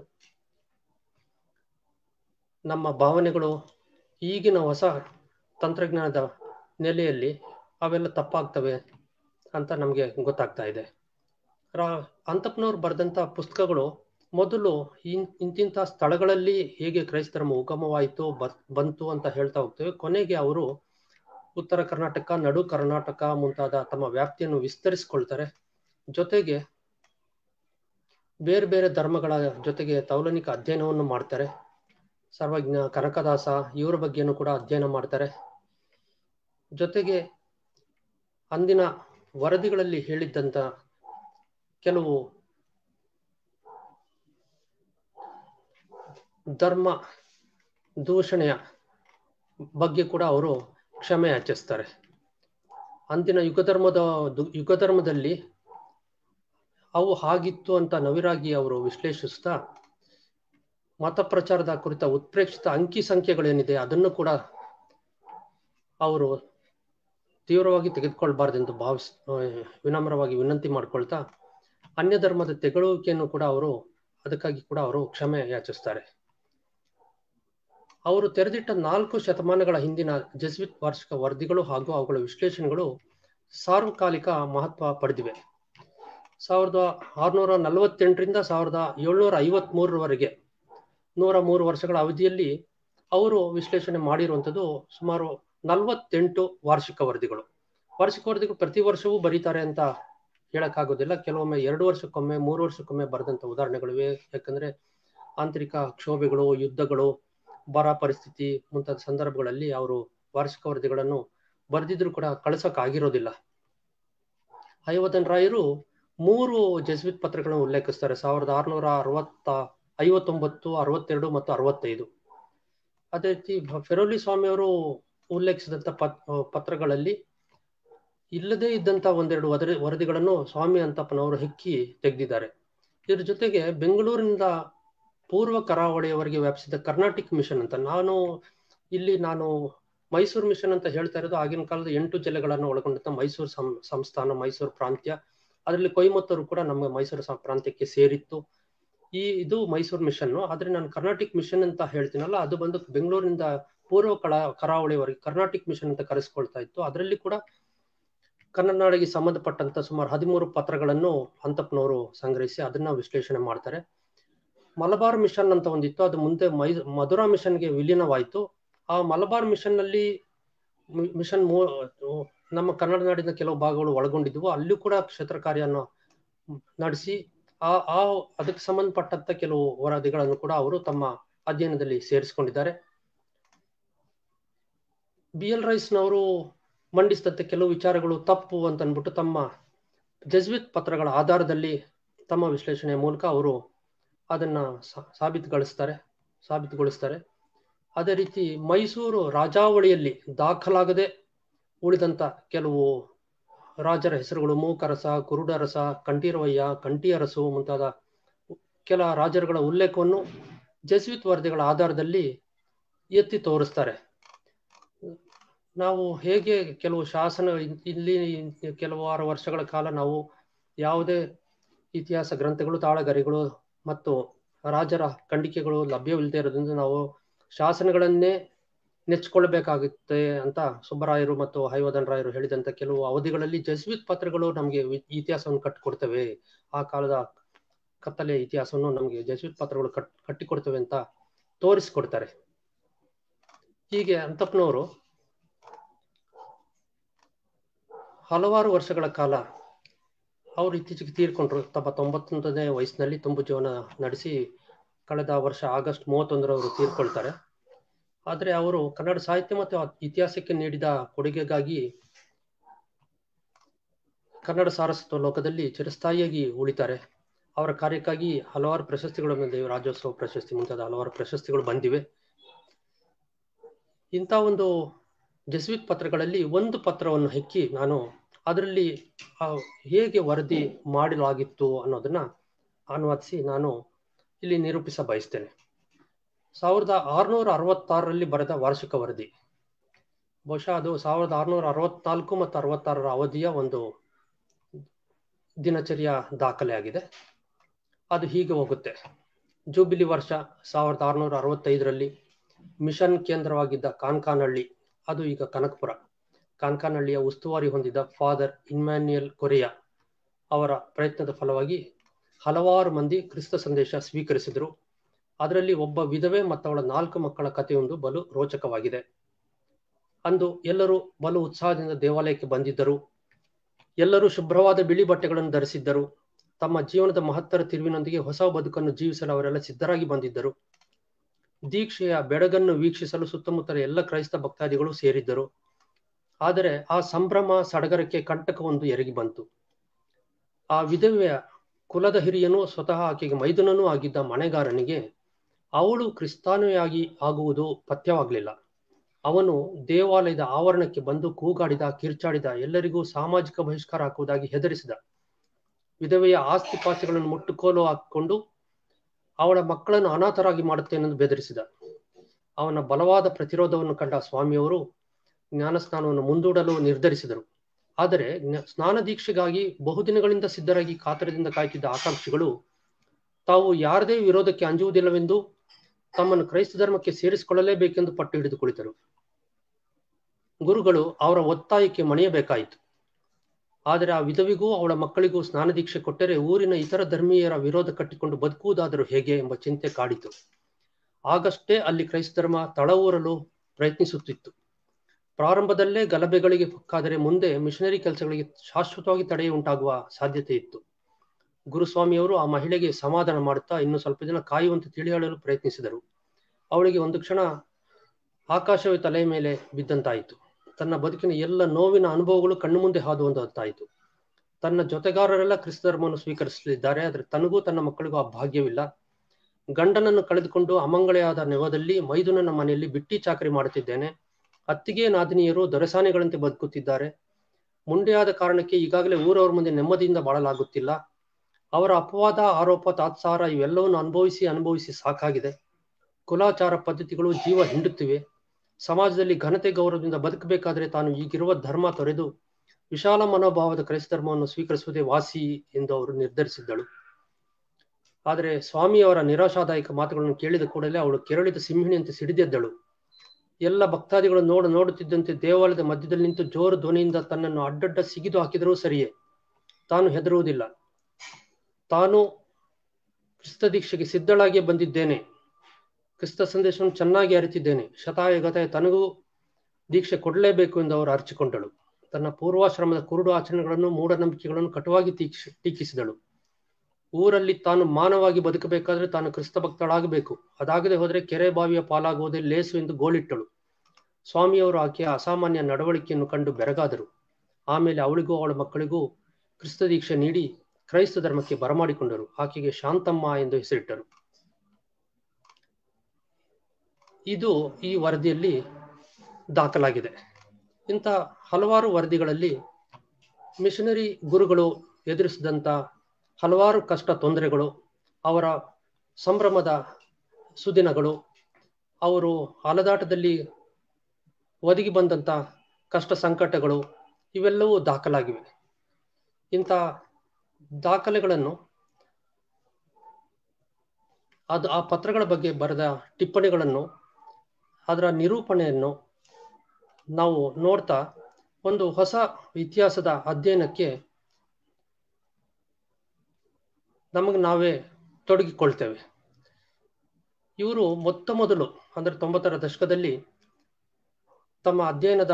ನಮ್ಮ ಭಾವನೆಗಳು ಈಗಿನ ಹೊಸ ತಂತ್ರಜ್ಞಾನದ ನೆಲೆಯಲ್ಲಿ ಅವೆಲ್ಲ ತಪ್ಪಾಗ್ತವೆ ಅಂತ ನಮಗೆ ಗೊತ್ತಾಗ್ತಾ ಇದೆ ರಾ ಅಂತಪ್ಪನವ್ರು ಬರೆದಂಥ ಪುಸ್ತಕಗಳು ಮೊದಲು ಇನ್ ಇಂತಿಂಥ ಸ್ಥಳಗಳಲ್ಲಿ ಹೇಗೆ ಕ್ರೈಸ್ತ ಧರ್ಮ ಉಗಮವಾಯಿತು ಬಂತು ಅಂತ ಹೇಳ್ತಾ ಹೋಗ್ತೇವೆ ಕೊನೆಗೆ ಅವರು ಉತ್ತರ ಕರ್ನಾಟಕ ನಡು ಕರ್ನಾಟಕ ಮುಂತಾದ ತಮ್ಮ ವ್ಯಾಪ್ತಿಯನ್ನು ವಿಸ್ತರಿಸಿಕೊಳ್ತಾರೆ ಜೊತೆಗೆ ಬೇರೆ ಬೇರೆ ಧರ್ಮಗಳ ಜೊತೆಗೆ ತೌಲನಿಕ ಅಧ್ಯಯನವನ್ನು ಮಾಡ್ತಾರೆ ಸರ್ವಜ್ಞ ಕನಕದಾಸ ಇವರ ಬಗ್ಗೆನೂ ಕೂಡ ಅಧ್ಯಯನ ಮಾಡ್ತಾರೆ ಜೊತೆಗೆ ಅಂದಿನ ವರದಿಗಳಲ್ಲಿ ಹೇಳಿದ್ದಂಥ ಕೆಲವು ಧರ್ಮ ದೂಷಣೆಯ ಬಗ್ಗೆ ಕೂಡ ಅವರು ಕ್ಷಮೆ ಯಾಚಿಸ್ತಾರೆ ಅಂದಿನ ಯುಗಧರ್ಮದ ಯುಗಧರ್ಮದಲ್ಲಿ ಅವು ಹಾಗಿತ್ತು ಅಂತ ನವಿರಾಗಿ ಅವರು ವಿಶ್ಲೇಷಿಸ್ತಾ ಮತ ಪ್ರಚಾರದ ಕುರಿತ ಉತ್ಪ್ರೇಕ್ಷಿತ ಅಂಕಿ ಸಂಖ್ಯೆಗಳೇನಿದೆ ಅದನ್ನು ಕೂಡ ಅವರು ತೀವ್ರವಾಗಿ ತೆಗೆದುಕೊಳ್ಬಾರ್ದೆಂದು ಭಾವಿಸ್ ವಿನಮ್ರವಾಗಿ ವಿನಂತಿ ಮಾಡ್ಕೊಳ್ತಾ ಅನ್ಯ ಧರ್ಮದ ತೆಗಳುವಿಕೆಯನ್ನು ಕೂಡ ಅವರು ಅದಕ್ಕಾಗಿ ಕೂಡ ಅವರು ಕ್ಷಮೆ ಯಾಚಿಸ್ತಾರೆ ಅವರು ತೆರೆದಿಟ್ಟ ನಾಲ್ಕು ಶತಮಾನಗಳ ಹಿಂದಿನ ಜೆಸ್ವಿತ್ ವಾರ್ಷಿಕ ವರದಿಗಳು ಹಾಗೂ ಅವುಗಳ ವಿಶ್ಲೇಷಣೆಗಳು ಸಾರ್ವಕಾಲಿಕ ಮಹತ್ವ ಪಡೆದಿವೆ ಸಾವಿರದ ಆರುನೂರ ನಲವತ್ತೆಂಟರಿಂದ ಸಾವಿರದ ಏಳ್ನೂರ ಐವತ್ ಮೂರರವರೆಗೆ ನೂರ ಮೂರು ವರ್ಷಗಳ ಅವಧಿಯಲ್ಲಿ ಅವರು ವಿಶ್ಲೇಷಣೆ ಮಾಡಿರುವಂಥದ್ದು ಸುಮಾರು ನಲವತ್ತೆಂಟು ವಾರ್ಷಿಕ ವರದಿಗಳು ವಾರ್ಷಿಕ ವರದಿಗಳು ಪ್ರತಿ ವರ್ಷವೂ ಬರೀತಾರೆ ಅಂತ ಹೇಳಕ್ಕಾಗೋದಿಲ್ಲ ಕೆಲವೊಮ್ಮೆ ಎರಡು ವರ್ಷಕ್ಕೊಮ್ಮೆ ಮೂರು ವರ್ಷಕ್ಕೊಮ್ಮೆ ಬರೆದಂಥ ಉದಾಹರಣೆಗಳಿವೆ ಯಾಕಂದ್ರೆ ಆಂತರಿಕ ಕ್ಷೋಭೆಗಳು ಯುದ್ಧಗಳು ಬರ ಪರಿಸ್ಥಿತಿ ಮುಂತಾದ ಸಂದರ್ಭಗಳಲ್ಲಿ ಅವರು ವಾರ್ಷಿಕ ವರದಿಗಳನ್ನು ಬರೆದಿದ್ರು ಕೂಡ ಕಳ್ಸಕ್ ಆಗಿರೋದಿಲ್ಲ ಹಯವದನ್ ರಾಯರು ಮೂರು ಜೆಸ್ವಿತ್ ಪತ್ರಗಳನ್ನು ಉಲ್ಲೇಖಿಸ್ತಾರೆ ಸಾವಿರದ ಆರುನೂರ ಅರವತ್ತ ಐವತ್ತೊಂಬತ್ತು ಅರವತ್ತೆರಡು ಮತ್ತು ಅರವತ್ತೈದು ಅದೇ ರೀತಿ ಫೆರೋಲಿ ಸ್ವಾಮಿಯವರು ಉಲ್ಲೇಖಿಸಿದಂಥ ಪತ್ ಪತ್ರಗಳಲ್ಲಿ ಇಲ್ಲದೇ ಇದ್ದಂತ ಒಂದೆರಡು ವರದಿ ವರದಿಗಳನ್ನು ಸ್ವಾಮಿ ಅಂತಪ್ಪನವರು ಹೆಕ್ಕಿ ತೆಗೆದಿದ್ದಾರೆ ಇದ್ರ ಜೊತೆಗೆ ಬೆಂಗಳೂರಿನಿಂದ ಪೂರ್ವ ಕರಾವಳಿಯವರೆಗೆ ವ್ಯಾಪಿಸಿದ ಕರ್ನಾಟಿಕ್ ಮಿಷನ್ ಅಂತ ನಾನು ಇಲ್ಲಿ ನಾನು ಮೈಸೂರು ಮಿಷನ್ ಅಂತ ಹೇಳ್ತಾ ಇರೋದು ಆಗಿನ ಕಾಲದ ಎಂಟು ಜಿಲ್ಲೆಗಳನ್ನು ಒಳಗೊಂಡಂತ ಮೈಸೂರು ಸಂ ಸಂಸ್ಥಾನ ಮೈಸೂರು ಪ್ರಾಂತ್ಯ ಅದರಲ್ಲಿ ಕೊಯಮತ್ತೂರು ಕೂಡ ನಮ್ಮ ಮೈಸೂರು ಸ- ಪ್ರಾಂತ್ಯಕ್ಕೆ ಸೇರಿತ್ತು ಈ ಇದು ಮೈಸೂರು ಮಿಷನ್ ಆದ್ರೆ ನಾನು ಕರ್ನಾಟಿಕ್ ಮಿಷನ್ ಅಂತ ಹೇಳ್ತೀನಲ್ಲ ಅದು ಬಂದು ಬೆಂಗಳೂರಿನಿಂದ ಪೂರ್ವ ಕಳ ಕರಾವಳಿವರೆಗೆ ಕರ್ನಾಟಿಕ್ ಮಿಷನ್ ಅಂತ ಕರೆಸ್ಕೊಳ್ತಾ ಇತ್ತು ಅದರಲ್ಲಿ ಕೂಡ ಕನ್ನಡ ನಾಡಿಗೆ ಸಂಬಂಧಪಟ್ಟಂತ ಸುಮಾರು ಹದಿಮೂರು ಪತ್ರಗಳನ್ನು ಅಂತಪ್ಪನವರು ಸಂಗ್ರಹಿಸಿ ಅದನ್ನ ವಿಶ್ಲೇಷಣೆ ಮಾಡ್ತಾರೆ ಮಲಬಾರ್ ಮಿಷನ್ ಅಂತ ಒಂದಿತ್ತು ಅದು ಮುಂದೆ ಮೈ ಮಧುರಾ ಮಿಷನ್ಗೆ ವಿಲೀನವಾಯಿತು ಆ ಮಲಬಾರ್ ಮಿಷನ್ ನಲ್ಲಿ ಮಿ- ಮಿಷನ್ ಮೂ- ನಮ್ಮ ಕನ್ನಡ ನಾಡಿನ ಕೆಲವು ಭಾಗಗಳು ಒಳಗೊಂಡಿದ್ವು ಅಲ್ಲೂ ಕೂಡ ಕ್ಷೇತ್ರ ಕಾರ್ಯವನ್ನು ನಡೆಸಿ ಆ ಆ ಅದಕ್ಕೆ ಸಂಬಂಧಪಟ್ಟಂತ ಕೆಲವು ವರದಿಗಳನ್ನು ಕೂಡ ಅವರು ತಮ್ಮ ಅಧ್ಯಯನದಲ್ಲಿ ಸೇರಿಸಿಕೊಂಡಿದ್ದಾರೆ ಬಿ ಎಲ್ ರೈಸ್ನವರು ಮಂಡಿಸಿದಂತೆ ಕೆಲವು ವಿಚಾರಗಳು ತಪ್ಪು ಅಂತ ಅಂದ್ಬಿಟ್ಟು ತಮ್ಮ ಜಜ್ವಿತ್ ಪತ್ರಗಳ ಆಧಾರದಲ್ಲಿ ತಮ್ಮ ವಿಶ್ಲೇಷಣೆಯ ಮೂಲಕ ಅವರು ಅದನ್ನ ಸಾ- ಸಾಬೀತುಗೊಳಿಸ್ತಾರೆ ಸಾಬೀತುಗೊಳಿಸ್ತಾರೆ ಅದೇ ರೀತಿ ಮೈಸೂರು ರಾಜಾವಳಿಯಲ್ಲಿ ದಾಖಲಾಗದೆ ಉಳಿದಂತ ಕೆಲವು ರಾಜರ ಹೆಸರುಗಳು ಮೂಕರಸ ಕುರುಡರಸ ಕಂಠೀರವಯ್ಯ ಕಂಠಿಯರಸು ಮುಂತಾದ ಕೆಲ ರಾಜರುಗಳ ಉಲ್ಲೇಖವನ್ನು ಜೆಸ್ವಿತ್ ವರದಿಗಳ ಆಧಾರದಲ್ಲಿ ಎತ್ತಿ ತೋರಿಸ್ತಾರೆ ನಾವು ಹೇಗೆ ಕೆಲವು ಶಾಸನ ಇಲ್ಲಿ ಕೆಲವಾರು ವರ್ಷಗಳ ಕಾಲ ನಾವು ಯಾವುದೇ ಇತಿಹಾಸ ಗ್ರಂಥಗಳು ತಾಳಗರಿಗಳು ಮತ್ತು ರಾಜರ ಖಂಡಿಕೆಗಳು ಲಭ್ಯವಿಲ್ಲದೆ ಇರೋದ್ರಿಂದ ನಾವು ಶಾಸನಗಳನ್ನೇ ನೆಚ್ಕೊಳ್ಬೇಕಾಗುತ್ತೆ ಅಂತ ಸುಬ್ಬರಾಯರು ಮತ್ತು ಹೈವದನ್ ರಾಯರು ಹೇಳಿದಂತ ಕೆಲವು ಅವಧಿಗಳಲ್ಲಿ ಜಸ್ವಿತ್ ಪತ್ರಗಳು ನಮಗೆ ಇತಿಹಾಸವನ್ನು ಕಟ್ಟಿಕೊಡ್ತವೆ ಆ ಕಾಲದ ಕತ್ತಲೆ ಇತಿಹಾಸವನ್ನು ನಮಗೆ ಜಸ್ವಿತ್ ಪತ್ರಗಳು ಕಟ್ ಕಟ್ಟಿಕೊಡ್ತವೆ ಅಂತ ತೋರಿಸಿಕೊಡ್ತಾರೆ ಹೀಗೆ ಅಂತಪ್ಪನವರು ಹಲವಾರು ವರ್ಷಗಳ ಕಾಲ ಅವರು ಇತ್ತೀಚೆಗೆ ತೀರ್ಕೊಂಡ್ರು ತಮ್ಮ ತೊಂಬತ್ತೊಂದನೇ ವಯಸ್ಸಿನಲ್ಲಿ ತುಂಬು ಜೀವನ ನಡೆಸಿ ಕಳೆದ ವರ್ಷ ಆಗಸ್ಟ್ ಮೂವತ್ತೊಂದರವರು ತೀರ್ಕೊಳ್ತಾರೆ ಆದರೆ ಅವರು ಕನ್ನಡ ಸಾಹಿತ್ಯ ಮತ್ತು ಇತಿಹಾಸಕ್ಕೆ ನೀಡಿದ ಕೊಡುಗೆಗಾಗಿ ಕನ್ನಡ ಸಾರಸ್ವತ ಲೋಕದಲ್ಲಿ ಚಿರಸ್ಥಾಯಿಯಾಗಿ ಉಳಿತಾರೆ ಅವರ ಕಾರ್ಯಕ್ಕಾಗಿ ಹಲವಾರು ಪ್ರಶಸ್ತಿಗಳು ಬಂದಿವೆ ರಾಜ್ಯೋತ್ಸವ ಪ್ರಶಸ್ತಿ ಮುಂತಾದ ಹಲವಾರು ಪ್ರಶಸ್ತಿಗಳು ಬಂದಿವೆ ಇಂಥ ಒಂದು ಜೆಸ್ವಿತ್ ಪತ್ರಗಳಲ್ಲಿ ಒಂದು ಪತ್ರವನ್ನು ಹೆಕ್ಕಿ ನಾನು ಅದರಲ್ಲಿ ಆ, ಹೇಗೆ ವರದಿ ಮಾಡಲಾಗಿತ್ತು ಅನ್ನೋದನ್ನ ಅನುವಾದಿಸಿ ನಾನು ಇಲ್ಲಿ ನಿರೂಪಿಸ ಬಯಸ್ತೇನೆ ಸಾವಿರದ ಆರುನೂರ ಅರವತ್ತಾರರಲ್ಲಿ ಬರೆದ ವಾರ್ಷಿಕ ವರದಿ ಬಹುಶಃ ಅದು ಸಾವಿರದ ಆರುನೂರ ಅರವತ್ನಾಲ್ಕು ಮತ್ತು ಅರವತ್ತಾರರ ಅವಧಿಯ ಒಂದು ದಿನಚರಿಯ ದಾಖಲೆ ಆಗಿದೆ ಅದು ಹೀಗೆ ಹೋಗುತ್ತೆ ಜೂಬಿಲಿ ವರ್ಷ ಸಾವಿರದ ಆರುನೂರ ಅರವತ್ತೈದರಲ್ಲಿ ಮಿಷನ್ ಕೇಂದ್ರವಾಗಿದ್ದ ಕಾನ್ಕಾನಹಳ್ಳಿ ಅದು ಈಗ ಕನಕಪುರ ಕಾನ್ಕಾನಹಳ್ಳಿಯ ಉಸ್ತುವಾರಿ ಹೊಂದಿದ ಫಾದರ್ ಇಮ್ಯಾನ್ಯುಯಲ್ ಕೊರಿಯಾ ಅವರ ಪ್ರಯತ್ನದ ಫಲವಾಗಿ ಹಲವಾರು ಮಂದಿ ಕ್ರಿಸ್ತ ಸಂದೇಶ ಸ್ವೀಕರಿಸಿದರು ಅದರಲ್ಲಿ ಒಬ್ಬ ವಿಧವೆ ಮತ್ತು ಅವಳ ನಾಲ್ಕು ಮಕ್ಕಳ ಕಥೆಯೊಂದು ಬಲು ರೋಚಕವಾಗಿದೆ ಅಂದು ಎಲ್ಲರೂ ಬಲು ಉತ್ಸಾಹದಿಂದ ದೇವಾಲಯಕ್ಕೆ ಬಂದಿದ್ದರು ಎಲ್ಲರೂ ಶುಭ್ರವಾದ ಬಿಳಿ ಬಟ್ಟೆಗಳನ್ನು ಧರಿಸಿದ್ದರು ತಮ್ಮ ಜೀವನದ ಮಹತ್ತರ ತಿರುವಿನೊಂದಿಗೆ ಹೊಸ ಬದುಕನ್ನು ಜೀವಿಸಲು ಅವರೆಲ್ಲ ಸಿದ್ಧರಾಗಿ ಬಂದಿದ್ದರು ದೀಕ್ಷೆಯ ಬೆಡಗನ್ನು ವೀಕ್ಷಿಸಲು ಸುತ್ತಮುತ್ತಲ ಎಲ್ಲ ಕ್ರೈಸ್ತ ಭಕ್ತಾದಿಗಳು ಸೇರಿದ್ದರು ಆದರೆ ಆ ಸಂಭ್ರಮ ಸಡಗರಕ್ಕೆ ಕಂಟಕವೊಂದು ಎರಗಿ ಬಂತು ಆ ವಿಧವೆಯ ಕುಲದ ಹಿರಿಯನು ಸ್ವತಃ ಆಕೆಗೆ ಮೈದುನನೂ ಆಗಿದ್ದ ಮನೆಗಾರನಿಗೆ ಅವಳು ಕ್ರಿಸ್ತಾನುಯಾಗಿ ಆಗುವುದು ಪಥ್ಯವಾಗಲಿಲ್ಲ ಅವನು ದೇವಾಲಯದ ಆವರಣಕ್ಕೆ ಬಂದು ಕೂಗಾಡಿದ ಕಿರ್ಚಾಡಿದ ಎಲ್ಲರಿಗೂ ಸಾಮಾಜಿಕ ಬಹಿಷ್ಕಾರ ಹಾಕುವುದಾಗಿ ಹೆದರಿಸಿದ ವಿಧವೆಯ ಆಸ್ತಿ ಪಾಸ್ತಿಗಳನ್ನು ಮುಟ್ಟುಕೋಲು ಹಾಕಿಕೊಂಡು ಅವಳ ಮಕ್ಕಳನ್ನು ಅನಾಥರಾಗಿ ಮಾಡುತ್ತೇನೆಂದು ಬೆದರಿಸಿದ ಅವನ ಬಲವಾದ ಪ್ರತಿರೋಧವನ್ನು ಕಂಡ ಸ್ವಾಮಿಯವರು ಜ್ಞಾನಸ್ನಾನವನ್ನು ಮುಂದೂಡಲು ನಿರ್ಧರಿಸಿದರು ಆದರೆ ಜ್ಞ- ಸ್ನಾನ ದೀಕ್ಷೆಗಾಗಿ ಬಹುದಿನಗಳಿಂದ ಸಿದ್ಧರಾಗಿ ಕಾತರದಿಂದ ಕಾಯ್ತಿದ್ದ ಆಕಾಂಕ್ಷಿಗಳು ತಾವು ಯಾರದೇ ವಿರೋಧಕ್ಕೆ ಅಂಜುವುದಿಲ್ಲವೆಂದು ತಮ್ಮನ್ನು ಕ್ರೈಸ್ತ ಧರ್ಮಕ್ಕೆ ಸೇರಿಸಿಕೊಳ್ಳಲೇಬೇಕೆಂದು ಪಟ್ಟು ಹಿಡಿದು ಕುಳಿತರು ಗುರುಗಳು ಅವರ ಒತ್ತಾಯಕ್ಕೆ ಮಣಿಯಬೇಕಾಯಿತು ಆದರೆ ಆ ವಿಧವಿಗೂ ಅವಳ ಮಕ್ಕಳಿಗೂ ಸ್ನಾನ ದೀಕ್ಷೆ ಕೊಟ್ಟರೆ ಊರಿನ ಇತರ ಧರ್ಮೀಯರ ವಿರೋಧ ಕಟ್ಟಿಕೊಂಡು ಬದುಕುವುದಾದರೂ ಹೇಗೆ ಎಂಬ ಚಿಂತೆ ಕಾಡಿತು ಆಗಷ್ಟೇ ಅಲ್ಲಿ ಕ್ರೈಸ್ತ ಧರ್ಮ ತಳವೂರಲು ಪ್ರಯತ್ನಿಸುತ್ತಿತ್ತು ಪ್ರಾರಂಭದಲ್ಲೇ ಗಲಭೆಗಳಿಗೆ ಪಕ್ಕಾದರೆ ಮುಂದೆ ಮಿಷನರಿ ಕೆಲಸಗಳಿಗೆ ಶಾಶ್ವತವಾಗಿ ತಡೆ ಉಂಟಾಗುವ ಸಾಧ್ಯತೆ ಇತ್ತು ಗುರುಸ್ವಾಮಿಯವರು ಆ ಮಹಿಳೆಗೆ ಸಮಾಧಾನ ಮಾಡುತ್ತಾ ಇನ್ನು ಸ್ವಲ್ಪ ದಿನ ಕಾಯುವಂತೆ ತಿಳಿ ಹೇಳಲು ಪ್ರಯತ್ನಿಸಿದರು ಅವಳಿಗೆ ಒಂದು ಕ್ಷಣ ಆಕಾಶವೇ ತಲೆಯ ಮೇಲೆ ಬಿದ್ದಂತಾಯಿತು ತನ್ನ ಬದುಕಿನ ಎಲ್ಲ ನೋವಿನ ಅನುಭವಗಳು ಕಣ್ಣು ಮುಂದೆ ಹಾದು ಹೊಂದಂತಾಯಿತು ತನ್ನ ಜೊತೆಗಾರರೆಲ್ಲ ಕ್ರಿಸ್ತ ಧರ್ಮವನ್ನು ಸ್ವೀಕರಿಸಲಿದ್ದಾರೆ ಆದರೆ ತನಗೂ ತನ್ನ ಮಕ್ಕಳಿಗೂ ಆ ಭಾಗ್ಯವಿಲ್ಲ ಗಂಡನನ್ನು ಕಳೆದುಕೊಂಡು ಅಮಂಗಳೆಯಾದ ನೆವದಲ್ಲಿ ಮೈದುನನ ಮನೆಯಲ್ಲಿ ಬಿಟ್ಟಿ ಚಾಕರಿ ಮಾಡುತ್ತಿದ್ದೇನೆ ಅತ್ತಿಗೆ ನಾದಿನಿಯರು ದೊರೆಸಾನೆಗಳಂತೆ ಬದುಕುತ್ತಿದ್ದಾರೆ ಮುಂಡೆಯಾದ ಕಾರಣಕ್ಕೆ ಈಗಾಗಲೇ ಊರವರ ಮುಂದೆ ನೆಮ್ಮದಿಯಿಂದ ಬಾಳಲಾಗುತ್ತಿಲ್ಲ ಅವರ ಅಪವಾದ ಆರೋಪ ತಾತ್ಸಾರ ಇವೆಲ್ಲವನ್ನು ಅನುಭವಿಸಿ ಅನುಭವಿಸಿ ಸಾಕಾಗಿದೆ ಕುಲಾಚಾರ ಪದ್ಧತಿಗಳು ಜೀವ ಹಿಂಡುತ್ತಿವೆ ಸಮಾಜದಲ್ಲಿ ಘನತೆ ಗೌರವದಿಂದ ಬದುಕಬೇಕಾದರೆ ತಾನು ಈಗಿರುವ ಧರ್ಮ ತೊರೆದು ವಿಶಾಲ ಮನೋಭಾವದ ಕ್ರೈಸ್ತ ಧರ್ಮವನ್ನು ಸ್ವೀಕರಿಸುವುದೇ ವಾಸಿ ಎಂದು ಅವರು ನಿರ್ಧರಿಸಿದ್ದಳು ಆದರೆ ಸ್ವಾಮಿಯವರ ನಿರಾಶಾದಾಯಕ ಮಾತುಗಳನ್ನು ಕೇಳಿದ ಕೂಡಲೇ ಅವಳು ಕೆರಳಿದ ಸಿಂಹಿಣಿಯಂತೆ ಸಿಡಿದೆದ್ದಳು ಎಲ್ಲ ಭಕ್ತಾದಿಗಳು ನೋಡ ನೋಡುತ್ತಿದ್ದಂತೆ ದೇವಾಲಯದ ಮಧ್ಯದಲ್ಲಿ ನಿಂತು ಜೋರು ಧ್ವನಿಯಿಂದ ತನ್ನನ್ನು ಅಡ್ಡಡ್ಡ ಸಿಗಿದು ಹಾಕಿದರೂ ಸರಿಯೇ ತಾನು ಹೆದರುವುದಿಲ್ಲ ತಾನು ಕ್ರಿಸ್ತ ದೀಕ್ಷೆಗೆ ಸಿದ್ಧಳಾಗಿಯೇ ಬಂದಿದ್ದೇನೆ ಕ್ರಿಸ್ತ ಸಂದೇಶವನ್ನು ಚೆನ್ನಾಗಿ ಅರಿತಿದ್ದೇನೆ ಶತಾಯ ಗತಾಯ ತನಗೂ ದೀಕ್ಷೆ ಕೊಡಲೇಬೇಕು ಎಂದು ಅವರು ಅರ್ಚಿಕೊಂಡಳು ತನ್ನ ಪೂರ್ವಾಶ್ರಮದ ಕುರುಡು ಆಚರಣೆಗಳನ್ನು ಮೂಢನಂಬಿಕೆಗಳನ್ನು ಕಟುವಾಗಿ ತೀಕ್ಷ ಟೀಕಿಸಿದಳು ಊರಲ್ಲಿ ತಾನು ಮಾನವಾಗಿ ಬದುಕಬೇಕಾದ್ರೆ ತಾನು ಕ್ರಿಸ್ತ ಭಕ್ತಳಾಗಬೇಕು ಅದಾಗದೆ ಹೋದರೆ ಕೆರೆ ಬಾವಿಯ ಪಾಲಾಗುವುದೇ ಲೇಸು ಎಂದು ಗೋಳಿಟ್ಟಳು ಸ್ವಾಮಿಯವರು ಆಕೆಯ ಅಸಾಮಾನ್ಯ ನಡವಳಿಕೆಯನ್ನು ಕಂಡು ಬೆರಗಾದರು ಆಮೇಲೆ ಅವಳಿಗೂ ಅವಳ ಮಕ್ಕಳಿಗೂ ಕ್ರಿಸ್ತ ದೀಕ್ಷೆ ನೀಡಿ ಕ್ರೈಸ್ತ ಧರ್ಮಕ್ಕೆ ಬರಮಾಡಿಕೊಂಡರು ಆಕೆಗೆ ಶಾಂತಮ್ಮ ಎಂದು ಹೆಸರಿಟ್ಟರು ಇದು ಈ ವರದಿಯಲ್ಲಿ ದಾಖಲಾಗಿದೆ ಇಂಥ ಹಲವಾರು ವರದಿಗಳಲ್ಲಿ ಮಿಷನರಿ ಗುರುಗಳು ಎದುರಿಸಿದಂಥ ಹಲವಾರು ಕಷ್ಟ ತೊಂದರೆಗಳು ಅವರ ಸಂಭ್ರಮದ ಸುದಿನಗಳು ಅವರು ಅಲದಾಟದಲ್ಲಿ ಒದಗಿ ಬಂದಂಥ ಕಷ್ಟ ಸಂಕಟಗಳು ಇವೆಲ್ಲವೂ ದಾಖಲಾಗಿವೆ ಇಂಥ ದಾಖಲೆಗಳನ್ನು ಅದು ಆ ಪತ್ರಗಳ ಬಗ್ಗೆ ಬರೆದ ಟಿಪ್ಪಣಿಗಳನ್ನು ಅದರ ನಿರೂಪಣೆಯನ್ನು ನಾವು ನೋಡ್ತಾ ಒಂದು ಹೊಸ ಇತಿಹಾಸದ ಅಧ್ಯಯನಕ್ಕೆ ನಮಗೆ ನಾವೇ ತೊಡಗಿಕೊಳ್ತೇವೆ ಇವರು ಮೊತ್ತ ಮೊದಲು ಅಂದ್ರೆ ತೊಂಬತ್ತರ ದಶಕದಲ್ಲಿ ತಮ್ಮ ಅಧ್ಯಯನದ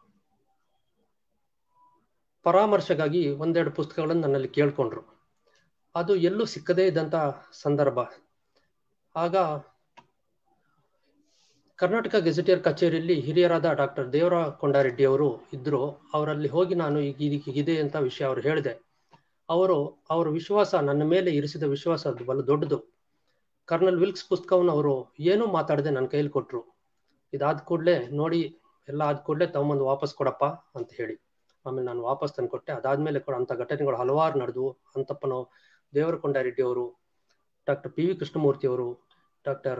ಪರಾಮರ್ಶೆಗಾಗಿ ಒಂದೆರಡು ಪುಸ್ತಕಗಳನ್ನು ನನ್ನಲ್ಲಿ ಕೇಳ್ಕೊಂಡ್ರು ಅದು ಎಲ್ಲೂ ಸಿಕ್ಕದೇ ಇದ್ದಂಥ ಸಂದರ್ಭ ಆಗ ಕರ್ನಾಟಕ ಗೆಜೆಟಿಯರ್ ಕಚೇರಿಯಲ್ಲಿ ಹಿರಿಯರಾದ ಡಾಕ್ಟರ್ ದೇವರ ಕೊಂಡಾರೆಡ್ಡಿ ಅವರು ಇದ್ರು ಅವರಲ್ಲಿ ಹೋಗಿ ನಾನು ಈಗ ಹೀಗಿದೆ ಅಂತ ವಿಷಯ ಅವರು ಹೇಳಿದೆ ಅವರು ಅವರ ವಿಶ್ವಾಸ ನನ್ನ ಮೇಲೆ ಇರಿಸಿದ ವಿಶ್ವಾಸ ಅದು ಬಲ್ಲ ದೊಡ್ಡದು ಕರ್ನಲ್ ವಿಲ್ಕ್ಸ್ ಪುಸ್ತಕವನ್ನು ಅವರು ಏನೂ ಮಾತಾಡದೆ ನನ್ನ ಕೈಲಿ ಕೊಟ್ಟರು ಇದಾದ ಕೂಡಲೇ ನೋಡಿ ಎಲ್ಲ ಆದ ಕೂಡಲೇ ತಗೊಂಬಂದು ವಾಪಸ್ ಕೊಡಪ್ಪ ಅಂತ ಹೇಳಿ ಆಮೇಲೆ ನಾನು ವಾಪಸ್ ತಂದು ಕೊಟ್ಟೆ ಅದಾದ್ಮೇಲೆ ಕೂಡ ಅಂಥ ಘಟನೆಗಳು ಹಲವಾರು ನಡೆದವು ಅಂತಪ್ಪನ ದೇವರ ಕೊಂಡಾರೆಡ್ಡಿ ಅವರು ಡಾಕ್ಟರ್ ಪಿ ವಿ ಕೃಷ್ಣಮೂರ್ತಿ ಅವರು ಡಾಕ್ಟರ್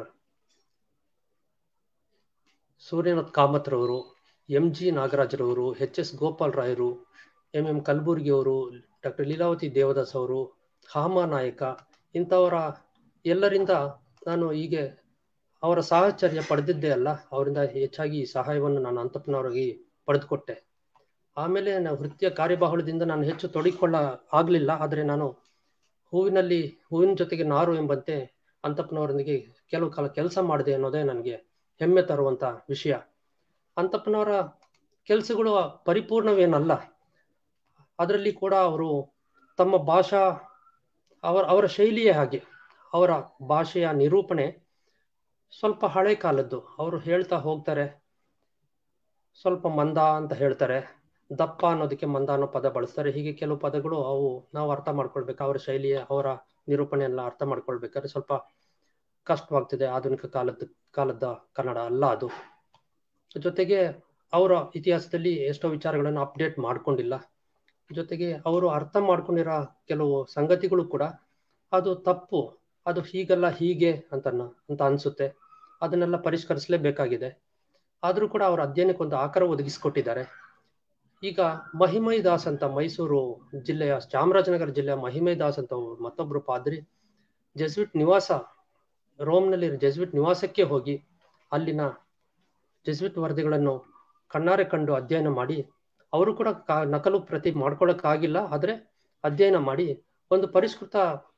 ಸೂರ್ಯನಾಥ್ ಕಾಮತ್ರವರು ಎಂ ಜಿ ನಾಗರಾಜರವರು ಎಚ್ ಎಸ್ ಗೋಪಾಲ್ ರಾಯರು ಎಂ ಎಂ ಕಲಬುರ್ಗಿ ಅವರು ಡಾಕ್ಟರ್ ಲೀಲಾವತಿ ದೇವದಾಸ್ ಅವರು ಹಾಮ ನಾಯಕ ಇಂಥವರ ಎಲ್ಲರಿಂದ ನಾನು ಹೀಗೆ ಅವರ ಸಾಹಚರ್ಯ ಪಡೆದಿದ್ದೇ ಅಲ್ಲ ಅವರಿಂದ ಹೆಚ್ಚಾಗಿ ಸಹಾಯವನ್ನು ನಾನು ಅಂತಪ್ಪನವರಿಗೆ ಪಡೆದುಕೊಟ್ಟೆ ಆಮೇಲೆ ನಾವು ವೃತ್ತಿಯ ಕಾರ್ಯಬಾಹುಳ್ಯದಿಂದ ನಾನು ಹೆಚ್ಚು ತೊಡಗಿಕೊಳ್ಳ ಆಗಲಿಲ್ಲ ಆದರೆ ನಾನು ಹೂವಿನಲ್ಲಿ ಹೂವಿನ ಜೊತೆಗೆ ನಾರು ಎಂಬಂತೆ ಅಂತಪ್ಪನವರೊಂದಿಗೆ ಕೆಲವು ಕಾಲ ಕೆಲಸ ಮಾಡಿದೆ ಅನ್ನೋದೇ ನನಗೆ ಹೆಮ್ಮೆ ತರುವಂತ ವಿಷಯ ಅಂತಪ್ಪನವರ ಕೆಲಸಗಳು ಪರಿಪೂರ್ಣವೇನಲ್ಲ ಅದರಲ್ಲಿ ಕೂಡ ಅವರು ತಮ್ಮ ಭಾಷಾ ಅವರ ಅವರ ಶೈಲಿಯೇ ಹಾಗೆ ಅವರ ಭಾಷೆಯ ನಿರೂಪಣೆ ಸ್ವಲ್ಪ ಹಳೆ ಕಾಲದ್ದು ಅವರು ಹೇಳ್ತಾ ಹೋಗ್ತಾರೆ ಸ್ವಲ್ಪ ಮಂದ ಅಂತ ಹೇಳ್ತಾರೆ ದಪ್ಪ ಅನ್ನೋದಕ್ಕೆ ಮಂದ ಅನ್ನೋ ಪದ ಬಳಸ್ತಾರೆ ಹೀಗೆ ಕೆಲವು ಪದಗಳು ಅವು ನಾವು ಅರ್ಥ ಮಾಡ್ಕೊಳ್ಬೇಕು ಅವರ ಶೈಲಿಯ ಅವರ ನಿರೂಪಣೆಯೆಲ್ಲ ಅರ್ಥ ಮಾಡ್ಕೊಳ್ಬೇಕಾದ್ರೆ ಸ್ವಲ್ಪ ಕಷ್ಟವಾಗ್ತಿದೆ ಆಧುನಿಕ ಕಾಲದ ಕಾಲದ ಕನ್ನಡ ಅಲ್ಲ ಅದು ಜೊತೆಗೆ ಅವರ ಇತಿಹಾಸದಲ್ಲಿ ಎಷ್ಟೋ ವಿಚಾರಗಳನ್ನು ಅಪ್ಡೇಟ್ ಮಾಡ್ಕೊಂಡಿಲ್ಲ ಜೊತೆಗೆ ಅವರು ಅರ್ಥ ಮಾಡ್ಕೊಂಡಿರೋ ಕೆಲವು ಸಂಗತಿಗಳು ಕೂಡ ಅದು ತಪ್ಪು ಅದು ಹೀಗಲ್ಲ ಹೀಗೆ ಅಂತ ಅಂತ ಅನ್ಸುತ್ತೆ ಅದನ್ನೆಲ್ಲ ಪರಿಷ್ಕರಿಸಲೇಬೇಕಾಗಿದೆ ಆದರೂ ಕೂಡ ಅವರ ಅಧ್ಯಯನಕ್ಕೆ ಒಂದು ಆಕಾರ ಒದಗಿಸಿಕೊಟ್ಟಿದ್ದಾರೆ ಈಗ ಮಹಿಮೈ ದಾಸ್ ಅಂತ ಮೈಸೂರು ಜಿಲ್ಲೆಯ ಚಾಮರಾಜನಗರ ಜಿಲ್ಲೆಯ ಮಹಿಮೈ ದಾಸ್ ಅಂತ ಮತ್ತೊಬ್ರು ಪಾದ್ರಿ ಜೆಸ್ವಿಟ್ ನಿವಾಸ ರೋಮ್ನಲ್ಲಿ ಜೆಸ್ವಿಟ್ ನಿವಾಸಕ್ಕೆ ಹೋಗಿ ಅಲ್ಲಿನ ಜೆಸ್ವಿಟ್ ವರದಿಗಳನ್ನು ಕಣ್ಣಾರೆ ಕಂಡು ಅಧ್ಯಯನ ಮಾಡಿ ಅವರು ಕೂಡ ನಕಲು ಪ್ರತಿ ಮಾಡ್ಕೊಳ್ಳೋಕ್ಕಾಗಿಲ್ಲ ಆದರೆ ಅಧ್ಯಯನ ಮಾಡಿ ಒಂದು ಪರಿಷ್ಕೃತ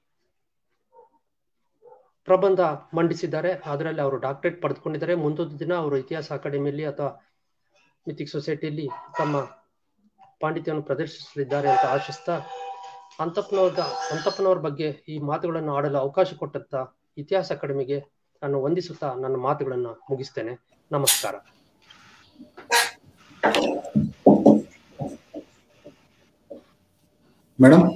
ಪ್ರಬಂಧ ಮಂಡಿಸಿದ್ದಾರೆ ಅದರಲ್ಲಿ ಅವರು ಡಾಕ್ಟರೇಟ್ ಪಡೆದುಕೊಂಡಿದ್ದಾರೆ ಮುಂದೊಂದು ದಿನ ಅವರು ಇತಿಹಾಸ ಅಕಾಡೆಮಿಯಲ್ಲಿ ಅಥವಾ ಮಿಥಿಕ್ ಸೊಸೈಟಿಯಲ್ಲಿ ತಮ್ಮ ಪಾಂಡಿತ್ಯವನ್ನು ಪ್ರದರ್ಶಿಸಲಿದ್ದಾರೆ ಅಂತ ಆಶಿಸ್ತಾ ಅಂತಪ್ಪನವ್ರ ಅಂತಪ್ಪನವ್ರ ಬಗ್ಗೆ ಈ ಮಾತುಗಳನ್ನು ಆಡಲು ಅವಕಾಶ ಕೊಟ್ಟಂತ ಇತಿಹಾಸ ಅಕಾಡೆಮಿಗೆ ನಾನು ವಂದಿಸುತ್ತಾ ನನ್ನ ಮಾತುಗಳನ್ನು ಮುಗಿಸ್ತೇನೆ ನಮಸ್ಕಾರ ಮೇಡಮ್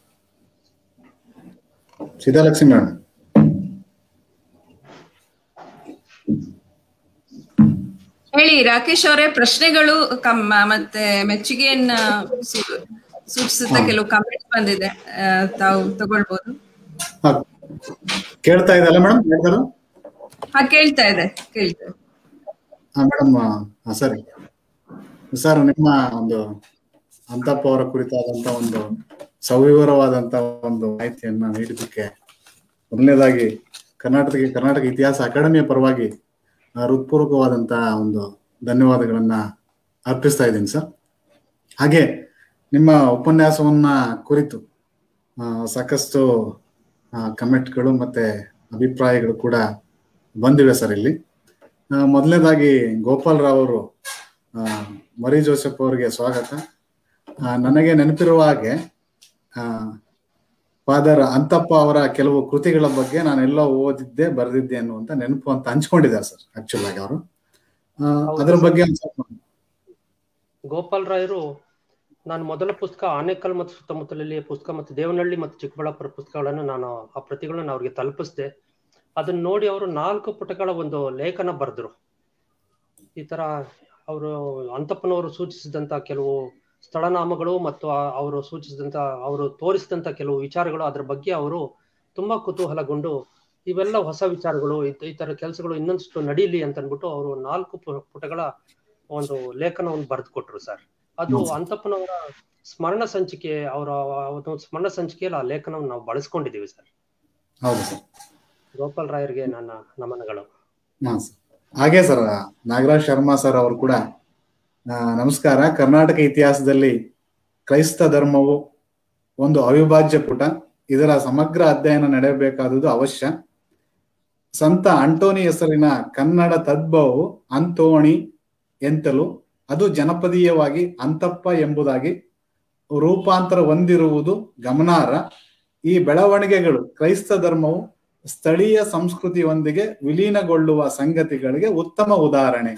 ಸೀತಾಲಕ್ಷ್ಮಿ ಮೇಡಮ್ ಹೇಳಿ ರಾಕೇಶ್ ಅವರೇ ಪ್ರಶ್ನೆಗಳು ಕಮ್ಮ ಮತ್ತೆ ಮೆಚ್ಚುಗೆಯನ್ನ ಸೂ- ಸೂಚಿಸುತ್ತ ಕೆಲವು ಕಮೆಂಟ್ಸ್ ಬಂದಿದೆ ಆ, ತಾವು ತಗೊಳ್ಬೋದು ಹಾ. ಕೇಳ್ತಾ ಇದೆ ಅಲ್ಲ ಮೇಡಮ್ ಹೇಳಿದ್ರು ಹಾ ಕೇಳ್ತಾ ಇದೆ ಕೇಳ್ತಾ ಇದೆ ಹಾ ಮೇಡಮ್ ಸರಿ ಸರ್ ನಿಮ್ಮ ಒಂದು ಅಂತಪ್ಪ ಅವರ ಕುರಿತಾದಂತ ಒಂದು ಸವಿವರವಾದಂತ ಒಂದು ಮಾಹಿತಿಯನ್ನ ನೀಡಿದ್ದಕ್ಕೆ ಮೊದಲನೇದಾಗಿ ಕರ್ನಾಟಕ ಕರ್ನಾಟಕ ಇತಿಹಾಸ ಅಕಾಡೆಮಿಯ ಪರವಾಗಿ ಆ, ಹೃತ್ಪೂರ್ವಕವಾದಂತಹ ಒಂದು ಧನ್ಯವಾದಗಳನ್ನ ಅರ್ಪಿಸ್ತಾ ಇದ್ದೀನಿ ಸರ್ ಹಾಗೆ ನಿಮ್ಮ ಉಪನ್ಯಾಸವನ್ನ ಕುರಿತು ಆ, ಸಾಕಷ್ಟು ಕಮೆಂಟ್ಗಳು ಮತ್ತೆ ಅಭಿಪ್ರಾಯಗಳು ಕೂಡ ಬಂದಿವೆ ಸರ್ ಇಲ್ಲಿ ಆ, ಮೊದಲನೇದಾಗಿ ಗೋಪಾಲ್ ರಾವ್ ಅವರು ಆ, ಮರಿ ಜೋಸೆಫ್ ಅವರಿಗೆ ಸ್ವಾಗತ ಆ, ನನಗೆ ನೆನಪಿರುವ ಹಾಗೆ ಫಾದರ್ ಅಂತಪ್ಪ ಅವರ ಕೆಲವು ಕೃತಿಗಳ ಬಗ್ಗೆ ನಾನೆಲ್ಲೋ ಓದಿದ್ದೆ ಬರೆದಿದ್ದೆ ಅನ್ನುವಂತ ನೆನಪು ಅಂತ ಹಂಚ್ಕೊಂಡಿದ್ದಾರೆ ಸರ್ ಆಕ್ಚುಲ್ ಆಗಿ ಅವರು ಆ, ಅದ್ರ ಬಗ್ಗೆ ಒಂದ್ ಸ್ವಲ್ಪ ಗೋಪಾಲ್ ರಾಯರು ನಾನು ಮೊದಲ ಪುಸ್ತಕ ಆನೇಕಲ್ ಮತ್ತು ಸುತ್ತಮುತ್ತಲಲ್ಲಿ ಪುಸ್ತಕ ಮತ್ತು ದೇವನಹಳ್ಳಿ ಮತ್ತು ಚಿಕ್ಕಬಳ್ಳಾಪುರ ಪುಸ್ತಕಗಳನ್ನು ನಾನು ಆ ಪ್ರತಿಗಳನ್ನು ಅವ್ರಿಗೆ ತಲುಪಿಸಿದೆ ಅದನ್ನ ನೋಡಿ ಅವರು ನಾಲ್ಕು ಪುಟಗಳ ಒಂದು ಲೇಖನ ಬರೆದ್ರು ಈ ತರ ಅವರು ಅಂತಪ್ಪನವರು ಸೂಚಿಸಿದಂತ ಕೆಲವು ಸ್ಥಳನಾಮಗಳು ಮತ್ತು ಆ- ಅವರು ಸೂಚಿಸಿದಂತ ಅವರು ತೋರಿಸಿದಂತ ಕೆಲವು ವಿಚಾರಗಳು ಅದ್ರ ಬಗ್ಗೆ ಅವರು ತುಂಬಾ ಕುತೂಹಲಗೊಂಡು ಇವೆಲ್ಲ ಹೊಸ ವಿಚಾರಗಳು ಈ- ಈ ತರ ಕೆಲಸಗಳು ಇನ್ನೊಂದಷ್ಟು ನಡೀಲಿ ಅಂತ ಅನ್ಬಿಟ್ಟು ಅವರು ನಾಲ್ಕು ಪು- ಪುಟಗಳ ಒಂದು ಲೇಖನವನ್ನು ಬರೆದು ಕೊಟ್ರು ಸರ್ ಅದು ಹ್ಮ್ ಸರ್. ಅಂತಪ್ಪನವರ ಸ್ಮರಣ ಸಂಚಿಕೆ ಅವರ ಒಂದು ಸ್ಮರಣ ಸಂಚಿಕೆಯಲ್ಲಿ ಆ ಲೇಖನವನ್ನು ನಾವು ಬಳಸ್ಕೊಂಡಿದ್ದೀವಿ ಸರ್ ಹೌದು ಸರ್ ಗೋಪಾಲ್ ರಾಯರ್ಗೆ ನನ್ನ ನಮನಗಳು ಹಾ ಸರ್ ಹಾಗೆ ಸರ್ ನಾಗರಾಜ್ ಶರ್ಮಾ ಸರ್ ಅವರು ಕೂಡ ಆ, ನಮಸ್ಕಾರ ಕರ್ನಾಟಕ ಇತಿಹಾಸದಲ್ಲಿ ಕ್ರೈಸ್ತ ಧರ್ಮವು ಒಂದು ಅವಿಭಾಜ್ಯ ಪುಟ ಇದರ ಸಮಗ್ರ ಅಧ್ಯಯನ ನಡೆಯಬೇಕಾದುದು ಅವಶ್ಯ ಸಂತ ಅಂಟೋನಿ ಹೆಸರಿನ ಕನ್ನಡ ತದ್ಭವವು ಅಂತೋಣಿ ಎಂತಲೂ ಅದು ಜನಪದೀಯವಾಗಿ ಅಂತಪ್ಪ ಎಂಬುದಾಗಿ ರೂಪಾಂತರ ಹೊಂದಿರುವುದು ಗಮನಾರ್ಹ ಈ ಬೆಳವಣಿಗೆಗಳು ಕ್ರೈಸ್ತ ಧರ್ಮವು ಸ್ಥಳೀಯ ಸಂಸ್ಕೃತಿಯೊಂದಿಗೆ ವಿಲೀನಗೊಳ್ಳುವ ಸಂಗತಿಗಳಿಗೆ ಉತ್ತಮ ಉದಾಹರಣೆ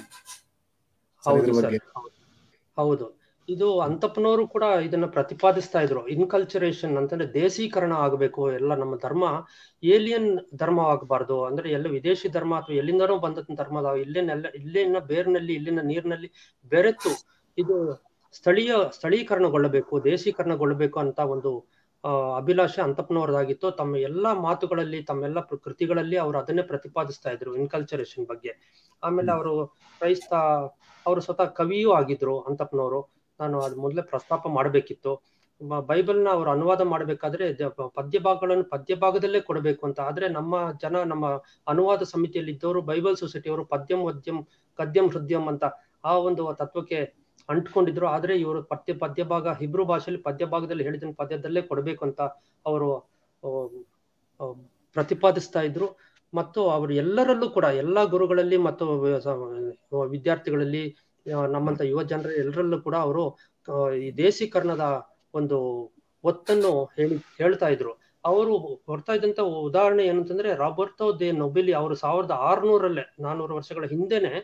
ಸರ್, ಇದ್ರ ಹೌದು ಸರ್ ಬಗ್ಗೆ ಹೌದು ಇದು ಅಂತಪ್ಪನವರು ಕೂಡ ಇದನ್ನ ಪ್ರತಿಪಾದಿಸ್ತಾ ಇದ್ರು ಇನ್ಕಲ್ಚರೇಷನ್ ಅಂತಂದ್ರೆ ದೇಸೀಕರಣ ಆಗಬೇಕು ಎಲ್ಲ ನಮ್ಮ ಧರ್ಮ ಏಲಿಯನ್ ಧರ್ಮ ಆಗಬಾರ್ದು ಅಂದ್ರೆ ಎಲ್ಲ ವಿದೇಶಿ ಧರ್ಮ ಅಥವಾ ಎಲ್ಲಿಂದನೋ ಬಂದಂತ ಧರ್ಮ ಅದಾವ ಇಲ್ಲೇನೆಲ್ಲ ಇಲ್ಲಿನ ಬೇರ್ನಲ್ಲಿ ಇಲ್ಲಿನ ನೀರಿನಲ್ಲಿ ಬೆರೆತು ಇದು ಸ್ಥಳೀಯ ಸ್ಥಳೀಕರಣಗೊಳ್ಳಬೇಕು ದೇಶೀಕರಣಗೊಳ್ಳಬೇಕು ಅಂತ ಒಂದು ಆ, ಅಭಿಲಾಷೆ ಅಂತಪ್ಪನವರದಾಗಿತ್ತು ತಮ್ಮ ಎಲ್ಲಾ ಮಾತುಗಳಲ್ಲಿ ತಮ್ಮೆಲ್ಲ ಪ್ರ- ಕೃತಿಗಳಲ್ಲಿ ಅವರು ಅದನ್ನೇ ಪ್ರತಿಪಾದಿಸ್ತಾ ಇದ್ರು ಇನ್ಕಲ್ಚರೇಷನ್ ಬಗ್ಗೆ ಆಮೇಲೆ ಅವರು ಕ್ರೈಸ್ತ ಅವರು ಸ್ವತಃ ಕವಿಯೂ ಆಗಿದ್ರು ಅಂತಪ್ಪನವರು ನಾನು ಅದು ಮೊದಲೇ ಪ್ರಸ್ತಾಪ ಮಾಡಬೇಕಿತ್ತು ಬೈಬಲ್ನ ಅವರು ಅನುವಾದ ಮಾಡಬೇಕಾದ್ರೆ ಪದ್ಯ ಭಾಗಗಳನ್ನು ಪದ್ಯ ಭಾಗದಲ್ಲೇ ಕೊಡಬೇಕು ಅಂತ ಆದ್ರೆ ನಮ್ಮ ಜನ ನಮ್ಮ ಅನುವಾದ ಸಮಿತಿಯಲ್ಲಿ ಇದ್ದವರು ಬೈಬಲ್ ಸೊಸೈಟಿಯವರು ಪದ್ಯಂ ವದ್ಯಂ ಗದ್ಯಂ ಹೃದಯಂ ಅಂತ ಆ ಒಂದು ತತ್ವಕ್ಕೆ ಅಂಟ್ಕೊಂಡಿದ್ರು ಆದ್ರೆ ಇವರು ಪದ್ಯ ಪದ್ಯ ಭಾಗ ಹಿಬ್ರು ಭಾಷೆಯಲ್ಲಿ ಪದ್ಯ ಭಾಗದಲ್ಲಿ ಹೇಳಿದ ಪದ್ಯದಲ್ಲೇ ಕೊಡಬೇಕು ಅಂತ ಅವರು ಆ, ಆ, ಪ್ರತಿಪಾದಿಸ್ತಾ ಇದ್ರು ಮತ್ತು ಅವರು ಎಲ್ಲರಲ್ಲೂ ಕೂಡ ಎಲ್ಲಾ ಗುರುಗಳಲ್ಲಿ ಮತ್ತು ವ- ಸ- ವಿದ್ಯಾರ್ಥಿಗಳಲ್ಲಿ ಆ, ನಮ್ಮಂತ ಯುವ ಜನರ ಎಲ್ಲರಲ್ಲೂ ಕೂಡ ಅವರು ಆ, ಈ ದೇಶೀಕರಣದ ಒಂದು ಒತ್ತನ್ನು ಹೇಳಿ ಹೇಳ್ತಾ ಇದ್ರು ಅವರು ಕೊಡ್ತಾ ಇದ್ದಂತ ಉದಾಹರಣೆ ಏನಂತಂದ್ರೆ ರಾಬರ್ಟೋ ದೆ ನೊಬೆಲಿ ಅವರು ಸಾವಿರದ ಆರ್ನೂರಲ್ಲೇ ನಾನೂರು ವರ್ಷಗಳ ಹಿಂದೆನೆ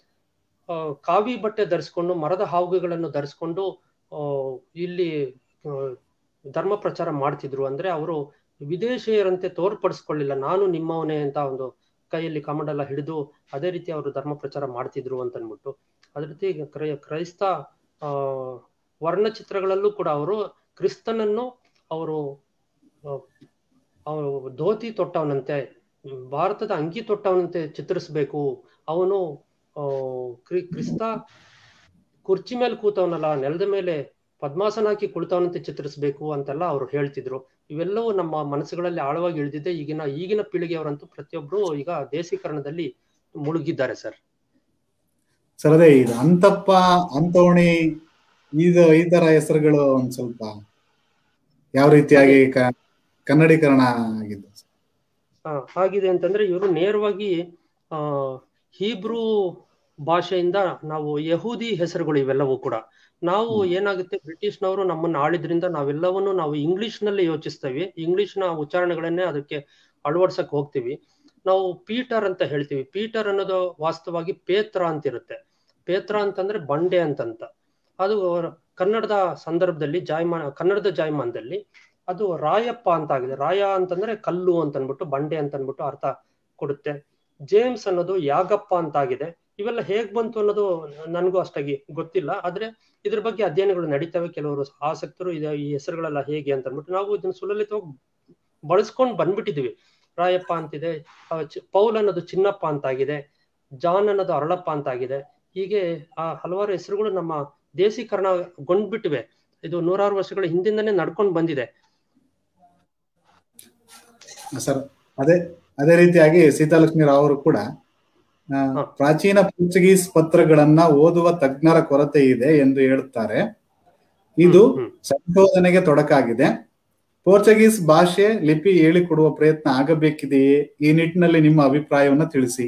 ಆ, ಕಾವಿ ಬಟ್ಟೆ ಧರಿಸ್ಕೊಂಡು ಮರದ ಹಾವುಗಳನ್ನು ಧರಿಸ್ಕೊಂಡು ಆ, ಇಲ್ಲಿ ಆ, ಧರ್ಮ ಪ್ರಚಾರ ಮಾಡ್ತಿದ್ರು ಅಂದ್ರೆ ಅವರು ವಿದೇಶಿಯರಂತೆ ತೋರ್ಪಡಿಸ್ಕೊಳ್ಳಿಲ್ಲ ನಾನು ನಿಮ್ಮವನೇ ಅಂತ ಒಂದು ಕೈಯಲ್ಲಿ ಕಮಂಡಲ ಹಿಡಿದು ಅದೇ ರೀತಿ ಅವರು ಧರ್ಮ ಪ್ರಚಾರ ಮಾಡ್ತಿದ್ರು ಅಂತ ಅನ್ಬಿಟ್ಟು ಅದೇ ರೀತಿ ಕ್ರೈ ಕ್ರೈಸ್ತ ಆ ವರ್ಣಚಿತ್ರಗಳಲ್ಲೂ ಕೂಡ ಅವರು ಕ್ರಿಸ್ತನನ್ನು ಅವರು ಆ, ಅವರು ಧೋತಿ ತೊಟ್ಟವನಂತೆ ಭಾರತದ ಅಂಗಿ ತೊಟ್ಟವನಂತೆ ಚಿತ್ರಿಸ್ಬೇಕು ಅವನು ಆ, ಕ್ರಿ ಕ್ರಿಸ್ತ ಕುರ್ಚಿ ಮೇಲೆ ಕೂತವನಲ್ಲ ನೆಲದ ಮೇಲೆ ಪದ್ಮಾಸನ ಹಾಕಿ ಕುಳಿತವನಂತೆ ಚಿತ್ರಿಸ್ಬೇಕು ಅಂತೆಲ್ಲ ಅವರು ಹೇಳ್ತಿದ್ರು ಇವೆಲ್ಲವೂ ನಮ್ಮ ಮನಸ್ಸುಗಳಲ್ಲಿ ಆಳವಾಗಿ ಇಳಿದಿದೆ ಈಗಿನ ಈಗಿನ ಪೀಳಿಗೆಯವರಂತೂ ಪ್ರತಿಯೊಬ್ರು ಈಗ ದೇಶೀಕರಣದಲ್ಲಿ ಮುಳುಗಿದ್ದಾರೆ ಸರ್ ಸರ್ ಅದೇ ಇದು ಅಂತಪ್ಪ ಅಂತೋಣಿ ಇದು ಈ ತರ ಹೆಸರುಗಳು ಒಂದ್ ಸ್ವಲ್ಪ ಯಾವ ರೀತಿಯಾಗಿ ಕ- ಕನ್ನಡೀಕರಣ ಆಗಿದ್ದು ಆ, ಆಗಿದೆ ಅಂತಂದ್ರೆ ಇವರು ನೇರವಾಗಿ ಆ ಹೀಬ್ರೂ ಭಾಷೆಯಿಂದ ನಾವು ಯಹೂದಿ ಹೆಸರುಗಳು ಇವೆಲ್ಲವೂ ಕೂಡ ನಾವು ಏನಾಗುತ್ತೆ ಬ್ರಿಟಿಷ್ನವರು ನಮ್ಮನ್ನ ಆಳಿದ್ರಿಂದ ನಾವೆಲ್ಲವನ್ನೂ ನಾವು ಇಂಗ್ಲಿಷ್ ನಲ್ಲಿ ಯೋಚಿಸ್ತೇವೆ ಇಂಗ್ಲಿಷ್ ನ ಉಚ್ಚಾರಣೆಗಳನ್ನೇ ಅದಕ್ಕೆ ಅಳವಡಿಸಕ್ ಹೋಗ್ತೀವಿ ನಾವು ಪೀಟರ್ ಅಂತ ಹೇಳ್ತೀವಿ ಪೀಟರ್ ಅನ್ನೋದು ವಾಸ್ತವವಾಗಿ ಪೇತ್ರ ಅಂತ ಇರುತ್ತೆ ಪೇತ್ರ ಅಂತಂದ್ರೆ ಬಂಡೆ ಅಂತಂತ ಅದು ಕನ್ನಡದ ಸಂದರ್ಭದಲ್ಲಿ ಜಾಯಮಾನ ಕನ್ನಡದ ಜಾಯಮಾನದಲ್ಲಿ ಅದು ರಾಯಪ್ಪ ಅಂತ ಆಗಿದೆ ರಾಯ ಅಂತಂದ್ರೆ ಕಲ್ಲು ಅಂತ ಅನ್ಬಿಟ್ಟು ಬಂಡೆ ಅಂತ ಅನ್ಬಿಟ್ಟು ಅರ್ಥ ಕೊಡುತ್ತೆ ಜೇಮ್ಸ್ ಅನ್ನೋದು ಯಾಗಪ್ಪ ಅಂತ ಆಗಿದೆ ಇವೆಲ್ಲ ಹೇಗ್ ಬಂತು ಅನ್ನೋದು ನನಗೂ ಅಷ್ಟಾಗಿ ಗೊತ್ತಿಲ್ಲ ಆದ್ರೆ ಇದ್ರ ಬಗ್ಗೆ ಅಧ್ಯಯನಗಳು ನಡೀತವೆ ಕೆಲವರು ಆಸಕ್ತರು ಇದೆ ಈ ಹೆಸರುಗಳೆಲ್ಲ ಹೇಗೆ ಅಂತ ಅಂದ್ಬಿಟ್ಟು ನಾವು ಇದನ್ನ ಸುಲಲಿತವಾಗಿ ಬಳಸ್ಕೊಂಡು ಬಂದ್ಬಿಟ್ಟಿದೀವಿ ರಾಯಪ್ಪ ಅಂತಿದೆ ಆ ಚಿ- ಪೌಲ್ ಅನ್ನೋದು ಚಿನ್ನಪ್ಪ ಅಂತಾಗಿದೆ ಜಾನ್ ಅನ್ನೋದು ಅರಳಪ್ಪ ಅಂತಾಗಿದೆ ಹೀಗೆ ಆ ಹಲವಾರು ಹೆಸರುಗಳು ನಮ್ಮ ದೇಸೀಕರಣಗೊಂಡ್ಬಿಟ್ಟಿವೆ ಇದು ನೂರಾರು ವರ್ಷಗಳ ಹಿಂದಿಂದನೇ ನಡ್ಕೊಂಡು ಬಂದಿದೆ ಸರ್ ಅದೇ ಅದೇ ರೀತಿಯಾಗಿ ಸೀತಾಲಕ್ಷ್ಮಿ ರಾವ್ ಅವರು ಕೂಡ ಆ, ಹ. ಪ್ರಾಚೀನ ಪೋರ್ಚುಗೀಸ್ ಪತ್ರಗಳನ್ನ ಓದುವ ತಜ್ಞರ ಕೊರತೆ ಇದೆ ಎಂದು ಹೇಳುತ್ತಾರೆ ಇದು ಹ್ಮ್, ಹ್ಮ್. ಸಂಶೋಧನೆಗೆ ತೊಡಕಾಗಿದೆ ಪೋರ್ಚುಗೀಸ್ ಭಾಷೆ ಲಿಪಿ ಹೇಳಿಕೊಡುವ ಪ್ರಯತ್ನ ಆಗಬೇಕಿದೆಯೇ ಈ ನಿಟ್ಟಿನಲ್ಲಿ ನಿಮ್ಮ ಅಭಿಪ್ರಾಯವನ್ನ ತಿಳಿಸಿ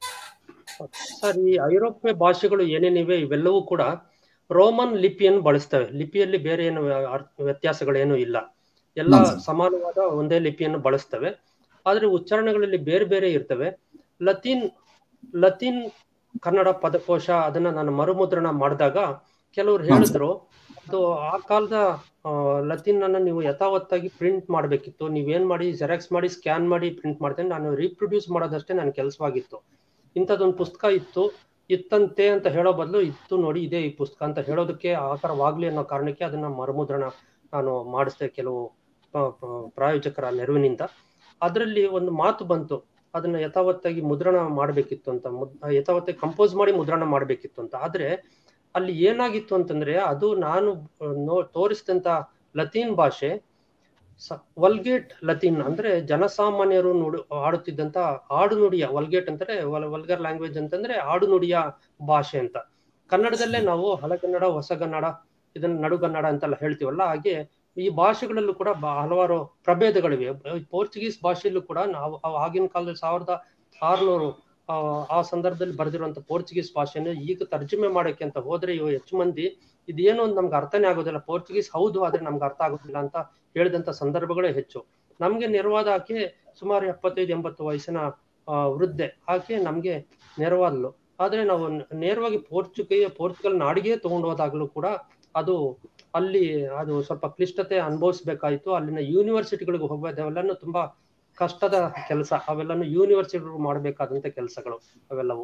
ಸರ್ ಈ ಐರೋಪ್ಯ ಭಾಷೆಗಳು ಏನೇನಿವೆ ಇವೆಲ್ಲವೂ ಕೂಡ ರೋಮನ್ ಲಿಪಿಯನ್ನು ಬಳಸ್ತವೆ ಲಿಪಿಯಲ್ಲಿ ಬೇರೆ ಏನು ಅರ್ಥ- ವ್ಯತ್ಯಾಸಗಳೇನು ಇಲ್ಲ ಎಲ್ಲ ಹ್ಮ್ ಸರ್. ಸಮಾನವಾದ ಒಂದೇ ಲಿಪಿಯನ್ನು ಬಳಸ್ತವೆ ಆದ್ರೆ ಉಚ್ಚಾರಣೆಗಳಲ್ಲಿ ಬೇರೆ ಬೇರೆ ಇರ್ತವೆ ಲತೀನ್ ಲತೀನ್ ಕನ್ನಡ ಪದಕೋಶ ಅದನ್ನ ನಾನು ಮರುಮುದ್ರಣ ಮಾಡಿದಾಗ ಕೆಲವರು ಹ್ಮ್ ಸರ್. ಹೇಳಿದ್ರು ಅದು ಆ ಕಾಲದ ಆ, ಲತೀನ್ ಅನ್ನ ನೀವು ಯಥಾವತ್ತಾಗಿ ಪ್ರಿಂಟ್ ಮಾಡಬೇಕಿತ್ತು ನೀವೇನ್ ಮಾಡಿ ಜೆರಾಕ್ಸ್ ಮಾಡಿ ಸ್ಕ್ಯಾನ್ ಮಾಡಿ ಪ್ರಿಂಟ್ ಮಾಡ್ತೇನೆ ನಾನು ರೀಪ್ರೊಡ್ಯೂಸ್ ಮಾಡೋದಷ್ಟೇ ನನ್ನ ಕೆಲಸವಾಗಿತ್ತು ಇಂಥದ್ದೊಂದು ಪುಸ್ತಕ ಇತ್ತು ಇತ್ತಂತೆ ಅಂತ ಹೇಳೋ ಬದಲು ಇತ್ತು ನೋಡಿ ಇದೇ ಈ ಪುಸ್ತಕ ಅಂತ ಹೇಳೋದಕ್ಕೆ ಆಕಾರವಾಗ್ಲಿ ಅನ್ನೋ ಕಾರಣಕ್ಕೆ ಅದನ್ನ ಮರುಮುದ್ರಣ ನಾನು ಮಾಡಿಸ್ದೆ ಕೆಲವು ಪ- ಪ- ಪ್ರಾಯೋಜಕರ ನೆರವಿನಿಂದ ಅದರಲ್ಲಿ ಒಂದು ಮಾತು ಬಂತು ಅದನ್ನ ಯಥಾವತ್ತಾಗಿ ಮುದ್ರಣ ಮಾಡಬೇಕಿತ್ತು ಅಂತ ಮುದ್- ಯಥಾವತ್ತಾಗಿ ಕಂಪೋಸ್ ಮಾಡಿ ಮುದ್ರಣ ಮಾಡಬೇಕಿತ್ತು ಅಂತ ಆದ್ರೆ ಅಲ್ಲಿ ಏನಾಗಿತ್ತು ಅಂತಂದ್ರೆ ಅದು ನಾನು ನೋ ತೋರಿಸಿದಂತ ಲತೀನ್ ಭಾಷೆ ವಲ್ಗೇಟ್ ಲತೀನ್ ಅಂದ್ರೆ ಜನಸಾಮಾನ್ಯರು ನುಡು ಆಡುತ್ತಿದ್ದಂತ ಆಡುನುಡಿಯ ವಲ್ಗೇಟ್ ಅಂತಾರೆ ವಲ್ಗರ್ ಲ್ಯಾಂಗ್ವೇಜ್ ಅಂತಂದ್ರೆ ಆಡುನುಡಿಯ ಭಾಷೆ ಅಂತ ಕನ್ನಡದಲ್ಲೇ ನಾವು ಹಳಗನ್ನಡ ಹೊಸಗನ್ನಡ ಇದನ್ನ ನಡುಗನ್ನಡ ಅಂತೆಲ್ಲ ಹೇಳ್ತೀವಲ್ಲ ಹಾಗೆ ಈ ಭಾಷೆಗಳಲ್ಲೂ ಕೂಡ ಬ- ಹಲವಾರು ಪ್ರಭೇದಗಳಿವೆ ಪೋರ್ಚುಗೀಸ್ ಭಾಷೆಯಲ್ಲೂ ಕೂಡ ನಾವು ಅವ್ ಆಗಿನ ಕಾಲದಲ್ಲಿ ಸಾವಿರದ ಆರುನೂರು ಆ, ಆ ಸಂದರ್ಭದಲ್ಲಿ ಬರೆದಿರುವಂತ ಪೋರ್ಚುಗೀಸ್ ಭಾಷೆಯನ್ನು ಈಗ ತರ್ಜುಮೆ ಮಾಡಕ್ಕೆ ಅಂತ ಹೋದ್ರೆ ಇವು ಹೆಚ್ಚು ಮಂದಿ ಇದೇನೋ ಒಂದು ನಮ್ಗೆ ಅರ್ಥನೇ ಆಗೋದಿಲ್ಲ ಪೋರ್ಚುಗೀಸ್ ಹೌದು ಆದ್ರೆ ನಮ್ಗೆ ಅರ್ಥ ಆಗೋದಿಲ್ಲ ಅಂತ ಹೇಳಿದಂತ ಸಂದರ್ಭಗಳೇ ಹೆಚ್ಚು ನಮ್ಗೆ ನೆರವಾದ ಆಕೆ ಸುಮಾರು ಎಪ್ಪತ್ತೈದು ಎಂಬತ್ತು ವಯಸ್ಸಿನ ಆ, ವೃದ್ಧೆ ಆಕೆ ನಮ್ಗೆ ನೆರವಾದ್ಲು ಆದ್ರೆ ನಾವು ನ- ನೇರವಾಗಿ ಪೋರ್ಚುಗೀ ಪೋರ್ಚುಗಲ್ ನಾಡಿಗೆ ತಗೊಂಡು ಹೋದಾಗ್ಲೂ ಕೂಡ ಅದು ಅಲ್ಲಿ ಅದು ಸ್ವಲ್ಪ ಕ್ಲಿಷ್ಟತೆ ಅನುಭವಿಸ್ಬೇಕಾಯ್ತು ಅಲ್ಲಿನ ಯೂನಿವರ್ಸಿಟಿಗಳಿಗೆ ಹೋಗೋದು ಅವೆಲ್ಲನೂ ತುಂಬಾ ಕಷ್ಟದ ಕೆಲಸ ಅವೆಲ್ಲನೂ ಯೂನಿವರ್ಸಿಟಿಗಳು ಮಾಡಬೇಕಾದಂತ ಕೆಲಸಗಳು ಅವೆಲ್ಲವು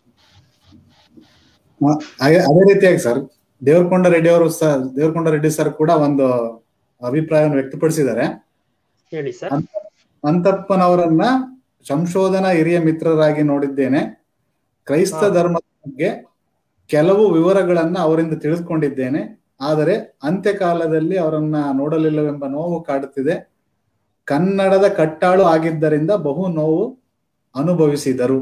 ಮ- ಹಾಗೆ- ಅದೇ ರೀತಿಯಾಗಿ ಸರ್ ದೇವರಕೊಂಡ ರೆಡ್ಡಿ ಅವರು ಸಹ ದೇವರಕೊಂಡ ರೆಡ್ಡಿ ಸರ್ ಕೂಡ ಒಂದು ಅಭಿಪ್ರಾಯವನ್ನು ವ್ಯಕ್ತಪಡಿಸಿದ್ದಾರೆ ಹೇಳಿ ಸರ್ ಅಂತಪ್ಪನವರನ್ನ ಸಂಶೋಧನಾ ಹಿರಿಯ ಮಿತ್ರರಾಗಿ ನೋಡಿದ್ದೇನೆ ಕ್ರೈಸ್ತ ಹಾ. ಧರ್ಮದ ಬಗ್ಗೆ ಕೆಲವು ವಿವರಗಳನ್ನ ಅವರಿಂದ ತಿಳಿದುಕೊಂಡಿದ್ದೇನೆ ಆದರೆ ಅಂತ್ಯಕಾಲದಲ್ಲಿ ಅವರನ್ನ ನೋಡಲಿಲ್ಲವೆಂಬ ನೋವು ಕಾಡುತ್ತಿದೆ ಕನ್ನಡದ ಕಟ್ಟಾಳು ಆಗಿದ್ದರಿಂದ ಬಹು ನೋವು ಅನುಭವಿಸಿದರು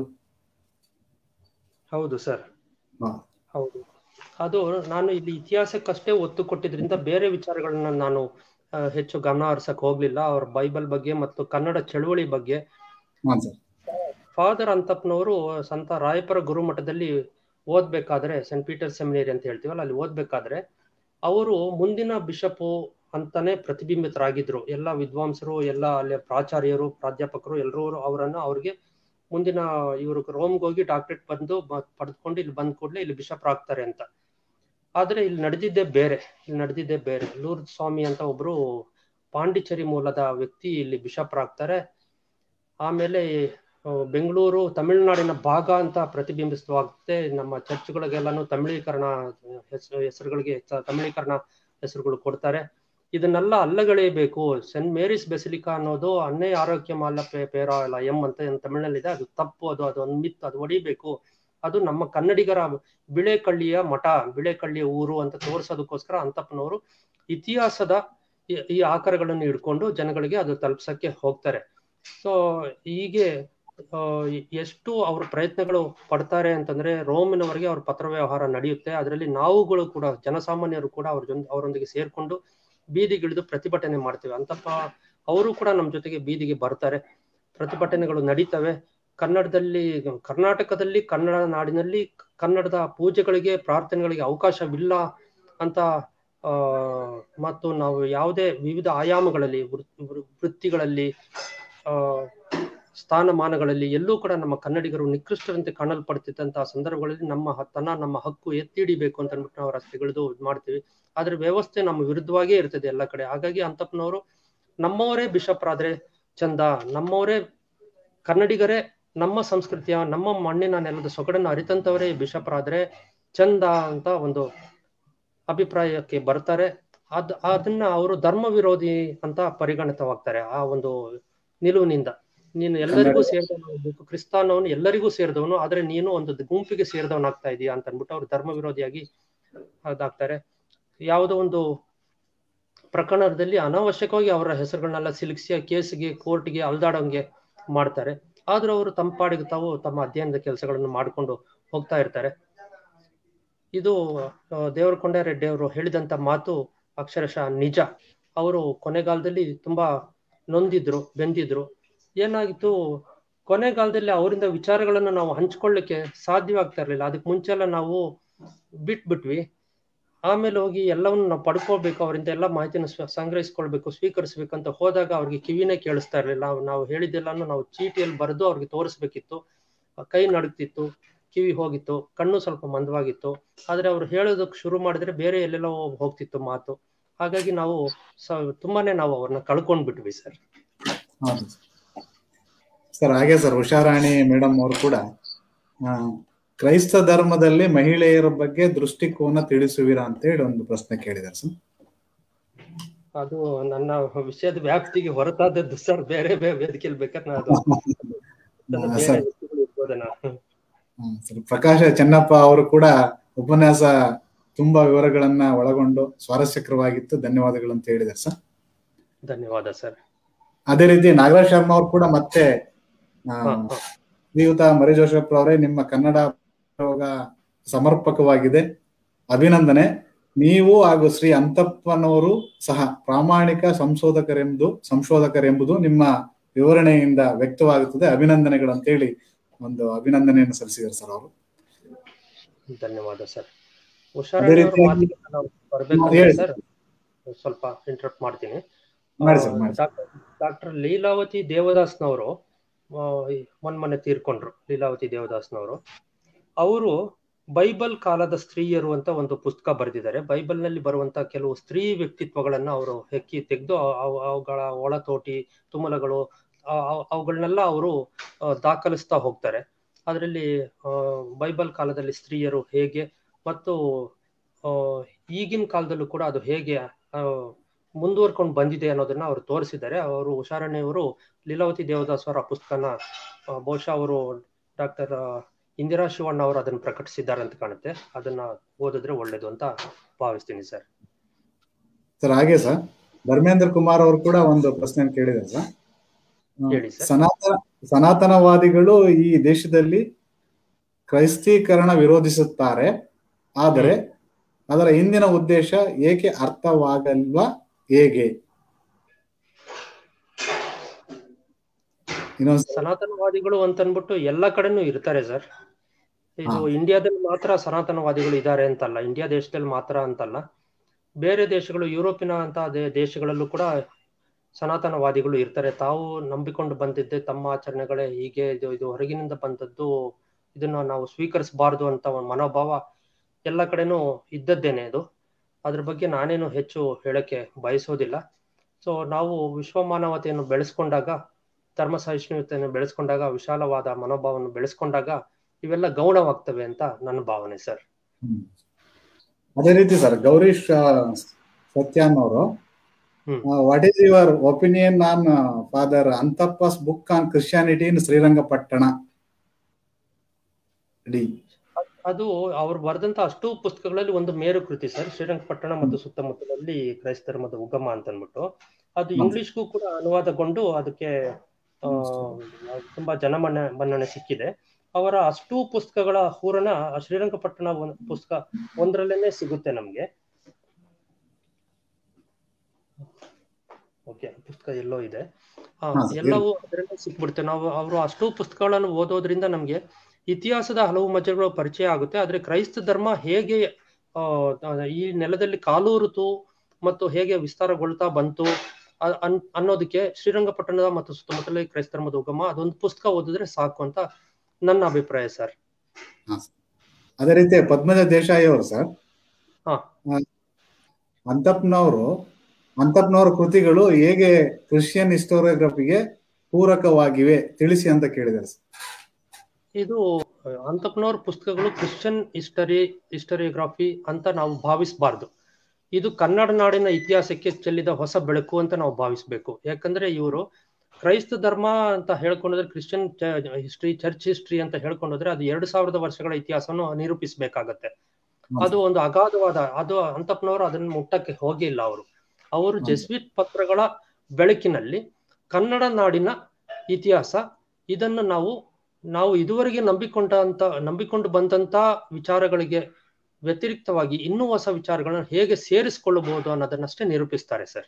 ಹೌದು ಸರ್ ಹಾ. ಹೌದು ಅದು ನಾನು ಇಲ್ಲಿ ಇತಿಹಾಸಕ್ಕಷ್ಟೇ ಒತ್ತು ಕೊಟ್ಟಿದ್ರಿಂದ ಬೇರೆ ವಿಚಾರಗಳನ್ನ ನಾನು ಆ, ಹೆಚ್ಚು ಗಮನ ಹರಿಸಕ್ ಹೋಗ್ಲಿಲ್ಲ ಅವ್ರ ಬೈಬಲ್ ಬಗ್ಗೆ ಮತ್ತು ಕನ್ನಡ ಚಳುವಳಿ ಬಗ್ಗೆ ಹಾ ಸರ್ ಫಾದರ್ ಅಂತಪ್ಪನವರು ಸಂತ ರಾಯಪುರ ಗುರುಮಠದಲ್ಲಿ ಓದ್ಬೇಕಾದ್ರೆ ಸೆಂಟ್ ಪೀಟರ್ ಸೆಮಿನೇರಿ ಅಂತ ಹೇಳ್ತೀವಲ್ಲ ಅಲ್ಲಿ ಓದ್ಬೇಕಾದ್ರೆ ಅವರು ಮುಂದಿನ ಬಿಷಪು ಅಂತಾನೆ ಪ್ರತಿಬಿಂಬಿತರಾಗಿದ್ರು ಎಲ್ಲ ವಿದ್ವಾಂಸರು ಎಲ್ಲ ಅಲ್ಲಿ ಪ್ರಾಚಾರ್ಯರು ಪ್ರಾಧ್ಯಾಪಕರು ಎಲ್ಲರೂ ಅವರನ್ನು ಅವ್ರಿಗೆ ಮುಂದಿನ ಇವರು ರೋಮ್ಗೆ ಹೋಗಿ ಡಾಕ್ಟರೇಟ್ ಬಂದು ಬ- ಪಡೆದುಕೊಂಡು ಇಲ್ಲಿ ಬಂದ ಕೂಡಲೇ ಇಲ್ಲಿ ಬಿಷಪ್ ಆಗ್ತಾರೆ ಅಂತ ಆದ್ರೆ ಇಲ್ಲಿ ನಡೆದಿದ್ದೇ ಬೇರೆ ಇಲ್ಲಿ ನಡೆದಿದ್ದೇ ಬೇರೆ ಲೂರ್ದ್ ಸ್ವಾಮಿ ಅಂತ ಒಬ್ರು ಪಾಂಡಿಚೇರಿ ಮೂಲದ ವ್ಯಕ್ತಿ ಇಲ್ಲಿ ಬಿಷಪ್ ಆಗ್ತಾರೆ ಆಮೇಲೆ ಆ, ಬೆಂಗಳೂರು ತಮಿಳುನಾಡಿನ ಭಾಗ ಅಂತ ಪ್ರತಿಬಿಂಬಿತವಾಗುತ್ತೆ ನಮ್ಮ ಚರ್ಚ್ಗಳಿಗೆಲ್ಲಾನು ತಮಿಳೀಕರಣ ಹೆಸರು ಹೆಸರುಗಳಿಗೆ ತ- ತಮಿಳೀಕರಣ ಹೆಸರುಗಳು ಕೊಡ್ತಾರೆ ಇದನ್ನೆಲ್ಲ ಅಲ್ಲಗಳೆಯಬೇಕು ಸೆಂಟ್ ಮೇರಿಸ್ ಬೆಸಿಲಿಕಾ ಅನ್ನೋದು ಅನ್ನೇ ಆರೋಗ್ಯ ಮಾಲ ಪೇ ಪೇರ ಇಲ್ಲ ಎಂ ಅಂತ ಏನ್ ತಮಿಳಿನಲ್ಲಿದೆ ಅದು ತಪ್ಪು ಅದು ಅದು ಒಂದು ಮಿತ್ ಅದು ಹೊಡಿಬೇಕು ಅದು ನಮ್ಮ ಕನ್ನಡಿಗರ ಬಿಳೆಕಳ್ಳಿಯ ಮಠ ಬಿಳೆಕಳ್ಳಿಯ ಊರು ಅಂತ ತೋರಿಸೋದಕ್ಕೋಸ್ಕರ ಅಂತಪ್ಪನವರು ಇತಿಹಾಸದ ಈ- ಈ ಆಕಾರಗಳನ್ನು ಹಿಡ್ಕೊಂಡು ಜನಗಳಿಗೆ ಅದು ತಲುಪ್ಸಕ್ಕೆ ಹೋಗ್ತಾರೆ ಸೊ ಹೀಗೆ ಆ, ಎಷ್ಟು ಅವ್ರ ಪ್ರಯತ್ನಗಳು ಪಡ್ತಾರೆ ಅಂತಂದ್ರೆ ರೋಮಿನವರೆಗೆ ಅವ್ರ ಪತ್ರ ವ್ಯವಹಾರ ನಡೆಯುತ್ತೆ ಅದರಲ್ಲಿ ನಾವುಗಳು ಕೂಡ ಜನಸಾಮಾನ್ಯರು ಕೂಡ ಅವ್ರ ಜೊತೆ ಅವರೊಂದಿಗೆ ಸೇರ್ಕೊಂಡು ಬೀದಿಗಿಳಿದು ಪ್ರತಿಭಟನೆ ಮಾಡ್ತೇವೆ ಅಂತಪ್ಪ ಅವರು ಕೂಡ ನಮ್ಮ ಜೊತೆಗೆ ಬೀದಿಗೆ ಬರ್ತಾರೆ ಪ್ರತಿಭಟನೆಗಳು ನಡೀತವೆ ಕನ್ನಡದಲ್ಲಿ ಕರ್ನಾಟಕದಲ್ಲಿ ಕನ್ನಡ ನಾಡಿನಲ್ಲಿ ಕನ್ನಡದ ಪೂಜೆಗಳಿಗೆ ಪ್ರಾರ್ಥನೆಗಳಿಗೆ ಅವಕಾಶವಿಲ್ಲ ಅಂತ ಆ ಮತ್ತು ನಾವು ಯಾವುದೇ ವಿವಿಧ ಆಯಾಮಗಳಲ್ಲಿ ವೃ- ವೃ- ವೃತ್ತಿಗಳಲ್ಲಿ ಆ ಸ್ಥಾನಮಾನಗಳಲ್ಲಿ ಎಲ್ಲೂ ಕೂಡ ನಮ್ಮ ಕನ್ನಡಿಗರು ನಿಕೃಷ್ಟರಂತೆ ಕಾಣಲ್ಪಡ್ತಿದ್ದಂತಹ ಸಂದರ್ಭಗಳಲ್ಲಿ ನಮ್ಮ ಹತ್ತನ ನಮ್ಮ ಹಕ್ಕು ಎತ್ತಿ ಹಿಡಿಬೇಕು ಅಂತ ಅಂದ್ಬಿಟ್ಟು ನಾವು ರಸ್ತೆಗಿಳಿದು ಇದ್ ಮಾಡ್ತೀವಿ ಆದ್ರೆ ವ್ಯವಸ್ಥೆ ನಮ್ಮ ವಿರುದ್ಧವಾಗೇ ಇರ್ತದೆ ಎಲ್ಲ ಕಡೆ ಹಾಗಾಗಿ ಅಂತಪ್ಪನವರು ನಮ್ಮವರೇ ಬಿಷಪ್ರಾದ್ರೆ ಚಂದ ನಮ್ಮವರೇ ಕನ್ನಡಿಗರೇ ನಮ್ಮ ಸಂಸ್ಕೃತಿಯ ನಮ್ಮ ಮಣ್ಣಿನ ನೆಲದ ಸೊಗಡನ್ನು ಅರಿತಂತವರೇ ಬಿಷಪರಾದ್ರೆ ಚಂದ ಅಂತ ಒಂದು ಅಭಿಪ್ರಾಯಕ್ಕೆ ಬರ್ತಾರೆ ಅದ್ ಅದನ್ನ ಅವರು ಧರ್ಮ ವಿರೋಧಿ ಅಂತ ಪರಿಗಣಿತವಾಗ್ತಾರೆ ಆ ಒಂದು ನಿಲುವಿನಿಂದ ನೀನು ಎಲ್ಲರಿಗೂ ಸೇರಿದವನು ಕ್ರಿಸ್ತಾನವನು ಎಲ್ಲರಿಗೂ ಸೇರಿದವನು ಆದ್ರೆ ನೀನು ಒಂದು ಗುಂಪಿಗೆ ಸೇರಿದವನಾಗ್ತಾ ಇದೀಯಾ ಅಂತ ಅನ್ಬಿಟ್ಟು ಅವ್ರು ಧರ್ಮ ವಿರೋಧಿಯಾಗಿ ಅದಾಗ್ತಾರೆ ಯಾವುದೋ ಒಂದು ಪ್ರಕರಣದಲ್ಲಿ ಅನಾವಶ್ಯಕವಾಗಿ ಅವರ ಹೆಸರುಗಳನ್ನೆಲ್ಲ ಸಿಲುಕಿಸಿ ಕೇಸ್ಗೆ ಕೋರ್ಟ್ಗೆ ಅಲ್ದಾಡೋಂಗೆ ಮಾಡ್ತಾರೆ ಆದ್ರೂ ಅವರು ತಮ್ಮ ಪಾಡಿಗೆ ತಾವು ತಮ್ಮ ಅಧ್ಯಯನದ ಕೆಲಸಗಳನ್ನು ಮಾಡಿಕೊಂಡು ಹೋಗ್ತಾ ಇರ್ತಾರೆ ಇದು ದೇವರ ಕೊಂಡ ರೆಡ್ಡಿ ಅವರು ಹೇಳಿದಂತ ಮಾತು ಅಕ್ಷರಶಃ ನಿಜ ಅವರು ಕೊನೆಗಾಲದಲ್ಲಿ ತುಂಬಾ ನೊಂದಿದ್ರು ಬೆಂದಿದ್ರು ಏನಾಗಿತ್ತು ಕೊನೆಗಾಲದಲ್ಲಿ ಅವರಿಂದ ವಿಚಾರಗಳನ್ನು ನಾವು ಹಂಚ್ಕೊಳ್ಳಿಕ್ಕೆ ಸಾಧ್ಯವಾಗ್ತಾ ಇರ್ಲಿಲ್ಲ ಅದಕ್ಕೆ ಮುಂಚೆ ಎಲ್ಲ ನಾವು ಬಿಟ್ಬಿಟ್ವಿ ಆಮೇಲೆ ಹೋಗಿ ಎಲ್ಲವನ್ನು ನಾವು ಪಡ್ಕೋಬೇಕು ಅವರಿಂದ ಎಲ್ಲ ಮಾಹಿತಿನ ಸಂಗ್ರಹಿಸ್ಕೊಳ್ಬೇಕು ಸ್ವೀಕರಿಸ್ಬೇಕು ಅಂತ ಹೋದಾಗ ಅವ್ರಿಗೆ ಕಿವಿನೇ ಕೇಳಿಸ್ತಾ ಇರ್ಲಿಲ್ಲ ನಾವು ಹೇಳಿದ್ದೆಲ್ಲಾನು ನಾವು ಚೀಟಿಯಲ್ಲಿ ಬರೆದು ಅವ್ರಿಗೆ ತೋರಿಸ್ಬೇಕಿತ್ತು ಕೈ ನಡುಗ್ತಿತ್ತು ಕಿವಿ ಹೋಗಿತ್ತು ಕಣ್ಣು ಸ್ವಲ್ಪ ಮಂದವಾಗಿತ್ತು ಆದ್ರೆ ಅವ್ರು ಹೇಳೋದಕ್ಕೆ ಶುರು ಮಾಡಿದ್ರೆ ಬೇರೆ ಎಲ್ಲೆಲ್ಲೋ ಹೋಗ್ತಿತ್ತು ಮಾತು ಹಾಗಾಗಿ ನಾವು ತುಂಬಾನೇ ನಾವು ಅವ್ರನ್ನ ಕಳ್ಕೊಂಡ್ಬಿಟ್ವಿ ಸರ್ ಹೌದು ಸರ್ ಹಾಗೆ ಸರ್ ಉಷಾರಾಣಿ ಮೇಡಮ್ ಅವರು ಕೂಡ ಕ್ರೈಸ್ತ ಧರ್ಮದಲ್ಲಿ ಮಹಿಳೆಯರ ಬಗ್ಗೆ ದೃಷ್ಟಿಕೋನ ತಿಳಿಸುವಿರಾ ಅಂತ ಹೇಳಿ ಒಂದು ಪ್ರಶ್ನೆ ಕೇಳಿದ್ದಾರೆ ಸರ್ ಅದು ನನ್ನ ವಿಷಯದ ವ್ಯಾಪ್ತಿಗೆ ಹೊರತಾದದ್ದು ಸರ್ ಬೇರೆ ಬೇರೆ ವೇದಿಕೆಯಲ್ಲಿ ಬೇಕಾದ್ರೆ ಅದು ಸರ್ ಪ್ರಕಾಶ ಚೆನ್ನಪ್ಪ ಅವರು ಕೂಡ ಉಪನ್ಯಾಸ ತುಂಬಾ ವಿವರಗಳನ್ನ ಒಳಗೊಂಡು ಸ್ವಾರಸ್ಯಕರವಾಗಿತ್ತು ಧನ್ಯವಾದಗಳು ಅಂತ ಹೇಳಿದ್ದಾರೆ ಸರ್ ಧನ್ಯವಾದ ಸರ್ ಅದೇ ರೀತಿ ನಾಗರಾಜ್ ಶರ್ಮಾ ಅವರು ಕೂಡ ಮತ್ತೆ ಶ್ರೀಯುತ ಮರಿ ಜೋಶಪ್ ಅವರೇ ನಿಮ್ಮ ಕನ್ನಡ ಪ್ರಯೋಗ ಸಮರ್ಪಕವಾಗಿದೆ ಅಭಿನಂದನೆ ನೀವು ಹಾಗೂ ಶ್ರೀ ಅಂತಪ್ಪನವರು ಸಹ ಪ್ರಾಮಾಣಿಕ ಸಂಶೋಧಕರೆಂದು ಸಂಶೋಧಕರೆಂಬುದು ನಿಮ್ಮ ವಿವರಣೆಯಿಂದ ವ್ಯಕ್ತವಾಗುತ್ತದೆ ಅಭಿನಂದನೆಗಳು ಅಂತೇಳಿ ಒಂದು ಅಭಿನಂದನೆಯನ್ನು ಸಲ್ಲಿಸಿದ್ದಾರೆ ಸರ್ ಅವರು ಧನ್ಯವಾದ ಸರ್ ಹುಷಾರಾಗಿ ಬರ್ಬೇಕು ಸರ್ ಸ್ವಲ್ಪ ಇಂಟರಪ್ಟ್ ಮಾಡ್ತೀನಿ ಡಾಕ್ಟರ್ ಲೀಲಾವತಿ ದೇವದಾಸ್ನವರು ಮೊನ್ನೆ ತೀರ್ಕೊಂಡ್ರು ಲೀಲಾವತಿ ದೇವದಾಸ್ನವರು ಅವರು ಬೈಬಲ್ ಕಾಲದ ಸ್ತ್ರೀಯರು ಅಂತ ಒಂದು ಪುಸ್ತಕ ಬರೆದಿದ್ದಾರೆ ಬೈಬಲ್ ನಲ್ಲಿ ಬರುವಂತ ಕೆಲವು ಸ್ತ್ರೀ ವ್ಯಕ್ತಿತ್ವಗಳನ್ನ ಅವರು ಹೆಕ್ಕಿ ತೆಗೆದು ಅವುಗಳ ಒಳತೋಟಿ ತುಮಲಗಳು ಅವುಗಳನ್ನೆಲ್ಲ ಅವರು ದಾಖಲಿಸ್ತಾ ಹೋಗ್ತಾರೆ ಅದರಲ್ಲಿ ಬೈಬಲ್ ಕಾಲದಲ್ಲಿ ಸ್ತ್ರೀಯರು ಹೇಗೆ ಮತ್ತು ಈಗಿನ ಕಾಲದಲ್ಲೂ ಕೂಡ ಅದು ಹೇಗೆ ಮುಂದುವರ್ಕೊಂಡು ಬಂದಿದೆ ಅನ್ನೋದನ್ನ ಅವರು ತೋರಿಸಿದ್ದಾರೆ ಅವರು ಹುಷಾರಣ್ಣೆಯವರು ಲೀಲಾವತಿ ದೇವದಾಸ್ ಅವರ ಪುಸ್ತಕನ ಬಹುಶಃ ಅವರು ಡಾಕ್ಟರ್ ಇಂದಿರಾ ಶಿವಣ್ಣ ಅವರು ಅದನ್ನು ಪ್ರಕಟಿಸಿದ್ದಾರೆ ಅಂತ ಕಾಣುತ್ತೆ ಅದನ್ನ ಓದಿದ್ರೆ ಒಳ್ಳೇದು ಅಂತ ಭಾವಿಸ್ತೀನಿ ಸರ್ ಸರ್ ಹಾಗೆ ಸರ್ ಧರ್ಮೇಂದ್ರ ಕುಮಾರ್ ಅವರು ಕೂಡ ಒಂದು ಪ್ರಶ್ನೆ ಕೇಳಿದ್ದಾರೆ ಸರ್ ಹೇಳಿ ಸರ್ ಸನಾತನ ಸನಾತನವಾದಿಗಳು ಈ ದೇಶದಲ್ಲಿ ಕ್ರೈಸ್ತೀಕರಣ ವಿರೋಧಿಸುತ್ತಾರೆ ಆದರೆ ಅದರ ಹಿಂದಿನ ಉದ್ದೇಶ ಏಕೆ ಅರ್ಥವಾಗಲ್ವಾ ಹೇಗೆ ಇನ್ನೊಂದು ಸನಾತನವಾದಿಗಳು ಅಂತ ಅನ್ಬಿಟ್ಟು ಎಲ್ಲ ಕಡೆನೂ ಇರ್ತಾರೆ ಸರ್ ಇದು ಇಂಡಿಯಾದಲ್ಲಿ ಮಾತ್ರ ಸನಾತನವಾದಿಗಳು ಇದ್ದಾರೆ ಅಂತಲ್ಲ ಇಂಡಿಯಾ ದೇಶದಲ್ಲಿ ಮಾತ್ರ ಅಂತಲ್ಲ ಬೇರೆ ದೇಶಗಳು ಯುರೋಪಿನ ಅಂತ ದೇಶಗಳಲ್ಲೂ ಕೂಡ ಸನಾತನವಾದಿಗಳು ಇರ್ತಾರೆ ತಾವು ನಂಬಿಕೊಂಡು ಬಂದಿದ್ದೆ ತಮ್ಮ ಆಚರಣೆಗಳೇ ಹೀಗೆ ಇದು ಇದು ಹೊರಗಿನಿಂದ ಬಂದದ್ದು ಇದನ್ನ ನಾವು ಸ್ವೀಕರಿಸಬಾರ್ದು ಅಂತ ಒಂದು ಮನೋಭಾವ ಎಲ್ಲ ಕಡೆನೂ ಇದ್ದದ್ದೇನೆ ಅದು ಅದ್ರ ಬಗ್ಗೆ ನಾನೇನು ಹೆಚ್ಚು ಹೇಳಕ್ಕೆ ಬಯಸೋದಿಲ್ಲ ಸೊ ನಾವು ವಿಶ್ವಮಾನವತೆಯನ್ನು ಬೆಳೆಸ್ಕೊಂಡಾಗ ಧರ್ಮ ಸಹಿಷ್ಣುತೆಯನ್ನು ಬೆಳೆಸ್ಕೊಂಡಾಗ ವಿಶಾಲವಾದ ಮನೋಭಾವವನ್ನು ಬೆಳೆಸ್ಕೊಂಡಾಗ ಇವೆಲ್ಲ ಗೌಣವಾಗ್ತವೆ ಅಂತ ನನ್ನ ಭಾವನೆ ಸರ್ ಅದೇ ರೀತಿ ಸರ್ ಗೌರೀಶ್ ಸತ್ಯಾನ್ ಅವರು what is your opinion on father ಅಂತಪ್ಪಸ್ book on Christianity in Srirangapatna ಡಿ ಅದು ಅವ್ರು ಬರೆದಂತ ಅಷ್ಟು ಪುಸ್ತಕಗಳಲ್ಲಿ ಒಂದು ಮೇರು ಕೃತಿ ಸರ್ ಶ್ರೀರಂಗಪಟ್ಟಣ ಮತ್ತು ಸುತ್ತಮುತ್ತಲಲ್ಲಿ ಕ್ರೈಸ್ತ ಧರ್ಮದ ಉಗಮ ಅಂತ ಅಂದ್ಬಿಟ್ಟು ಅದು ಇಂಗ್ಲಿಷ್ಗೂ ಕೂಡ ಅನುವಾದಗೊಂಡು ಅದಕ್ಕೆ ತುಂಬಾ ಜನಮನ್ನ ಮನ್ನಣೆ ಸಿಕ್ಕಿದೆ ಅವರ ಅಷ್ಟು ಪುಸ್ತಕಗಳ ಹೂರಣ ಶ್ರೀರಂಗಪಟ್ಟಣ ಪುಸ್ತಕ ಒಂದರಲ್ಲೇನೆ ಸಿಗುತ್ತೆ ನಮ್ಗೆ ಓಕೆ ಪುಸ್ತಕ ಎಲ್ಲೋ ಇದೆ ಎಲ್ಲವೂ ಅದರಲ್ಲೇ ಸಿಕ್ಬಿಡುತ್ತೆ ನಾವು ಅವರು ಅಷ್ಟು ಪುಸ್ತಕಗಳನ್ನು ಓದೋದ್ರಿಂದ ನಮ್ಗೆ ಇತಿಹಾಸದ ಹಲವು ಮಜಗಳು ಪರಿಚಯ ಆಗುತ್ತೆ ಆದ್ರೆ ಕ್ರೈಸ್ತ ಧರ್ಮ ಹೇಗೆ ಈ ನೆಲದಲ್ಲಿ ಕಾಲೂರಿತು ಮತ್ತು ಹೇಗೆ ವಿಸ್ತಾರಗೊಳ್ತಾ ಬಂತು ಅನ್ನೋದಕ್ಕೆ ಶ್ರೀರಂಗಪಟ್ಟಣದ ಮತ್ತು ಸುತ್ತಮುತ್ತಲ ಕ್ರೈಸ್ತ ಧರ್ಮದ ಉಗಮ ಅದೊಂದು ಪುಸ್ತಕ ಓದಿದ್ರೆ ಸಾಕು ಅಂತ ನನ್ನ ಅಭಿಪ್ರಾಯ ಸರ್ ಅದೇ ರೀತಿ ಪದ್ಮಜ ದೇಶಾಯಿ ಅವರು ಸರ್ ಹಾ ಅಂತಪ್ನವರು ಅಂತಪ್ನವರ ಕೃತಿಗಳು ಹೇಗೆ ಕ್ರಿಶ್ಚಿಯನ್ ಹಿಸ್ಟೋರಿಯೋಗ್ರಫಿಗೆ ಪೂರಕವಾಗಿವೆ ತಿಳಿಸಿ ಅಂತ ಕೇಳಿದ್ದಾರೆ ಸರ್ ಇದು ಅಂತಪ್ನವ್ರ ಪುಸ್ತಕಗಳು ಕ್ರಿಶ್ಚಿಯನ್ ಹಿಸ್ಟರಿ ಹಿಸ್ಟರಿಯೋಗ್ರಫಿ ಅಂತ ನಾವು ಭಾವಿಸಬಾರ್ದು ಇದು ಕನ್ನಡ ನಾಡಿನ ಇತಿಹಾಸಕ್ಕೆ ಚೆಲ್ಲಿದ ಹೊಸ ಬೆಳಕು ಅಂತ ನಾವು ಭಾವಿಸ್ಬೇಕು ಯಾಕಂದ್ರೆ ಇವರು ಕ್ರೈಸ್ತ ಧರ್ಮ ಅಂತ ಹೇಳ್ಕೊಂಡ್ರೆ ಕ್ರಿಶ್ಚಿಯನ್ ಹಿಸ್ಟ್ರಿ ಚರ್ಚ್ ಹಿಸ್ಟ್ರಿ ಅಂತ ಹೇಳ್ಕೊಂಡ್ರೆ ಅದು ಎರಡು ಸಾವಿರದ ವರ್ಷಗಳ ಇತಿಹಾಸವನ್ನು ನಿರೂಪಿಸಬೇಕಾಗತ್ತೆ ಅದು ಒಂದು ಅಗಾಧವಾದ ಅದು ಅಂತಪ್ನವರು ಅದನ್ನ ಮುಟ್ಟಕ್ಕೆ ಹೋಗಿಲ್ಲ ಅವರು ಅವರು ಜೆಸ್ವಿಟ್ ಪತ್ರಗಳ ಬೆಳಕಿನಲ್ಲಿ ಕನ್ನಡ ನಾಡಿನ ಇತಿಹಾಸ ಇದನ್ನು ನಾವು ನಾವು ಇದುವರೆಗೆ ನಂಬಿಕೊಂಡಂತ ನಂಬಿಕೊಂಡು ಬಂದಂತ ವಿಚಾರಗಳಿಗೆ ವ್ಯತಿರಿಕ್ತವಾಗಿ ಇನ್ನೂ ಹೊಸ ವಿಚಾರಗಳನ್ನ ಹೇಗೆ ಸೇರಿಸಿಕೊಳ್ಳಬಹುದು ಅನ್ನೋದನ್ನಷ್ಟೇ ನಿರೂಪಿಸ್ತಾರೆ ಸರ್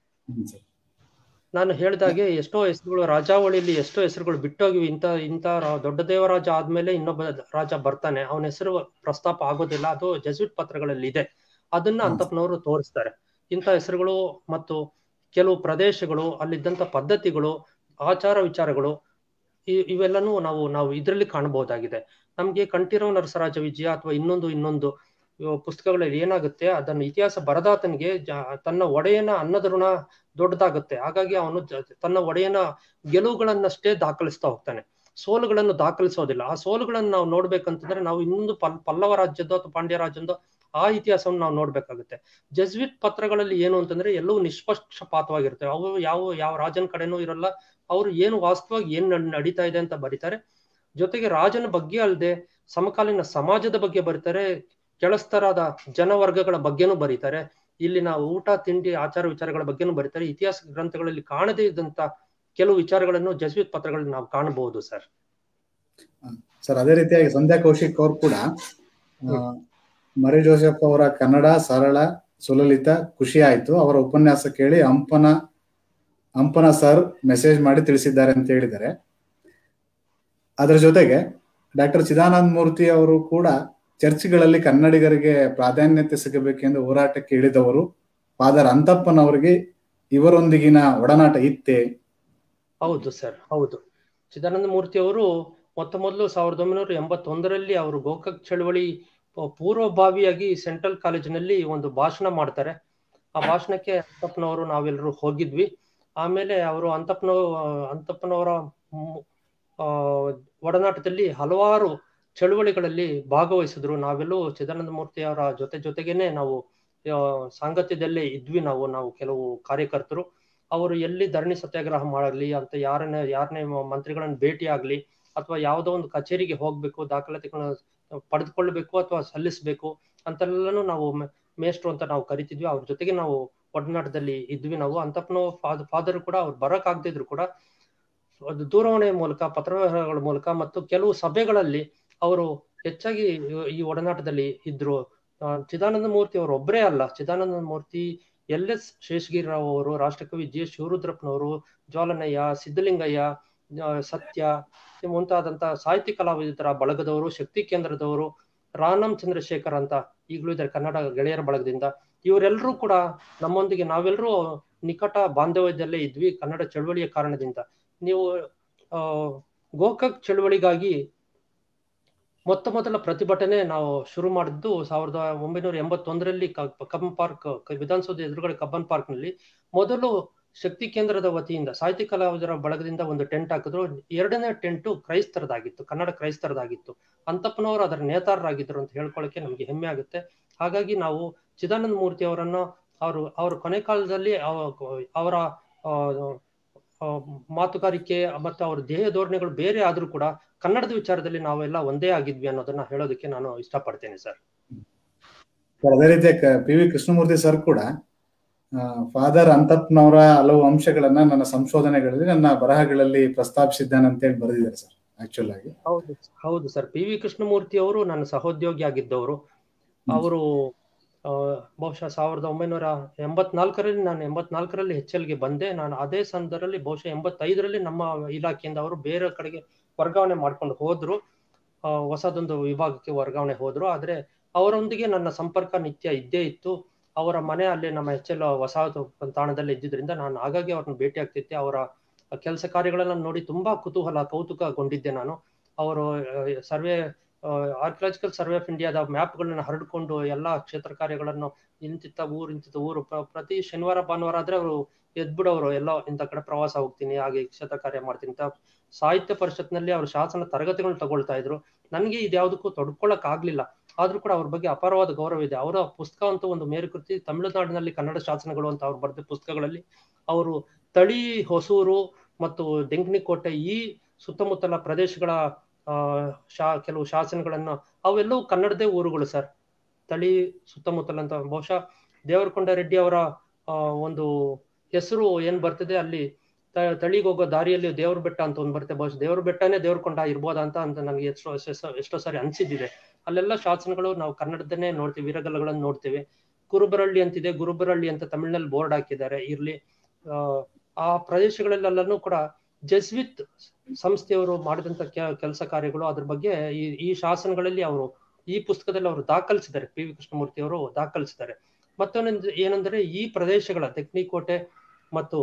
ನಾನು ಹೇಳಿದಾಗೆ ಎಷ್ಟೋ ಹೆಸರುಗಳು ರಾಜಾವಳಿಯಲ್ಲಿ ಎಷ್ಟೋ ಹೆಸರುಗಳು ಬಿಟ್ಟೋಗಿವಿ ಇಂಥ ಇಂಥ ದೊಡ್ಡ ದೇವರಾಜ ಆದ್ಮೇಲೆ ಇನ್ನೊಬ್ಬ ರಾಜ ಬರ್ತಾನೆ ಅವನ ಹೆಸರು ಪ್ರಸ್ತಾಪ ಆಗೋದಿಲ್ಲ ಅದು ಜೆಸ್ವಿಟ್ ಪತ್ರಗಳಲ್ಲಿ ಇದೆ ಅದನ್ನ ಅಂತಪ್ನವರು ತೋರಿಸ್ತಾರೆ ಇಂಥ ಹೆಸರುಗಳು ಮತ್ತು ಕೆಲವು ಪ್ರದೇಶಗಳು ಅಲ್ಲಿದ್ದಂಥ ಪದ್ಧತಿಗಳು ಆಚಾರ ವಿಚಾರಗಳು ಇವೆಲ್ಲನೂ ನಾವು ನಾವು ಇದರಲ್ಲಿ ಕಾಣಬಹುದಾಗಿದೆ ನಮ್ಗೆ ಕಂಠೀರವ ನರಸರಾಜ ವಿಜಯ ಅಥವಾ ಇನ್ನೊಂದು ಇನ್ನೊಂದು ಪುಸ್ತಕಗಳಲ್ಲಿ ಏನಾಗುತ್ತೆ ಅದನ್ನು ಇತಿಹಾಸ ಬರದಾತನಿಗೆ ತನ್ನ ಒಡೆಯನ ಅನ್ನದ ಋಣ ದೊಡ್ಡದಾಗುತ್ತೆ ಹಾಗಾಗಿ ಅವನು ತನ್ನ ಒಡೆಯನ ಗೆಲುವುಗಳನ್ನಷ್ಟೇ ದಾಖಲಿಸ್ತಾ ಹೋಗ್ತಾನೆ ಸೋಲುಗಳನ್ನು ದಾಖಲಿಸೋದಿಲ್ಲ ಆ ಸೋಲುಗಳನ್ನು ನಾವು ನೋಡ್ಬೇಕಂತಂದ್ರೆ ನಾವು ಇನ್ನೊಂದು ಪಲ್ ಪಲ್ಲವ ರಾಜ್ಯದ್ದು ಅಥವಾ ಪಾಂಡ್ಯ ರಾಜ್ಯದ್ದು ಆ ಇತಿಹಾಸವನ್ನು ನಾವು ನೋಡ್ಬೇಕಾಗುತ್ತೆ ಜೆಸ್ವಿಟ್ ಪತ್ರಗಳಲ್ಲಿ ಏನು ಅಂತಂದ್ರೆ ಎಲ್ಲವೂ ನಿಷ್ಪಕ್ಷಪಾತವಾಗಿರ್ತವೆ ಅವು ಯಾವ ಯಾವ ರಾಜನ ಕಡೆನೂ ಇರಲ್ಲ ಅವರು ಏನು ವಾಸ್ತವವಾಗಿ ಏನ್ ನಡೀತಾ ಇದೆ ಅಂತ ಬರೀತಾರೆ ಜೊತೆಗೆ ರಾಜನ ಬಗ್ಗೆ ಅಲ್ಲದೆ ಸಮಕಾಲೀನ ಸಮಾಜದ ಬಗ್ಗೆ ಬರೀತಾರೆ ಕೆಳಸ್ತರಾದ ಜನವರ್ಗಗಳ ಬಗ್ಗೆನೂ ಬರೀತಾರೆ ಇಲ್ಲಿನ ಊಟ ತಿಂಡಿ ಆಚಾರ ವಿಚಾರಗಳ ಬಗ್ಗೆನೂ ಬರೀತಾರೆ ಇತಿಹಾಸ ಗ್ರಂಥಗಳಲ್ಲಿ ಕಾಣದೇ ಇದ್ದಂತ ಕೆಲವು ವಿಚಾರಗಳನ್ನು ಜಸ್ವಿತ್ ಪತ್ರಗಳಲ್ಲಿ ನಾವು ಕಾಣಬಹುದು ಸರ್ ಸರ್ ಅದೇ ರೀತಿಯಾಗಿ ಸಂಧ್ಯಾ ಕೌಶಿಕ್ ಅವರು ಕೂಡ ಮರಿ ಜೋಸೆಫ್ ಅವರ ಕನ್ನಡ ಸರಳ ಸುಲಲಿತ ಖುಷಿ ಆಯ್ತು ಅವರ ಉಪನ್ಯಾಸ ಕೇಳಿ ಅಂಪನ ಅಂಪನ ಸರ್ ಮೆಸೇಜ್ ಮಾಡಿ ತಿಳಿಸಿದ್ದಾರೆ ಅಂತ ಹೇಳಿದ್ದಾರೆ ಅದರ ಜೊತೆಗೆ ಡಾಕ್ಟರ್ ಚಿದಾನಂದ ಮೂರ್ತಿ ಅವರು ಕೂಡ ಚರ್ಚ್ಗಳಲ್ಲಿ ಕನ್ನಡಿಗರಿಗೆ ಪ್ರಾಧಾನ್ಯತೆ ಸಿಗಬೇಕೆಂದು ಹೋರಾಟಕ್ಕೆ ಇಳಿದವರು ಫಾದರ್ ಅಂತಪ್ಪನವರಿಗೆ ಇವರೊಂದಿಗಿನ ಒಡನಾಟ ಇತ್ತೇ ಹೌದು ಸರ್ ಹೌದು ಚಿದಾನಂದ ಮೂರ್ತಿ ಅವರು ಮೊತ್ತ ಮೊದಲು ಸಾವಿರದ ಒಂಬೈನೂರ ಎಂಬತ್ತೊಂದರಲ್ಲಿ ಅವರು ಗೋಕಾಕ್ ಚಳವಳಿ ಪೂರ್ವಭಾವಿಯಾಗಿ ಸೆಂಟ್ರಲ್ ಕಾಲೇಜಿನಲ್ಲಿ ಒಂದು ಭಾಷಣ ಮಾಡ್ತಾರೆ ಆ ಭಾಷಣಕ್ಕೆ ಅಂತಪ್ಪನವರು ನಾವೆಲ್ಲರೂ ಹೋಗಿದ್ವಿ ಆಮೇಲೆ ಅವರು ಅಂತಪ್ಪನ ಅಂತಪ್ಪನವರ ಒಡನಾಟದಲ್ಲಿ ಹಲವಾರು ಚಳುವಳಿಗಳಲ್ಲಿ ಭಾಗವಹಿಸಿದ್ರು ನಾವೆಲ್ಲೂ ಚಿದಾನಂದ ಮೂರ್ತಿ ಅವರ ಜೊತೆ ಜೊತೆಗೇನೆ ನಾವು ಸಾಂಗತ್ಯದಲ್ಲೇ ಇದ್ವಿ ನಾವು ನಾವು ಕೆಲವು ಕಾರ್ಯಕರ್ತರು ಅವರು ಎಲ್ಲಿ ಧರಣಿ ಸತ್ಯಾಗ್ರಹ ಮಾಡಲಿ ಅಂತ ಯಾರನ್ನ ಯಾರನ್ನೇ ಮಂತ್ರಿಗಳನ್ನ ಭೇಟಿ ಆಗ್ಲಿ ಅಥವಾ ಯಾವುದೋ ಒಂದು ಕಚೇರಿಗೆ ಹೋಗ್ಬೇಕು ದಾಖಲಾತಿಗಳನ್ನ ಪಡೆದುಕೊಳ್ಬೇಕು ಅಥವಾ ಸಲ್ಲಿಸಬೇಕು ಅಂತೆಲ್ಲನೂ ನಾವು ಮೇಷ್ಟ್ರು ಅಂತ ನಾವು ಕರಿತಿದ್ವಿ ಅವ್ರ ಜೊತೆಗೆ ನಾವು ಒಡನಾಟದಲ್ಲಿ ಇದ್ವಿ ನಾವು ಅಂತಪ್ಪನ ಫಾದರ್ ಕೂಡ ಅವ್ರು ಬರಕ್ ಆಗದಿದ್ರು ಕೂಡ ದೂರವಾಣಿ ಮೂಲಕ ಪತ್ರವ್ಯವಹಾರಗಳ ಮೂಲಕ ಮತ್ತು ಕೆಲವು ಸಭೆಗಳಲ್ಲಿ ಅವರು ಹೆಚ್ಚಾಗಿ ಈ ಒಡನಾಟದಲ್ಲಿ ಇದ್ರು ಚಿದಾನಂದ ಮೂರ್ತಿ ಅವರು ಒಬ್ಬರೇ ಅಲ್ಲ ಚಿದಾನಂದ ಮೂರ್ತಿ ಎಲ್ ಎಸ್ ಶೇಷಗಿರಿರಾವ್ ಅವರು ರಾಷ್ಟ್ರಕವಿ ಜಿ ಎಸ್ ಶಿವರುದ್ರಪ್ಪನವರು ಜ್ವಾಲನಯ್ಯ ಸಿದ್ದಲಿಂಗಯ್ಯ ಸತ್ಯ ಮುಂತಾದಂತ ಸಾಹಿತ್ಯ ಕಲಾವಿದರ ಬಳಗದವರು ಶಕ್ತಿ ಕೇಂದ್ರದವರು ರಾನಂ ಚಂದ್ರಶೇಖರ್ ಅಂತ ಈಗಲೂ ಇದ್ದಾರೆ ಕನ್ನಡ ಗೆಳೆಯರ ಬಳಗದಿಂದ ಇವರೆಲ್ಲರೂ ಕೂಡ ನಮ್ಮೊಂದಿಗೆ ನಾವೆಲ್ಲರೂ ನಿಕಟ ಬಾಂಧವ್ಯದಲ್ಲೇ ಇದ್ವಿ ಕನ್ನಡ ಚಳವಳಿಯ ಕಾರಣದಿಂದ ನೀವು ಗೋಕಾಕ್ ಚಳವಳಿಗಾಗಿ ಮೊತ್ತ ಮೊದಲ ಪ್ರತಿಭಟನೆ ನಾವು ಶುರು ಮಾಡಿದ್ದು ಸಾವಿರದ ಒಂಬೈನೂರ ಎಂಬತ್ತೊಂದರಲ್ಲಿ ಕಬ್ಬನ್ ಪಾರ್ಕ್ ವಿಧಾನಸೌಧ ಎದುರುಗಡೆ ಕಬ್ಬನ್ ಪಾರ್ಕ್ ನಲ್ಲಿ ಮೊದಲು ಶಕ್ತಿ ಕೇಂದ್ರದ ವತಿಯಿಂದ ಸಾಹಿತ್ಯ ಕಲಾವಿದರ ಬಳಗದಿಂದ ಒಂದು ಟೆಂಟ್ ಹಾಕಿದ್ರು ಎರಡನೇ ಟೆಂಟು ಕ್ರೈಸ್ತರದಾಗಿತ್ತು ಕನ್ನಡ ಕ್ರೈಸ್ತರದಾಗಿತ್ತು ಅಂತಪ್ಪನವರು ಅದರ ನೇತಾರರಾಗಿದ್ದರು ಅಂತ ಹೇಳ್ಕೊಳ್ಳೋಕೆ ನಮ್ಗೆ ಹೆಮ್ಮೆ ಆಗುತ್ತೆ ಹಾಗಾಗಿ ನಾವು ಚಿದಾನಂದ ಮೂರ್ತಿ ಅವರನ್ನು ಅವರು ಅವರ ಕೊನೆ ಕಾಲದಲ್ಲಿ ಅವರ ಮಾತುಗಾರಿಕೆ ಮತ್ತು ಅವ್ರ ದೇಹ ಧೋರಣೆಗಳು ಬೇರೆ ಆದ್ರೂ ಕೂಡ ಕನ್ನಡದ ವಿಚಾರದಲ್ಲಿ ನಾವೆಲ್ಲ ಒಂದೇ ಆಗಿದ್ವಿ ಅನ್ನೋದನ್ನ ಹೇಳೋದಕ್ಕೆ ನಾನು ಇಷ್ಟಪಡ್ತೇನೆ ಸರ್ ಅದೇ ರೀತಿ ಪಿ ವಿ ಕೃಷ್ಣಮೂರ್ತಿ ಸರ್ ಕೂಡ ಫಾದರ್ ಅಂತಪ್ನವರ ಹಲವು ಅಂಶಗಳನ್ನ ನನ್ನ ಸಂಶೋಧನೆಗಳಲ್ಲಿ ನನ್ನ ಬರಹಗಳಲ್ಲಿ ಪ್ರಸ್ತಾಪಿಸಿದ್ದಾನೆ ಅಂತ ಹೇಳಿ ಬರೆದಿದ್ದಾರೆ ಸರ್ ಆಕ್ಚುಲ್ ಆಗಿ ಹೌದು ಹೌದು ಸರ್ ಪಿ ವಿ ಕೃಷ್ಣಮೂರ್ತಿ ಅವರು ನನ್ನ ಸಹೋದ್ಯೋಗಿ ಆಗಿದ್ದವರು ಅವರು ಬಹುಶಃ ಸಾವಿರದ ಒಂಬೈನೂರ ಎಂಬತ್ನಾಲ್ಕರಲ್ಲಿ ನಾನು ಎಂಬತ್ನಾಲ್ಕರಲ್ಲಿ ಎಚ್ ಎಲ್ಗೆ ಬಂದೆ ನಾನು ಅದೇ ಸಂದರ್ಭದಲ್ಲಿ ಬಹುಶಃ ಎಂಬತ್ತೈದರಲ್ಲಿ ನಮ್ಮ ಇಲಾಖೆಯಿಂದ ಅವರು ಬೇರೆ ಕಡೆಗೆ ವರ್ಗಾವಣೆ ಮಾಡ್ಕೊಂಡು ಹೋದ್ರು ಹೊಸದೊಂದು ವಿಭಾಗಕ್ಕೆ ವರ್ಗಾವಣೆ ಹೋದ್ರು ಆದ್ರೆ ಅವರೊಂದಿಗೆ ನನ್ನ ಸಂಪರ್ಕ ನಿತ್ಯ ಇದ್ದೇ ಇತ್ತು ಅವರ ಮನೆ ಅಲ್ಲಿ ನಮ್ಮ ಎಚ್ ಎಲ್ ಹೊಸ ತಾಣದಲ್ಲಿ ಇದ್ದಿದ್ರಿಂದ ನಾನು ಆಗಾಗ್ಗೆ ಅವ್ರನ್ನ ಭೇಟಿ ಆಗ್ತಿದ್ದೆ ಅವರ ಕೆಲಸ ಕಾರ್ಯಗಳನ್ನ ನೋಡಿ ತುಂಬಾ ಕುತೂಹಲ ಕೌತುಕಗೊಂಡಿದ್ದೆ ನಾನು ಅವರು ಸರ್ವೆ ಆರ್ಕಿಯಾಲಜಿಕಲ್ ಸರ್ವೆ ಆಫ್ ಇಂಡಿಯಾದ ಮ್ಯಾಪ್ಗಳನ್ನ ಹರಡ್ಕೊಂಡು ಎಲ್ಲಾ ಕ್ಷೇತ್ರ ಕಾರ್ಯಗಳನ್ನು ಇಂತಿತ್ತ ಊರು ಇಂತಿತ್ತ ಊರು ಪ್ರ- ಪ್ರತಿ ಶನಿವಾರ ಭಾನುವಾರ ಆದ್ರೆ ಅವರು ಎದ್ಬಿಡೋರು ಎಲ್ಲೋ ಇಂಥ ಕಡೆ ಪ್ರವಾಸ ಹೋಗ್ತೀನಿ ಹಾಗೆ ಕ್ಷೇತ್ರ ಕಾರ್ಯ ಮಾಡ್ತೀನಿ ಅಂತ ಸಾಹಿತ್ಯ ಪರಿಷತ್ನಲ್ಲಿ ಅವರು ಶಾಸನ ತರಗತಿಗಳನ್ನ ತಗೊಳ್ತಾ ಇದ್ರು ನನಗೆ ಇದ್ಯಾವುದಕ್ಕೂ ತೊಡ್ಕೊಳಕ್ ಆಗ್ಲಿಲ್ಲ ಆದ್ರೂ ಕೂಡ ಅವ್ರ ಬಗ್ಗೆ ಅಪಾರವಾದ ಗೌರವ ಇದೆ ಅವರ ಪುಸ್ತಕ ಅಂತೂ ಒಂದು ಮೇರುಕೃತಿ ತಮಿಳುನಾಡಿನಲ್ಲಿ ಕನ್ನಡ ಶಾಸನಗಳು ಅಂತ ಅವ್ರು ಬರೆದ ಪುಸ್ತಕಗಳಲ್ಲಿ ಅವರು ತಳಿ ಹೊಸೂರು ಮತ್ತು ಡೆಂಕನಿಕೋಟೆ ಈ ಸುತ್ತಮುತ್ತಲ ಪ್ರದೇಶಗಳ ಆ ಶಾ ಕೆಲವು ಶಾಸನಗಳನ್ನ ಅವೆಲ್ಲವೂ ಕನ್ನಡದೇ ಊರುಗಳು ಸರ್ ತಳಿ ಸುತ್ತಮುತ್ತಲ ಅಂತ ಬಹುಶಃ ದೇವರಕೊಂಡ ರೆಡ್ಡಿ ಅವರ ಆ, ಒಂದು ಹೆಸರು ಏನ್ ಬರ್ತಿದೆ ಅಲ್ಲಿ ತ- ತಳಿಗೆ ಹೋಗೋ ದಾರಿಯಲ್ಲಿ ದೇವ್ರ ಬೆಟ್ಟ ಅಂತ ಒಂದು ಬರುತ್ತೆ ಬಹುಶಃ ದೇವ್ರ ಬೆಟ್ಟನೇ ದೇವ್ರಕೊಂಡ ಇರ್ಬೋದಾ ಅಂತ ಅಂತ ನನಗೆ ಎಷ್ಟೋ ಎಷ್ಟೋ- ಎಷ್ಟೋ ಸಾರಿ ಅನ್ಸಿದ್ದಿದೆ ಅಲ್ಲೆಲ್ಲ ಶಾಸನಗಳು ನಾವು ಕನ್ನಡದನ್ನೇ ನೋಡ್ತೀವಿ ವೀರಗಲ್ಲಗಳನ್ನು ನೋಡ್ತೀವಿ ಕುರುಬರಳ್ಳಿ ಅಂತಿದೆ ಗುರುಬರಳ್ಳಿ ಅಂತ ತಮಿಳಿನಲ್ಲಿ ಬೋರ್ಡ್ ಹಾಕಿದ್ದಾರೆ ಇರ್ಲಿ ಆ, ಆ ಪ್ರದೇಶಗಳಲ್ಲೆಲ್ಲನೂ ಕೂಡ ಜೆಸ್ವಿತ್ ಸಂಸ್ಥೆಯವರು ಮಾಡಿದಂತ ಕೆಲಸ ಕಾರ್ಯಗಳು ಅದ್ರ ಬಗ್ಗೆ ಈ ಈ ಶಾಸನಗಳಲ್ಲಿ ಅವರು ಈ ಪುಸ್ತಕದಲ್ಲಿ ಅವರು ದಾಖಲಿಸಿದ್ದಾರೆ ಪಿ ವಿ ಕೃಷ್ಣಮೂರ್ತಿ ಅವರು ದಾಖಲಿಸಿದ್ದಾರೆ ಮತ್ತೊಂದು ಏನಂದ್ರೆ ಈ ಪ್ರದೇಶಗಳ ತೆಕ್ನಿಕೋಟೆ ಮತ್ತು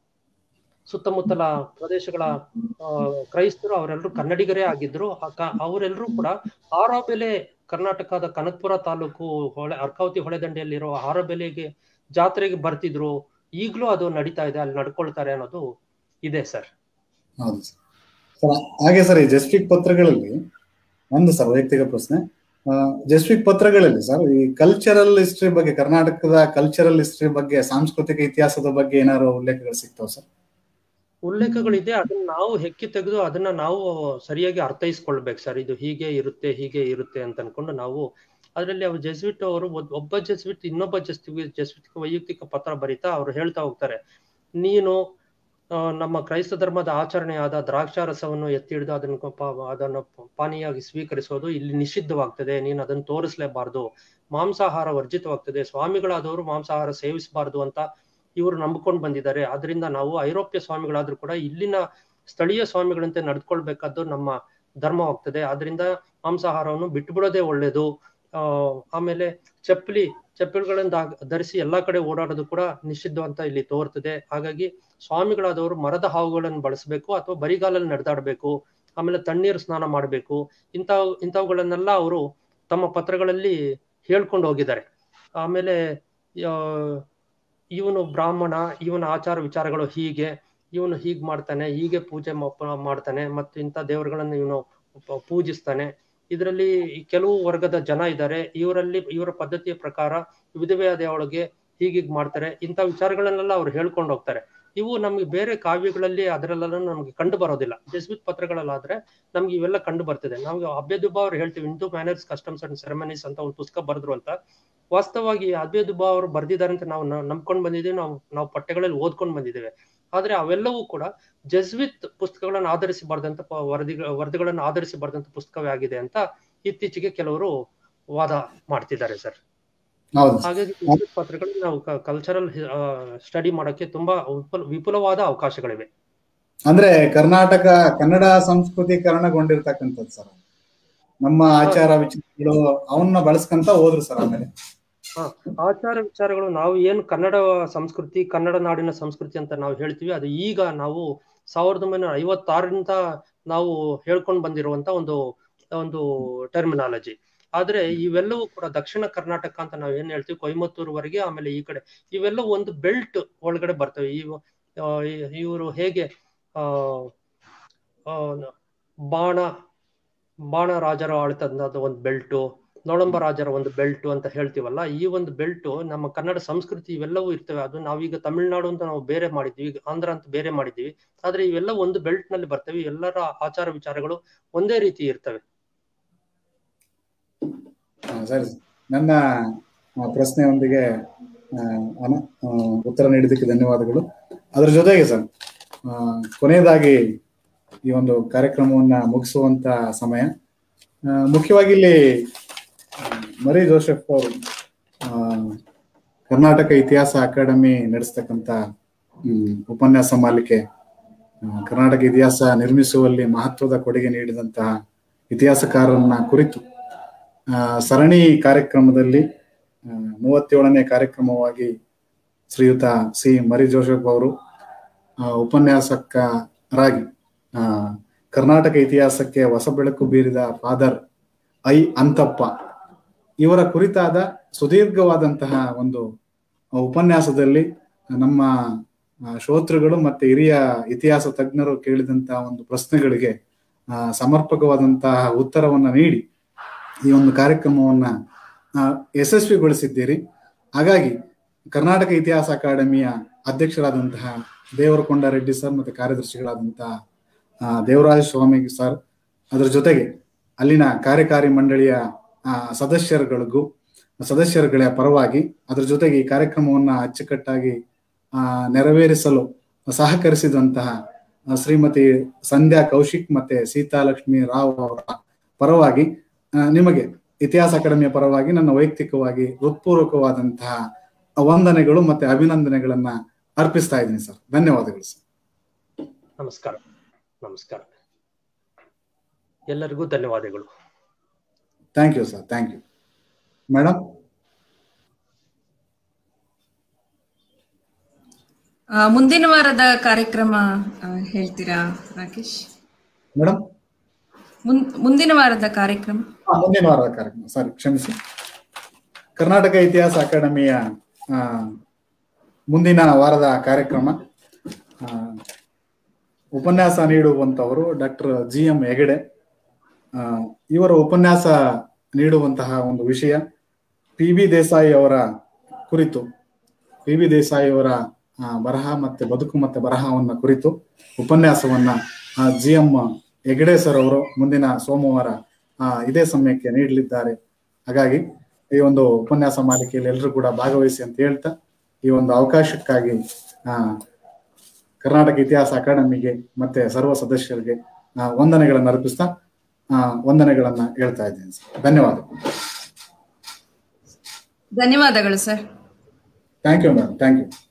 ಸುತ್ತಮುತ್ತಲ ಪ್ರದೇಶಗಳ ಆ, ಕ್ರೈಸ್ತರು ಅವರೆಲ್ಲರೂ ಕನ್ನಡಿಗರೇ ಆಗಿದ್ರು ಆ ಕ- ಅವರೆಲ್ಲರೂ ಕೂಡ ಆರೋಬೆಲೆ ಕರ್ನಾಟಕದ ಕನಕಪುರ ತಾಲೂಕು ಹೊಳೆ ಅರ್ಕಾವತಿ ಹೊಳೆದಂಡೆಯಲ್ಲಿರೋ ಆರೋಬೆಲೆಗೆ ಜಾತ್ರೆಗೆ ಬರ್ತಿದ್ರು ಈಗಲೂ ಅದು ನಡೀತಾ ಇದೆ ಅಲ್ಲಿ ನಡ್ಕೊಳ್ತಾರೆ ಅನ್ನೋದು ಇದೆ ಸರ್ ಹೌದು ಸರ್ ಸರ್ ಹಾಗೆ ಸರ್ ಈ ಜಸ್ಟಿಕ್ ಪತ್ರಗಳಲ್ಲಿ ಒಂದು ಸರ್ ವೈಯಕ್ತಿಕ ಪ್ರಶ್ನೆ ಜಸ್ಟಿಕ್ ಪತ್ರಗಳಲ್ಲಿ ಸರ್ ಈ ಕಲ್ಚರಲ್ ಹಿಸ್ಟ್ರಿ ಬಗ್ಗೆ ಕರ್ನಾಟಕದ ಕಲ್ಚರಲ್ ಹಿಸ್ಟ್ರಿ ಬಗ್ಗೆ ಸಾಂಸ್ಕೃತಿಕ ಇತಿಹಾಸದ ಬಗ್ಗೆ ಏನಾದ್ರು ಉಲ್ಲೇಖಗಳು ಸಿಗ್ತಾವ ಸರ್ ಉಲ್ಲೇಖಗಳಿದೆ ಅದನ್ನ ನಾವು ಹೆಕ್ಕಿ ತೆಗೆದು ಅದನ್ನ ನಾವು ಸರಿಯಾಗಿ ಅರ್ಥೈಸ್ಕೊಳ್ಬೇಕು ಸರ್ ಇದು ಹೀಗೆ ಇರುತ್ತೆ ಹೀಗೆ ಇರುತ್ತೆ ಅಂತ ಅನ್ಕೊಂಡು ನಾವು ಅದರಲ್ಲಿ ಅವ್ರು ಜೆಸ್ವಿಟ್ ಅವರು ಒದ್- ಒಬ್ಬ ಜೆಸ್ವಿಟ್ ಇನ್ನೊಬ್ಬ ಜೆಸ್ವಿಟ್ ಜೆಸ್ವಿಟ್ ವೈಯಕ್ತಿಕ ಪತ್ರ ಬರೀತಾ ಅವ್ರು ಹೇಳ್ತಾ ಹೋಗ್ತಾರೆ ನೀನು ಆ, ನಮ್ಮ ಕ್ರೈಸ್ತ ಧರ್ಮದ ಆಚರಣೆಯಾದ ದ್ರಾಕ್ಷಾರಸವನ್ನು ಎತ್ತಿ ಹಿಡಿದು ಅದನ್ನು ಪ- ಅದನ್ನು ಪಾನೀಯಾಗಿ ಸ್ವೀಕರಿಸೋದು ಇಲ್ಲಿ ನಿಷಿದ್ಧವಾಗ್ತದೆ ನೀನು ಅದನ್ನು ತೋರಿಸ್ಲೇಬಾರ್ದು ಮಾಂಸಾಹಾರ ವರ್ಜಿತವಾಗ್ತದೆ ಸ್ವಾಮಿಗಳಾದವರು ಮಾಂಸಾಹಾರ ಸೇವಿಸಬಾರ್ದು ಅಂತ ಇವರು ನಂಬಿಕೊಂಡು ಬಂದಿದ್ದಾರೆ ಆದ್ರಿಂದ ನಾವು ಐರೋಪ್ಯ ಸ್ವಾಮಿಗಳಾದ್ರೂ ಕೂಡ ಇಲ್ಲಿನ ಸ್ಥಳೀಯ ಸ್ವಾಮಿಗಳಂತೆ ನಡ್ಕೊಳ್ಬೇಕಾದ್ದು ನಮ್ಮ ಧರ್ಮವಾಗ್ತದೆ ಆದ್ರಿಂದ ಮಾಂಸಾಹಾರವನ್ನು ಬಿಟ್ಟು ಬಿಡೋದೇ ಒಳ್ಳೇದು ಆ ಆಮೇಲೆ ಚಪ್ಪಲಿ ಚಪ್ಪಲಿಗಳನ್ನ ಧಾ- ಧರಿಸಿ ಎಲ್ಲಾ ಕಡೆ ಓಡಾಡೋದು ಕೂಡ ನಿಷಿದ್ಧ ಅಂತ ಇಲ್ಲಿ ತೋರ್ತದೆ ಹಾಗಾಗಿ ಸ್ವಾಮಿಗಳಾದವರು ಮರದ ಹಾವುಗಳನ್ನು ಬಳಸಬೇಕು ಅಥವಾ ಬರಿಗಾಲಲ್ಲಿ ನಡೆದಾಡಬೇಕು ಆಮೇಲೆ ತಣ್ಣೀರು ಸ್ನಾನ ಮಾಡಬೇಕು ಇಂಥ ಇಂಥವುಗಳನ್ನೆಲ್ಲ ಅವರು ತಮ್ಮ ಪತ್ರಗಳಲ್ಲಿ ಹೇಳ್ಕೊಂಡು ಹೋಗಿದ್ದಾರೆ ಆಮೇಲೆ ಆ, ಇವನು ಬ್ರಾಹ್ಮಣ ಇವನ ಆಚಾರ ವಿಚಾರಗಳು ಹೀಗೆ ಇವನು ಹೀಗ್ ಮಾಡ್ತಾನೆ ಹೀಗೆ ಪೂಜೆ ಮ- ಮಾಡ್ತಾನೆ ಮತ್ತು ಇಂಥ ದೇವರುಗಳನ್ನು ಇವನು ಪ- ಪೂಜಿಸ್ತಾನೆ ಇದರಲ್ಲಿ ಕೆಲವು ವರ್ಗದ ಜನ ಇದ್ದಾರೆ ಇವರಲ್ಲಿ ಇವರ ಪದ್ಧತಿಯ ಪ್ರಕಾರ ವಿಧವೆಯಾದವಳಿಗೆ ಹೀಗೀಗ್ ಮಾಡ್ತಾರೆ ಇಂಥ ವಿಚಾರಗಳನ್ನೆಲ್ಲ ಅವ್ರು ಹೇಳ್ಕೊಂಡು ಹೋಗ್ತಾರೆ ಇವು ನಮ್ಗೆ ಬೇರೆ ಕಾವ್ಯಗಳಲ್ಲಿ ಅದರಲ್ಲೆಲ್ಲ ನಮ್ಗೆ ಕಂಡು ಬರೋದಿಲ್ಲ ಜಸ್ಮಿತ್ ಪತ್ರಗಳಲ್ಲಾದ್ರೆ ನಮ್ಗೆ ಇವೆಲ್ಲ ಕಂಡು ಬರ್ತಿದೆ ನಾವು ಅಭ್ಯದುಬಾ ಅವ್ರು ಹೇಳ್ತೀವಿ Hindu manners customs and ceremonies ಅಂತ ಒಂದು ಪುಸ್ತಕ ಬರೆದ್ರು ಅಂತ ವಾಸ್ತವವಾಗಿ ಅಭ್ಯದುಬಾ ಅವರು ಬರ್ದಿದ್ದಾರೆ ಅಂತ ನಾವು ನ- ನಂಬ್ಕೊಂಡ್ ಬಂದಿದ್ದೀವಿ ನಾವು ನಾವು ಪಠ್ಯಗಳಲ್ಲಿ ಓದ್ಕೊಂಡ್ ಬಂದಿದ್ದೇವೆ ಆದ್ರೆ ಅವೆಲ್ಲವೂ ಕೂಡ ಜಸ್ವಿತ್ ಪುಸ್ತಕಗಳನ್ನು ಆಧರಿಸಿ ಬರೆದಂತ ಪ- ವರದಿ ವರದಿಗಳನ್ನು ಆಧರಿಸಿ ಬರೆದಂತ ಪುಸ್ತಕವೇ ಆಗಿದೆ ಅಂತ ಇತ್ತೀಚೆಗೆ ಕೆಲವರು ವಾದ ಮಾಡ್ತಿದ್ದಾರೆ ಸರ್ ಹೌದು ಸರ್. ಹಾಗಾಗಿ ಜಸ್ವಿತ್ ಪತ್ರಗಳು ನಾವು ಕಲ್ಚರಲ್ ಸ್ಟಡಿ ಮಾಡಕ್ಕೆ ತುಂಬಾ ವಿಪುಲ ವಿಪುಲವಾದ ಅವಕಾಶಗಳಿವೆ ಅಂದ್ರೆ ಕರ್ನಾಟಕ ಕನ್ನಡ ಸಂಸ್ಕೃತೀಕರಣಗೊಂಡಿರ್ತಕ್ಕಂಥದ್ದು ಸರ್ ನಮ್ಮ ಆಚಾರ ವಿಚಾರಗಳು ಅವನ್ನ ಬಳಸ್ಕೊಂತ ಹೋದ್ರು ಸರ್ ಆಮೇಲೆ ಹ ಆಚಾರ ವಿಚಾರಗಳು ನಾವು ಏನು ಕನ್ನಡ ಸಂಸ್ಕೃತಿ ಕನ್ನಡ ನಾಡಿನ ಸಂಸ್ಕೃತಿ ಅಂತ ನಾವು ಹೇಳ್ತೀವಿ ಅದು ಈಗ ನಾವು ಸಾವಿರದ ಒಂಬೈನೂರ ಐವತ್ತಾರರಿಂದ ನಾವು ಹೇಳ್ಕೊಂಡು ಬಂದಿರುವಂತ ಒಂದು ಒಂದು ಟರ್ಮಿನಾಲಜಿ ಆದ್ರೆ ಇವೆಲ್ಲವೂ ಕೂಡ ದಕ್ಷಿಣ ಕರ್ನಾಟಕ ಅಂತ ನಾವು ಏನ್ ಹೇಳ್ತೀವಿ ಕೊಯಮತ್ತೂರ್ವರೆಗೆ ಆಮೇಲೆ ಈ ಕಡೆ ಇವೆಲ್ಲವೂ ಒಂದು ಬೆಲ್ಟ್ ಒಳಗಡೆ ಬರ್ತವೆ ಇವು ಇವರು ಹೇಗೆ ಆ ಆ, ಬಾಣ ಬಾಣ ರಾಜರ ಆಳ್ತದ ಒಂದು ಬೆಲ್ಟು ನೊಳಂಬ ರಾಜರ ಒಂದು ಬೆಲ್ಟ್ ಅಂತ ಹೇಳ್ತೀವಲ್ಲ ಈ ಒಂದು ಬೆಲ್ಟ್ ನಮ್ಮ ಕನ್ನಡ ಸಂಸ್ಕೃತಿ ಇವೆಲ್ಲವೂ ಇರ್ತವೆ ಅದು ನಾವೀಗ ತಮಿಳ್ನಾಡು ಅಂತ ನಾವು ಬೇರೆ ಮಾಡಿದ್ವಿ ಈಗ ಆಂಧ್ರ ಅಂತ ಬೇರೆ ಮಾಡಿದ್ವಿ ಆದ್ರೆ ಇವೆಲ್ಲ ಒಂದು ಬೆಲ್ಟ್ ನಲ್ಲಿ ಬರ್ತವೆ ಎಲ್ಲರ ಆಚಾರ ವಿಚಾರಗಳು ಒಂದೇ ರೀತಿ ಇರ್ತವೆ ಹಾ, ಸರಿ ಸರ್. ನನ್ನ ಆ, ಪ್ರಶ್ನೆಯೊಂದಿಗೆ ಆ, ಅನ- ಆ, ಉತ್ತರ ನೀಡಿದ್ದಕ್ಕೆ ಧನ್ಯವಾದಗಳು ಅದರ ಜೊತೆಗೆ ಸರ್ ಆ, ಕೊನೆಯದಾಗಿ ಈ ಒಂದು ಕಾರ್ಯಕ್ರಮವನ್ನ ಮುಗಿಸುವಂತ ಸಮಯ ಆ, ಮುಖ್ಯವಾಗಿ ಇಲ್ಲಿ ಆ, ಮರಿ ಜೋಸೆಫ್ ಅವರು ಆ, ಕರ್ನಾಟಕ ಇತಿಹಾಸ ಅಕಾಡೆಮಿ ನಡೆಸ್ತಕ್ಕಂಥ ಹ್ಮ್, ಉಪನ್ಯಾಸ ಮಾಲಿಕೆ ಆ, ಕರ್ನಾಟಕ ಇತಿಹಾಸ ನಿರ್ಮಿಸುವಲ್ಲಿ ಮಹತ್ವದ ಕೊಡುಗೆ ನೀಡಿದಂತಹ ಇತಿಹಾಸಕಾರರನ್ನ ಕುರಿತು ಆ, ಸರಣಿ ಕಾರ್ಯಕ್ರಮದಲ್ಲಿ ಆ, ಮೂವತ್ತೇಳನೇ ಕಾರ್ಯಕ್ರಮವಾಗಿ ಶ್ರೀಯುತ ಸಿ ಮರಿ ಜೋಸೆಫ್ ಅವರು ಆ, ಉಪನ್ಯಾಸಕರಾಗಿ ಆ, ಕರ್ನಾಟಕ ಇತಿಹಾಸಕ್ಕೆ ಹೊಸ ಬೆಳಕು ಬೀರಿದ ಫಾದರ್ ಐ ಅಂತಪ್ಪ ಇವರ ಕುರಿತಾದ ಸುದೀರ್ಘವಾದಂತಹ ಒಂದು ಉಪನ್ಯಾಸದಲ್ಲಿ ನಮ್ಮ ಆ, ಶ್ರೋತೃಗಳು ಮತ್ತೆ ಹಿರಿಯ ಇತಿಹಾಸ ತಜ್ಞರು ಕೇಳಿದಂತಹ ಒಂದು ಪ್ರಶ್ನೆಗಳಿಗೆ ಆ, ಸಮರ್ಪಕವಾದಂತಹ ಉತ್ತರವನ್ನ ನೀಡಿ ಈ ಒಂದು ಕಾರ್ಯಕ್ರಮವನ್ನ ಆ, ಯಶಸ್ವಿಗೊಳಿಸಿದ್ದೀರಿ ಹಾಗಾಗಿ ಕರ್ನಾಟಕ ಇತಿಹಾಸ ಅಕಾಡೆಮಿಯ ಅಧ್ಯಕ್ಷರಾದಂತಹ ದೇವರಕೊಂಡ ರೆಡ್ಡಿ ಸರ್ ಮತ್ತೆ ಕಾರ್ಯದರ್ಶಿಗಳಾದಂತಹ ಆ, ದೇವರಾಜ ಸ್ವಾಮಿ ಸರ್ ಅದರ ಜೊತೆಗೆ ಅಲ್ಲಿನ ಕಾರ್ಯಕಾರಿ ಮಂಡಳಿಯ ಆ, ಸದಸ್ಯರುಗಳಿಗೂ ಸದಸ್ಯರುಗಳ ಪರವಾಗಿ ಅದರ ಜೊತೆಗೆ ಈ ಕಾರ್ಯಕ್ರಮವನ್ನ ಅಚ್ಚುಕಟ್ಟಾಗಿ ಆ, ನೆರವೇರಿಸಲು ಸಹಕರಿಸಿದಂತಹ ಆ, ಶ್ರೀಮತಿ ಸಂಧ್ಯಾ ಕೌಶಿಕ್ ಮತ್ತೆ ಸೀತಾಲಕ್ಷ್ಮಿ ರಾವ್ ಅವರ ಪರವಾಗಿ ಆ, ನಿಮಗೆ ಇತಿಹಾಸ ಅಕಾಡೆಮಿಯ ಪರವಾಗಿ ನನ್ನ ವೈಯಕ್ತಿಕವಾಗಿ ಹೃತ್ಪೂರ್ವಕವಾದಂತಹ ವಂದನೆಗಳು ಮತ್ತೆ ಅಭಿನಂದನೆಗಳನ್ನ ಅರ್ಪಿಸ್ತಾ ಇದ್ದೀನಿ ಸರ್ ಧನ್ಯವಾದಗಳು ಸರ್ ನಮಸ್ಕಾರ ನಮಸ್ಕಾರ ಎಲ್ಲರಿಗೂ ಧನ್ಯವಾದಗಳು thank you sir thank you madam ಆ, ಮುಂದಿನ ವಾರದ ಕಾರ್ಯಕ್ರಮ ಆ, ಹೇಳ್ತೀರಾ ರಾಕೇಶ್ ಮೇಡಮ್ ಮುನ್- ಮುಂದಿನ ವಾರದ ಕಾರ್ಯಕ್ರಮ ಮುಂದಿನ ವಾರದ ಕಾರ್ಯಕ್ರಮ ಸಾರಿ ಕ್ಷಮಿಸಿ ಕರ್ನಾಟಕ ಇತಿಹಾಸ ಅಕಾಡೆಮಿಯ ಆ, ಮುಂದಿನ ವಾರದ ಕಾರ್ಯಕ್ರಮ ಆ, ಉಪನ್ಯಾಸ ನೀಡುವಂತವರು ಡಾಕ್ಟರ್ ಜಿ ಎಂ ಹೆಗಡೆ ಆ, ಇವರ ಉಪನ್ಯಾಸ ನೀಡುವಂತಹ ಒಂದು ವಿಷಯ ಪಿ ಬಿ ದೇಸಾಯಿ ಅವರ ಕುರಿತು ಪಿ ಬಿ ದೇಸಾಯಿ ಅವರ ಆ, ಬರಹ ಮತ್ತೆ ಬದುಕು ಮತ್ತೆ ಬರಹವನ್ನ ಕುರಿತು ಉಪನ್ಯಾಸವನ್ನ ಜಿ ಎಂ ಹೆಗಡೆ ಸರ್ ಅವರು ಮುಂದಿನ ಸೋಮವಾರ ಆ, ಇದೇ ಸಮಯಕ್ಕೆ ನೀಡಲಿದ್ದಾರೆ ಹಾಗಾಗಿ ಈ ಒಂದು ಉಪನ್ಯಾಸ ಮಾಲಿಕೆಯಲ್ಲಿ ಎಲ್ಲರೂ ಕೂಡ ಭಾಗವಹಿಸಿ ಅಂತ ಹೇಳ್ತಾ ಈ ಒಂದು ಅವಕಾಶಕ್ಕಾಗಿ ಆ, ಕರ್ನಾಟಕ ಇತಿಹಾಸ ಅಕಾಡೆಮಿಗೆ ಮತ್ತೆ ಸರ್ವ ಸದಸ್ಯರಿಗೆ ಆ, ವಂದನೆಗಳನ್ನು ಅರ್ಪಿಸ್ತಾ ಆ, ವಂದನೆಗಳನ್ನ ಹೇಳ್ತಾ ಇದ್ದೀನಿ ಸರ್. ಧನ್ಯವಾದಗಳು ಧನ್ಯವಾದಗಳು sir thank you madam thank you